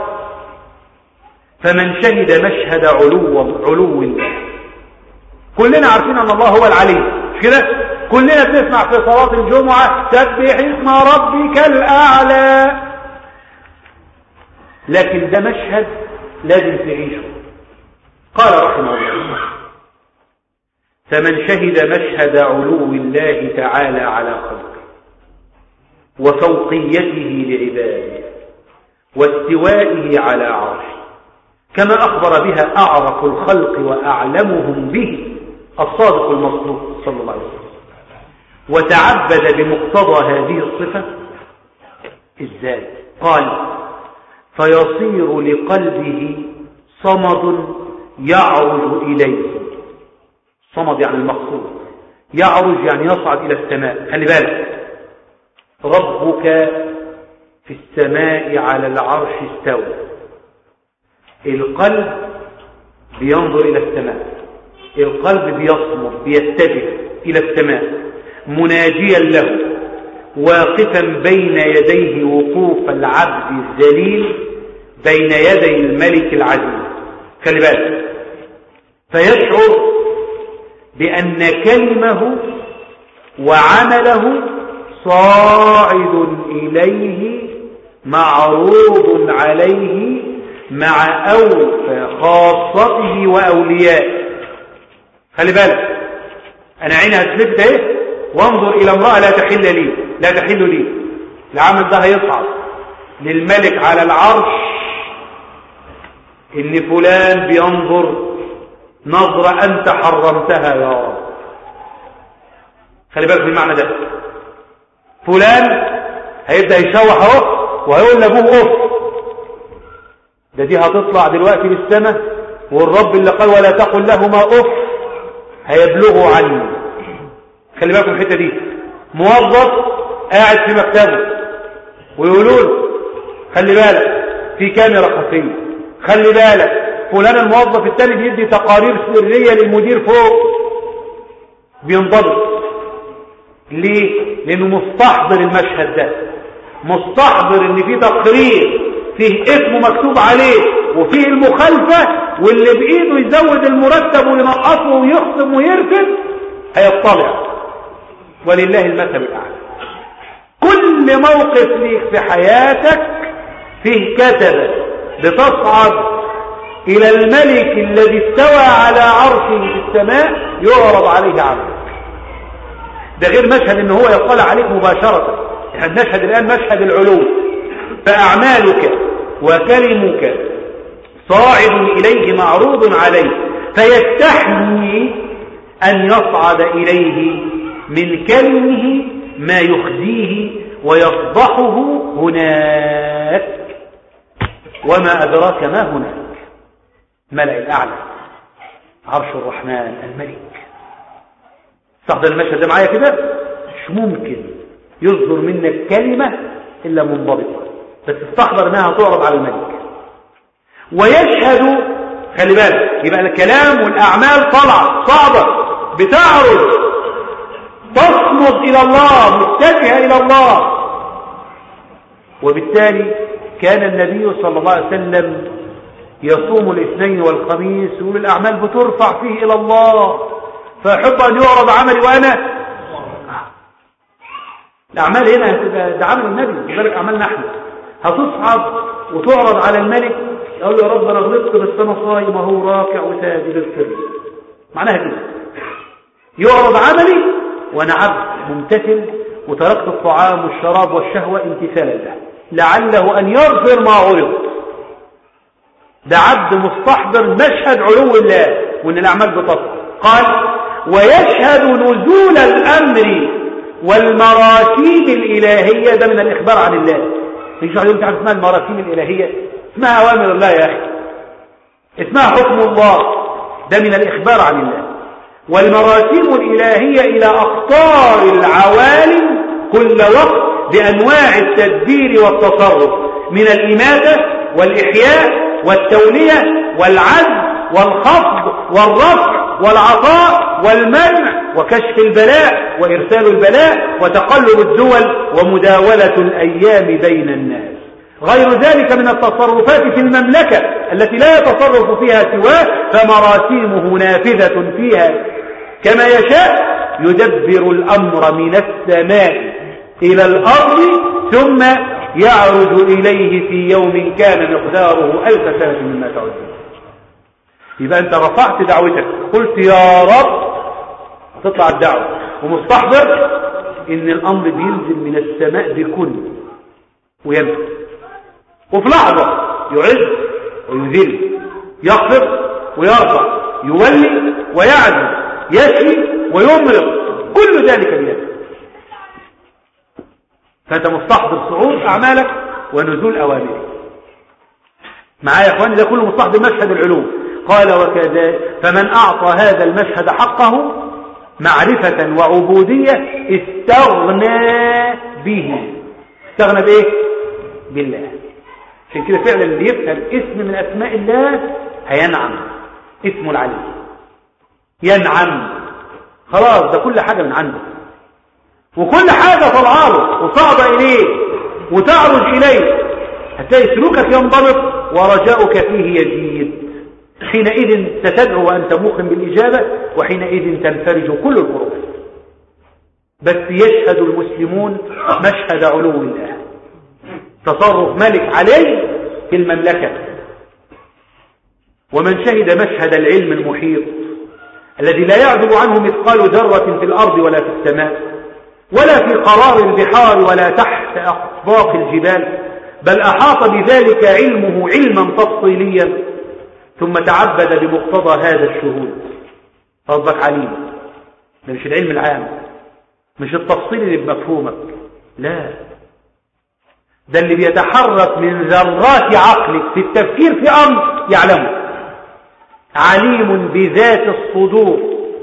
F: فمن شهد مشهد علو علو الله كلنا عارفين ان الله هو العلي مش كده كلنا بنسمع في صلاه الجمعه سبح اسم ربك الاعلى لكن ده مشهد لازم تعيشه قال رحمه الله فمن شهد مشهد علو الله تعالى على خلقه وفوقيته لعباده واستوائه على عرشه كما أخبر بها أعرف الخلق وأعلمهم به الصادق المصدوق صلى الله عليه وسلم وتعبد بمقتضى هذه الصفة ازاي قال فيصير لقلبه صمد يعرج إليه صمد يعني المقصود يعرج يعني يصعد إلى السماء خلي بالك ربك في السماء على العرش استوى القلب بينظر إلى السماء القلب بيصمد بيتجه إلى السماء مناجيا له واقفا بين يديه وقوف العبد الذليل بين يدي الملك العزيز خلي بالك فيشعر بأن كلمه وعمله صاعد إليه معروض عليه مع أوفى خاصته وأوليائه خلي بالك أنا عيني هتلفت اهي وانظر إلى امرأة لا تحل لي لا تحل لي العمل ده هيصعد للملك على العرش إن فلان بينظر نظرة أنت حرمتها يا رب خلي بالك من المعنى ده فلان هيبدأ يشوح اهو وهيقول لابوه اف ده دي هتطلع دلوقتي بالسماء والرب اللي قال ولا تقل لهما اف هيبلغوا عني خلي بالكم الحته دي موظف قاعد في مكتبه ويقولوا له خلي بالك في كاميرا خفيه خلي بالك فلان الموظف الثاني بيدي تقارير سريه للمدير فوق بينضبط ليه لانه مستحضر المشهد ده مستحضر ان في تقرير فيه اسمه مكتوب عليه وفيه المخالفة واللي بإيده يزود المرتب وينقصه ويخصم ويرفض هيطلع ولله المثل الأعلى كل موقف ليك في حياتك فيه كتبة بتصعد إلى الملك الذي استوى على عرشه في السماء يعرض عليه عملك ده غير مشهد ان هو يطلع عليك مباشرة احنا بنشهد الآن مشهد العلو فأعمالك وكلمك صاعد إليه معروض عليه فيستحمي أن يصعد إليه من كلمه ما يخزيه ويفضحه هناك وما أدراك ما هناك ملأ الأعلى عرش الرحمن الملك استحضر المشهد ده معايا كده مش ممكن يصدر منك كلمة إلا منضبطة بس استحضر انها تعرض على الملك ويشهد خلي بالك يبقى الكلام والأعمال طالعه صعبة بتعرض تصمد إلى الله متجهة إلى الله وبالتالي كان النبي صلى الله عليه وسلم يصوم الاثنين والخميس والأعمال بترفع فيه إلى الله فأحب أن يعرض عملي وأنا الأعمال هنا هتبقى ده عمل النبي لذلك أعمالنا احنا هتصعد وتعرض على الملك يقول له يا رب انا غلطت بس انا صايم اهو راكع وساجد السر معناها كده يعرض عملي وانا عبد ممتثل وتركت الطعام والشراب والشهوة امتثالا له لعله ان يغفر ما عرض ده عبد مستحضر مشهد علو الله وان الاعمال بتصل قال ويشهد نزول الامر والمراتيب الالهيه ده من الاخبار عن الله مش واحد يقول تعرف اسمها المراتيب الالهيه اسمها اوامر الله يا اخي اسمها حكم الله ده من الاخبار عن الله والمراتب الالهيه الى اقطار العوالم كل وقت بانواع التدبير والتصرف من الاماته والاحياء والتوليه والعزل والخفض والرفع والعطاء والمنع وكشف البلاء وإرسال البلاء وتقلب الدول ومداولة الأيام بين الناس غير ذلك من التصرفات في المملكة التي لا يتصرف فيها سواه فمراسيمه نافذة فيها كما يشاء يدبر الأمر من السماء إلى الأرض ثم يعرج إليه في يوم كان مقداره ألف سنة مما تعدون يبقى أنت رفعت دعوتك قلت يا رب تطلع الدعوة ومستحضر إن الأمر بينزل من السماء بكل وينزل وفي لحظة يعز ويذل يخفض ويرفع يولي ويعزل يشفي ويمرض كل ذلك بيده فأنت مستحضر صعود أعمالك ونزول أوامرك معايا يا أخواني ده كله مستحضر مشهد العلوم قال وكذا فمن أعطى هذا المشهد حقه معرفة وعبودية استغنى به استغنى بإيه؟ بالله عشان كده فعلا اللي يفهم اسم من أسماء الله هينعم اسمه العليم ينعم خلاص ده كل حاجة من عنده وكل حاجة طلعه له وصعد إليه وتعرج إليه هتلاقي سلوكك ينضبط ورجاؤك فيه يزيد حينئذ ستدعو وأنت موقن بالإجابة وحينئذ تنفرج كل الكروبات بس يشهد المسلمون مشهد علو الله تصرف ملك علي في المملكة ومن شهد مشهد العلم المحيط الذي لا يعزب عنه مثقال ذرة في الأرض ولا في السماء ولا في قرار البحار ولا تحت أطباق الجبال بل أحاط بذلك علمه علما تفصيليا ثم تعبد بمقتضى هذا الشهود ربك عليم ده مش العلم العام مش التفصيل اللي بمفهومك لا ده اللي بيتحرك من ذرات عقلك في التفكير في أمر يعلمه عليم بذات الصدور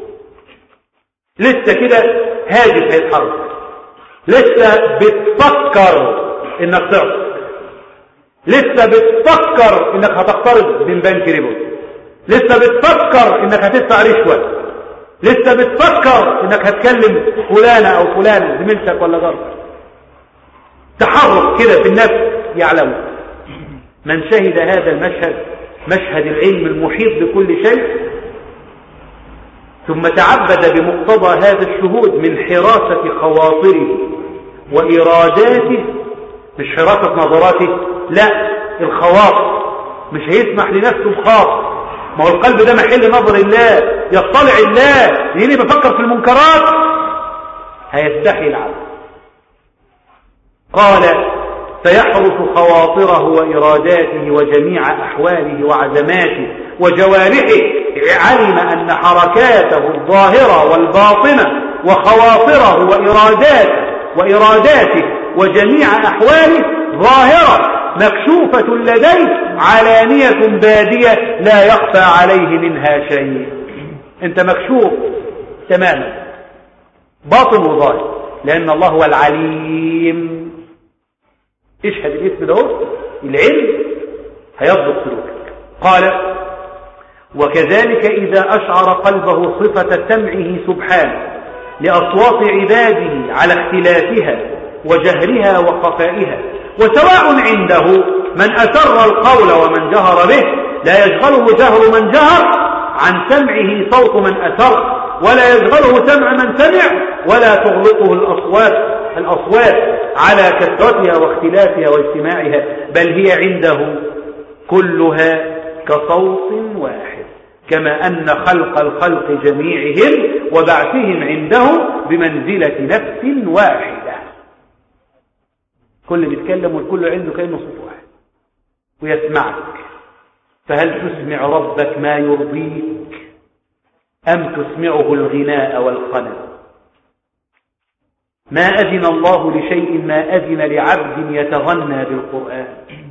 F: لسه كده هاجس هيتحرك لسه بتفكر انك تعصي لسه بتفكر انك هتقترض من بنك ريبو لسه بتفكر انك هتدفع رشوة لسه بتفكر انك هتكلم فلانة او فلان زميلتك ولا جارتك تحرك كده في النفس يعلم من شهد هذا المشهد مشهد العلم المحيط بكل شيء ثم تعبد بمقتضى هذا الشهود من حراسة خواطره وإراداته مش حراسة نظراته لا الخواطر مش هيسمح لنفسه بخاطر ما هو القلب ده محل نظر الله يطلع الله يلي بفكر في المنكرات هيستحي العبد قال فيحرس خواطره وإراداته وجميع أحواله وعزماته وجوارحه علم أن حركاته الظاهرة والباطنة وخواطره وإراداته وإراداته وجميع أحواله ظاهرة مكشوفة لديه علانية بادية لا يخفى عليه منها شيء انت مكشوف تماما باطن وظاهر لأن الله هو العليم اشهد الاسم ده العلم هيضبط سلوكك قال وكذلك إذا أشعر قلبه صفة سمعه سبحانه لأصوات عباده على اختلافها وجهرها وخفائها وسواء عنده من أسر القول ومن جهر به لا يشغله جهر من جهر عن سمعه صوت من أسر ولا يشغله سمع من سمع ولا تغلطه الأصوات الأصوات على كثرتها واختلافها واجتماعها بل هي عنده كلها كصوت واحد كما أن خلق الخلق جميعهم وبعثهم عنده بمنزلة نفس واحدة كل بيتكلم والكل عنده كأنه صوت واحد ويسمعك فهل تسمع ربك ما يرضيك أم تسمعه الغناء والخنم ما أذن الله لشيء ما أذن لعبد يتغنى بالقرآن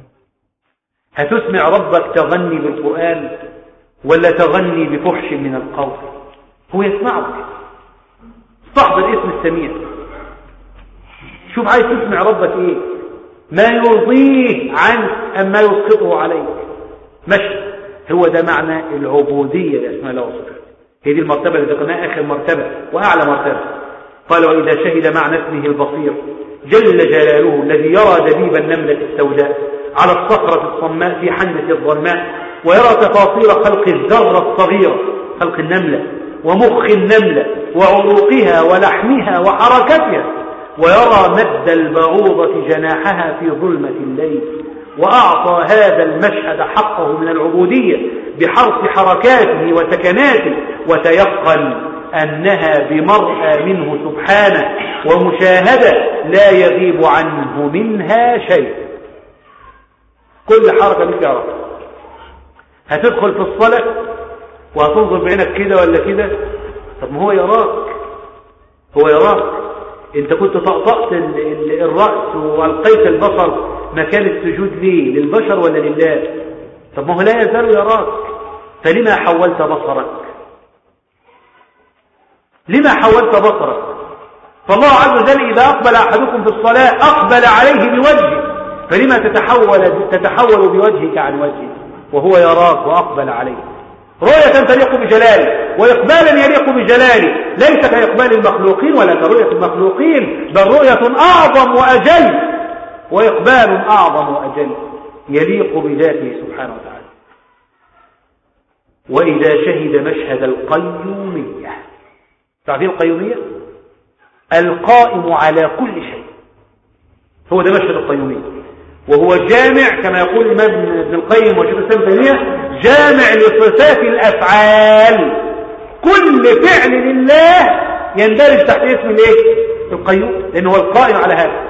F: هتسمع ربك تغني بالقرآن ولا تغني بفحش من القول هو يسمعك استحضر اسم السميع شوف عايز تسمع ربك ايه ما يرضيه عنك أم ما يسقطه عليك مشي هو ده معنى العبودية لأسماء الله وصفاته هي دي المرتبة اللي ذكرناها آخر مرتبة وأعلى مرتبة قال وإذا شهد معنى اسمه البصير جل جلاله الذي يرى دبيب النملة السوداء على الصخرة الصماء في حنة الظلماء ويرى تفاصيل خلق الذرة الصغيرة خلق النملة ومخ النملة وعروقها ولحمها وحركتها ويرى مد البعوضة جناحها في ظلمة الليل وأعطى هذا المشهد حقه من العبودية بحرص حركاته وسكناته وتيقن أنها بمرأى منه سبحانه ومشاهدة لا يغيب عنه منها شيء كل حركة لك يعرف هتدخل في الصلاة وهتنظر بعينك كده ولا كده طب ما هو يراك هو يراك انت كنت طقطقت الرأس والقيت البصر مكان السجود ليه للبشر ولا لله طب ما هو لا يزال يراك فلما حولت بصرك لما حولت بصرك فالله عز وجل إذا أقبل أحدكم في الصلاة أقبل عليه بوجهه فلما تتحول تتحول بوجهك عن وجهه وهو يراك وأقبل عليه رؤية تليق بجلاله وإقبالا يليق بجلاله ليس كإقبال المخلوقين ولا كرؤية المخلوقين بل رؤية أعظم وأجل وإقبال أعظم وأجل يليق بذاته سبحانه وتعالى وإذا شهد مشهد القيومية تعرفين القيومية القائم على كل شيء هو ده مشهد القيومية وهو جامع كما يقول الإمام ابن القيم وشيخ الإسلام تيمية جامع لصفات الأفعال كل فعل لله يندرج تحت اسم الايه القيوم لأنه هو القائم على هذا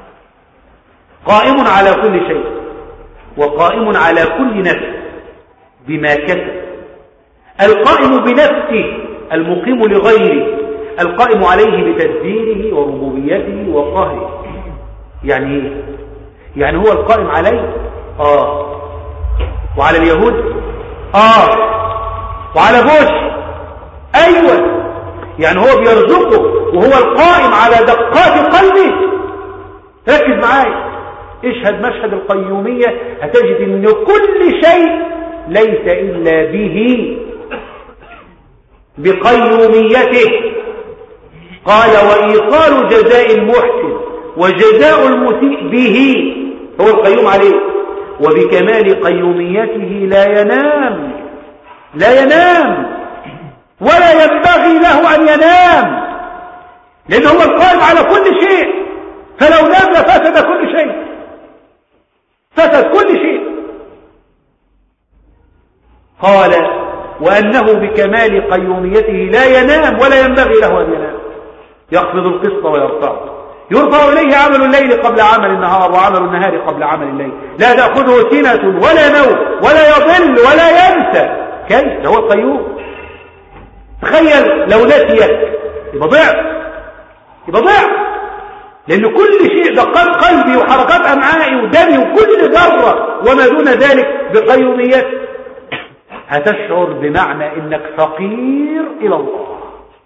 F: قائم على كل شيء وقائم على كل نفس بما كسب القائم بنفسه المقيم لغيره القائم عليه بتدبيره وربوبيته وقهره يعني ايه يعني هو القائم عليه اه وعلى اليهود اه وعلى بوش ايوه يعني هو بيرزقه وهو القائم على دقات قلبه ركز معايا اشهد مشهد القيومية هتجد ان كل شيء ليس الا به بقيوميته قال وإيصال جزاء المحسن وجزاء المسيء به هو القيوم عليه وبكمال قيوميته لا ينام لا ينام ولا ينبغي له أن ينام لأنه هو القائم على كل شيء فلو نام لفسد كل شيء فسد كل شيء قال وأنه بكمال قيوميته لا ينام ولا ينبغي له أن ينام يخفض القسط ويرفعه يرفع إليه عمل الليل قبل عمل النهار وعمل النهار قبل عمل الليل لا تأخذه سنة ولا نوم ولا يضل ولا ينسى كيف هو القيوم تخيل لو نسيك يبقى ضعف يبقى ضعف لأن كل شيء دقات قلبي وحركات أمعائي ودمي وكل ذرة وما دون ذلك بقيوميته هتشعر بمعنى انك فقير الى الله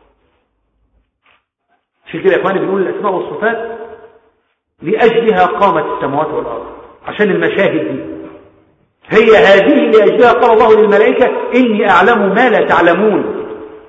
F: عشان كده يا اخواني بنقول الاسماء والصفات لاجلها قامت السماوات والارض عشان المشاهد دي هي هذه لاجلها قال الله للملائكه اني اعلم ما لا تعلمون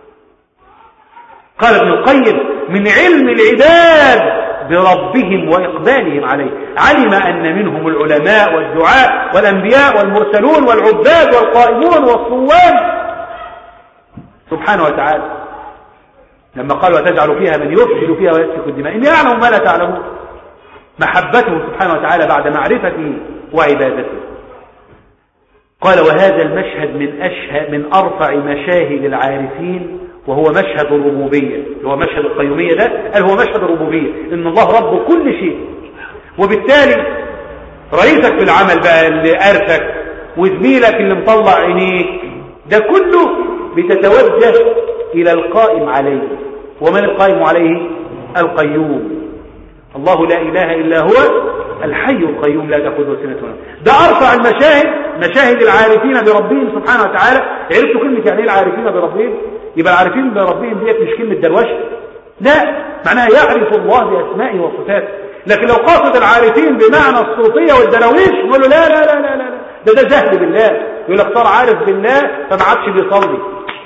F: قال ابن القيم من علم العباد بربهم وإقبالهم عليه علم أن منهم العلماء والدعاء والأنبياء والمرسلون والعباد والقائمون والصوام سبحانه وتعالى لما قال وتجعل فيها من يفسد فيها ويسفك الدماء إني أعلم ما لا تعلمون محبته سبحانه وتعالى بعد معرفته وعبادته قال وهذا المشهد من أشهد من أرفع مشاهد العارفين وهو مشهد الربوبية هو مشهد القيومية ده قال هو مشهد الربوبية إن الله رب كل شيء وبالتالي رئيسك في العمل بقى اللي أرثك وزميلك اللي مطلع عينيك ده كله بتتوجه إلى القائم عليه ومن القائم عليه القيوم الله لا إله إلا هو الحي القيوم لا تأخذه سنة ولا ده أرفع المشاهد مشاهد العارفين بربهم سبحانه وتعالى عرفتوا كلمة يعني ايه العارفين بربهم يبقى العارفين بربهم ديت مش كلمة دروشه لا معناها يعرف الله بأسمائه وصفاته لكن لو قاصد العارفين بمعنى الصوفية والدراويش نقول له لا لا لا لا لا ده ده جهل بالله يقول لك صار عارف بالله فما عادش بيصلي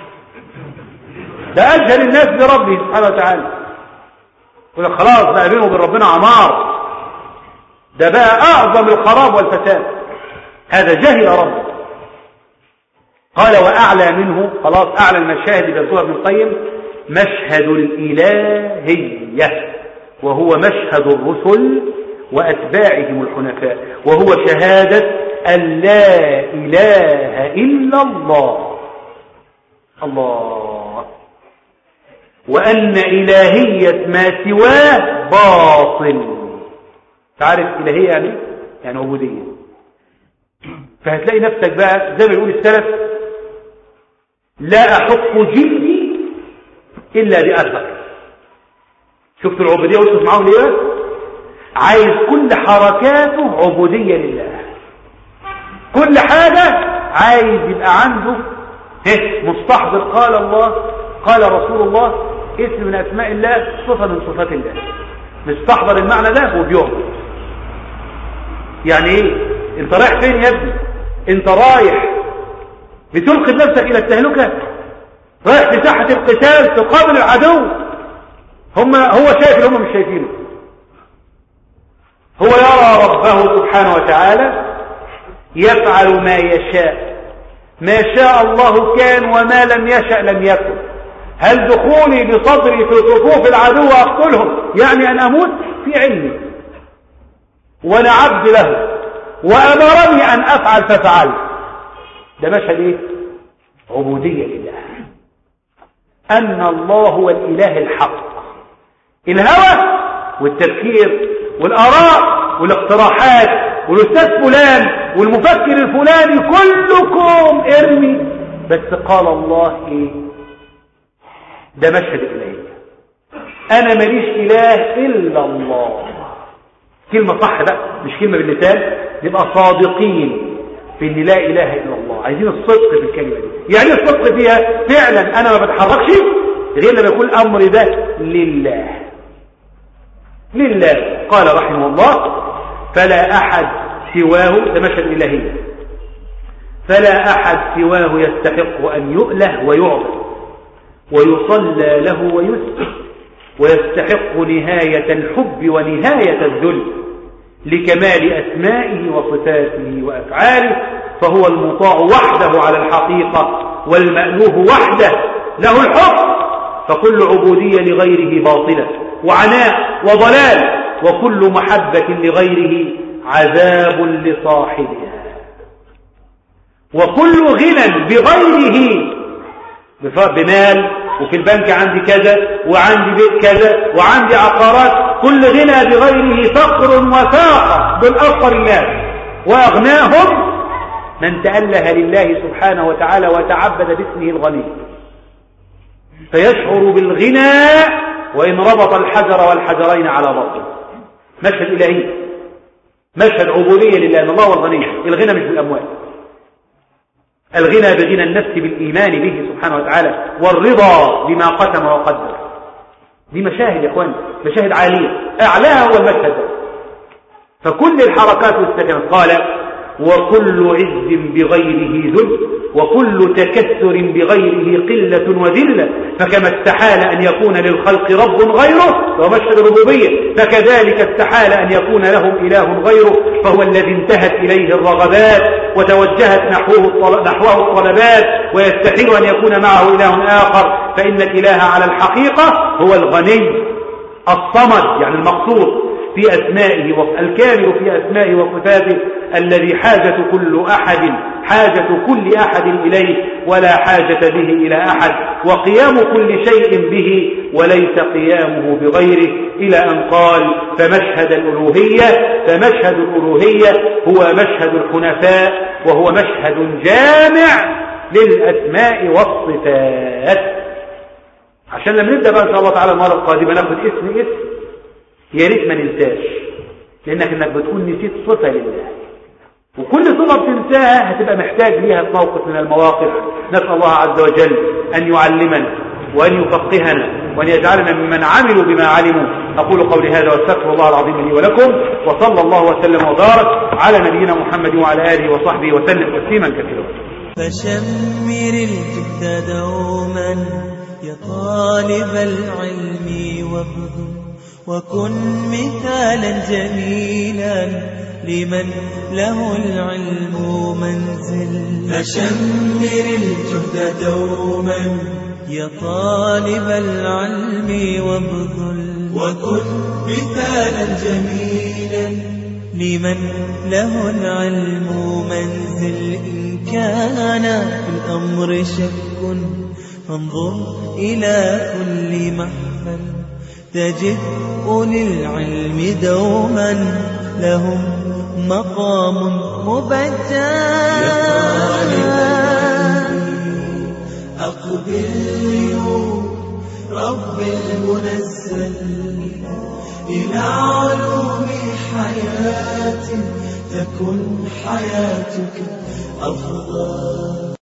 F: ده أجهل الناس بربه سبحانه وتعالى يقول لك خلاص بقى بينه وبين ربنا عمار ده بقى أعظم الخراب والفساد هذا جهل ربه قال وأعلى منه خلاص أعلى المشاهد بسوء ابن القيم مشهد الإلهية وهو مشهد الرسل وأتباعهم الحنفاء وهو شهادة أن لا إله إلا الله الله وأن إلهية ما سواه باطل تعرف إلهية يعني يعني عبودية فهتلاقي نفسك بقى زي ما يقول السلف لا أحق جلدي إلا بأثر شفتوا العبودية وصلت معاهم ليه عايز كل حركاته عبودية لله كل حاجة عايز يبقى عنده مستحضر قال الله قال رسول الله اسم من أسماء الله صفة من صفات الله مستحضر المعنى ده وبيعبد يعني ايه انت رايح فين يا ابني انت رايح بتلقي نفسك الى التهلكة رايح في ساحة القتال تقابل العدو هم هو شايف اللي هم مش شايفينه هو يرى ربه سبحانه وتعالى يفعل ما يشاء ما شاء الله كان وما لم يشأ لم يكن هل دخولي بصدري في صفوف العدو وأقتلهم يعني أن أموت في علمي وأنا عبد له وأمرني أن أفعل ففعلت ده مشهد إيه؟ عبودية لله أن الله هو الإله الحق الهوى والتفكير والآراء والاقتراحات والأستاذ فلان والمفكر الفلاني كلكم ارمي بس قال الله ايه ده مشهد الإلهية أنا ماليش إله إلا الله كلمة صح بقى مش كلمة باللسان نبقى صادقين في ان لا اله الا الله عايزين الصدق في الكلمه دي يعني الصدق فيها فعلا انا ما بتحركش غير لما يكون الامر ده لله لله قال رحمه الله فلا احد سواه ده مشهد الالهيه فلا احد سواه يستحق ان يؤله ويعبد ويصلى له ويسجد ويستحق نهاية الحب ونهاية الذل لكمال أسمائه وصفاته وأفعاله فهو المطاع وحده على الحقيقة والمألوه وحده له الحكم فكل عبودية لغيره باطلة وعناء وضلال وكل محبة لغيره عذاب لصاحبها وكل غنى بغيره بمال وفي البنك عندي كذا وعندي بيت كذا وعندي عقارات كل غنى بغيره فقر وفاقة بالأفقر الناس وأغناهم من تأله لله سبحانه وتعالى وتعبد باسمه الغني فيشعر بالغنى وإن ربط الحجر والحجرين على بطن مشهد إلهي مشهد عبودية لله أن الله هو الغني الغنى مش بالأموال الغنى بغنى النفس بالإيمان به سبحانه وتعالى والرضا بما قسم وقدر دي مشاهد يا اخوان مشاهد عالية أعلاها هو المشهد فكل الحركات والسكنات قال وكل عز بغيره ذل وكل تكثر بغيره قلة وذلة فكما استحال أن يكون للخلق رب غيره وهو مشهد الربوبية فكذلك استحال أن يكون لهم إله غيره فهو الذي انتهت إليه الرغبات وتوجهت نحوه, نحوه الطلبات ويستحيل أن يكون معه إله آخر فإن الإله على الحقيقة هو الغني الصمد يعني المقصود في أسمائه الكامل في أسمائه وصفاته الذي حاجة كل أحد حاجة كل أحد إليه ولا حاجة به إلى أحد وقيام كل شيء به وليس قيامه بغيره إلى أن قال فمشهد الألوهية فمشهد الألوهية هو مشهد الحنفاء وهو مشهد جامع للأسماء والصفات عشان لما نبدأ بقى إن شاء الله تعالى المرة القادمة ناخد اسم اسم يا ريت ما ننساش لانك انك بتكون نسيت صفه لله وكل صفه بتنساها هتبقى محتاج ليها في موقف من المواقف نسال الله عز وجل ان يعلمنا وان يفقهنا وان يجعلنا ممن عملوا بما علموا اقول قولي هذا واستغفر الله العظيم لي ولكم وصلى الله وسلم وبارك على نبينا محمد وعلى اله وصحبه وسلم تسليما كثيرا
D: فشمر الجد دوما يا طالب العلم وابذل وكن مثالا جميلا لمن له العلم منزل فشمر الجهد دوما يا طالب العلم وابذل وكن مثالا جميلا لمن له العلم منزل إن كان في الأمر شك فانظر إلى كل محفل تجد أولي العلم دوما لهم مقام مبجل أقبل لنور رب المنزل إلى علوم حياة تكن حياتك أفضل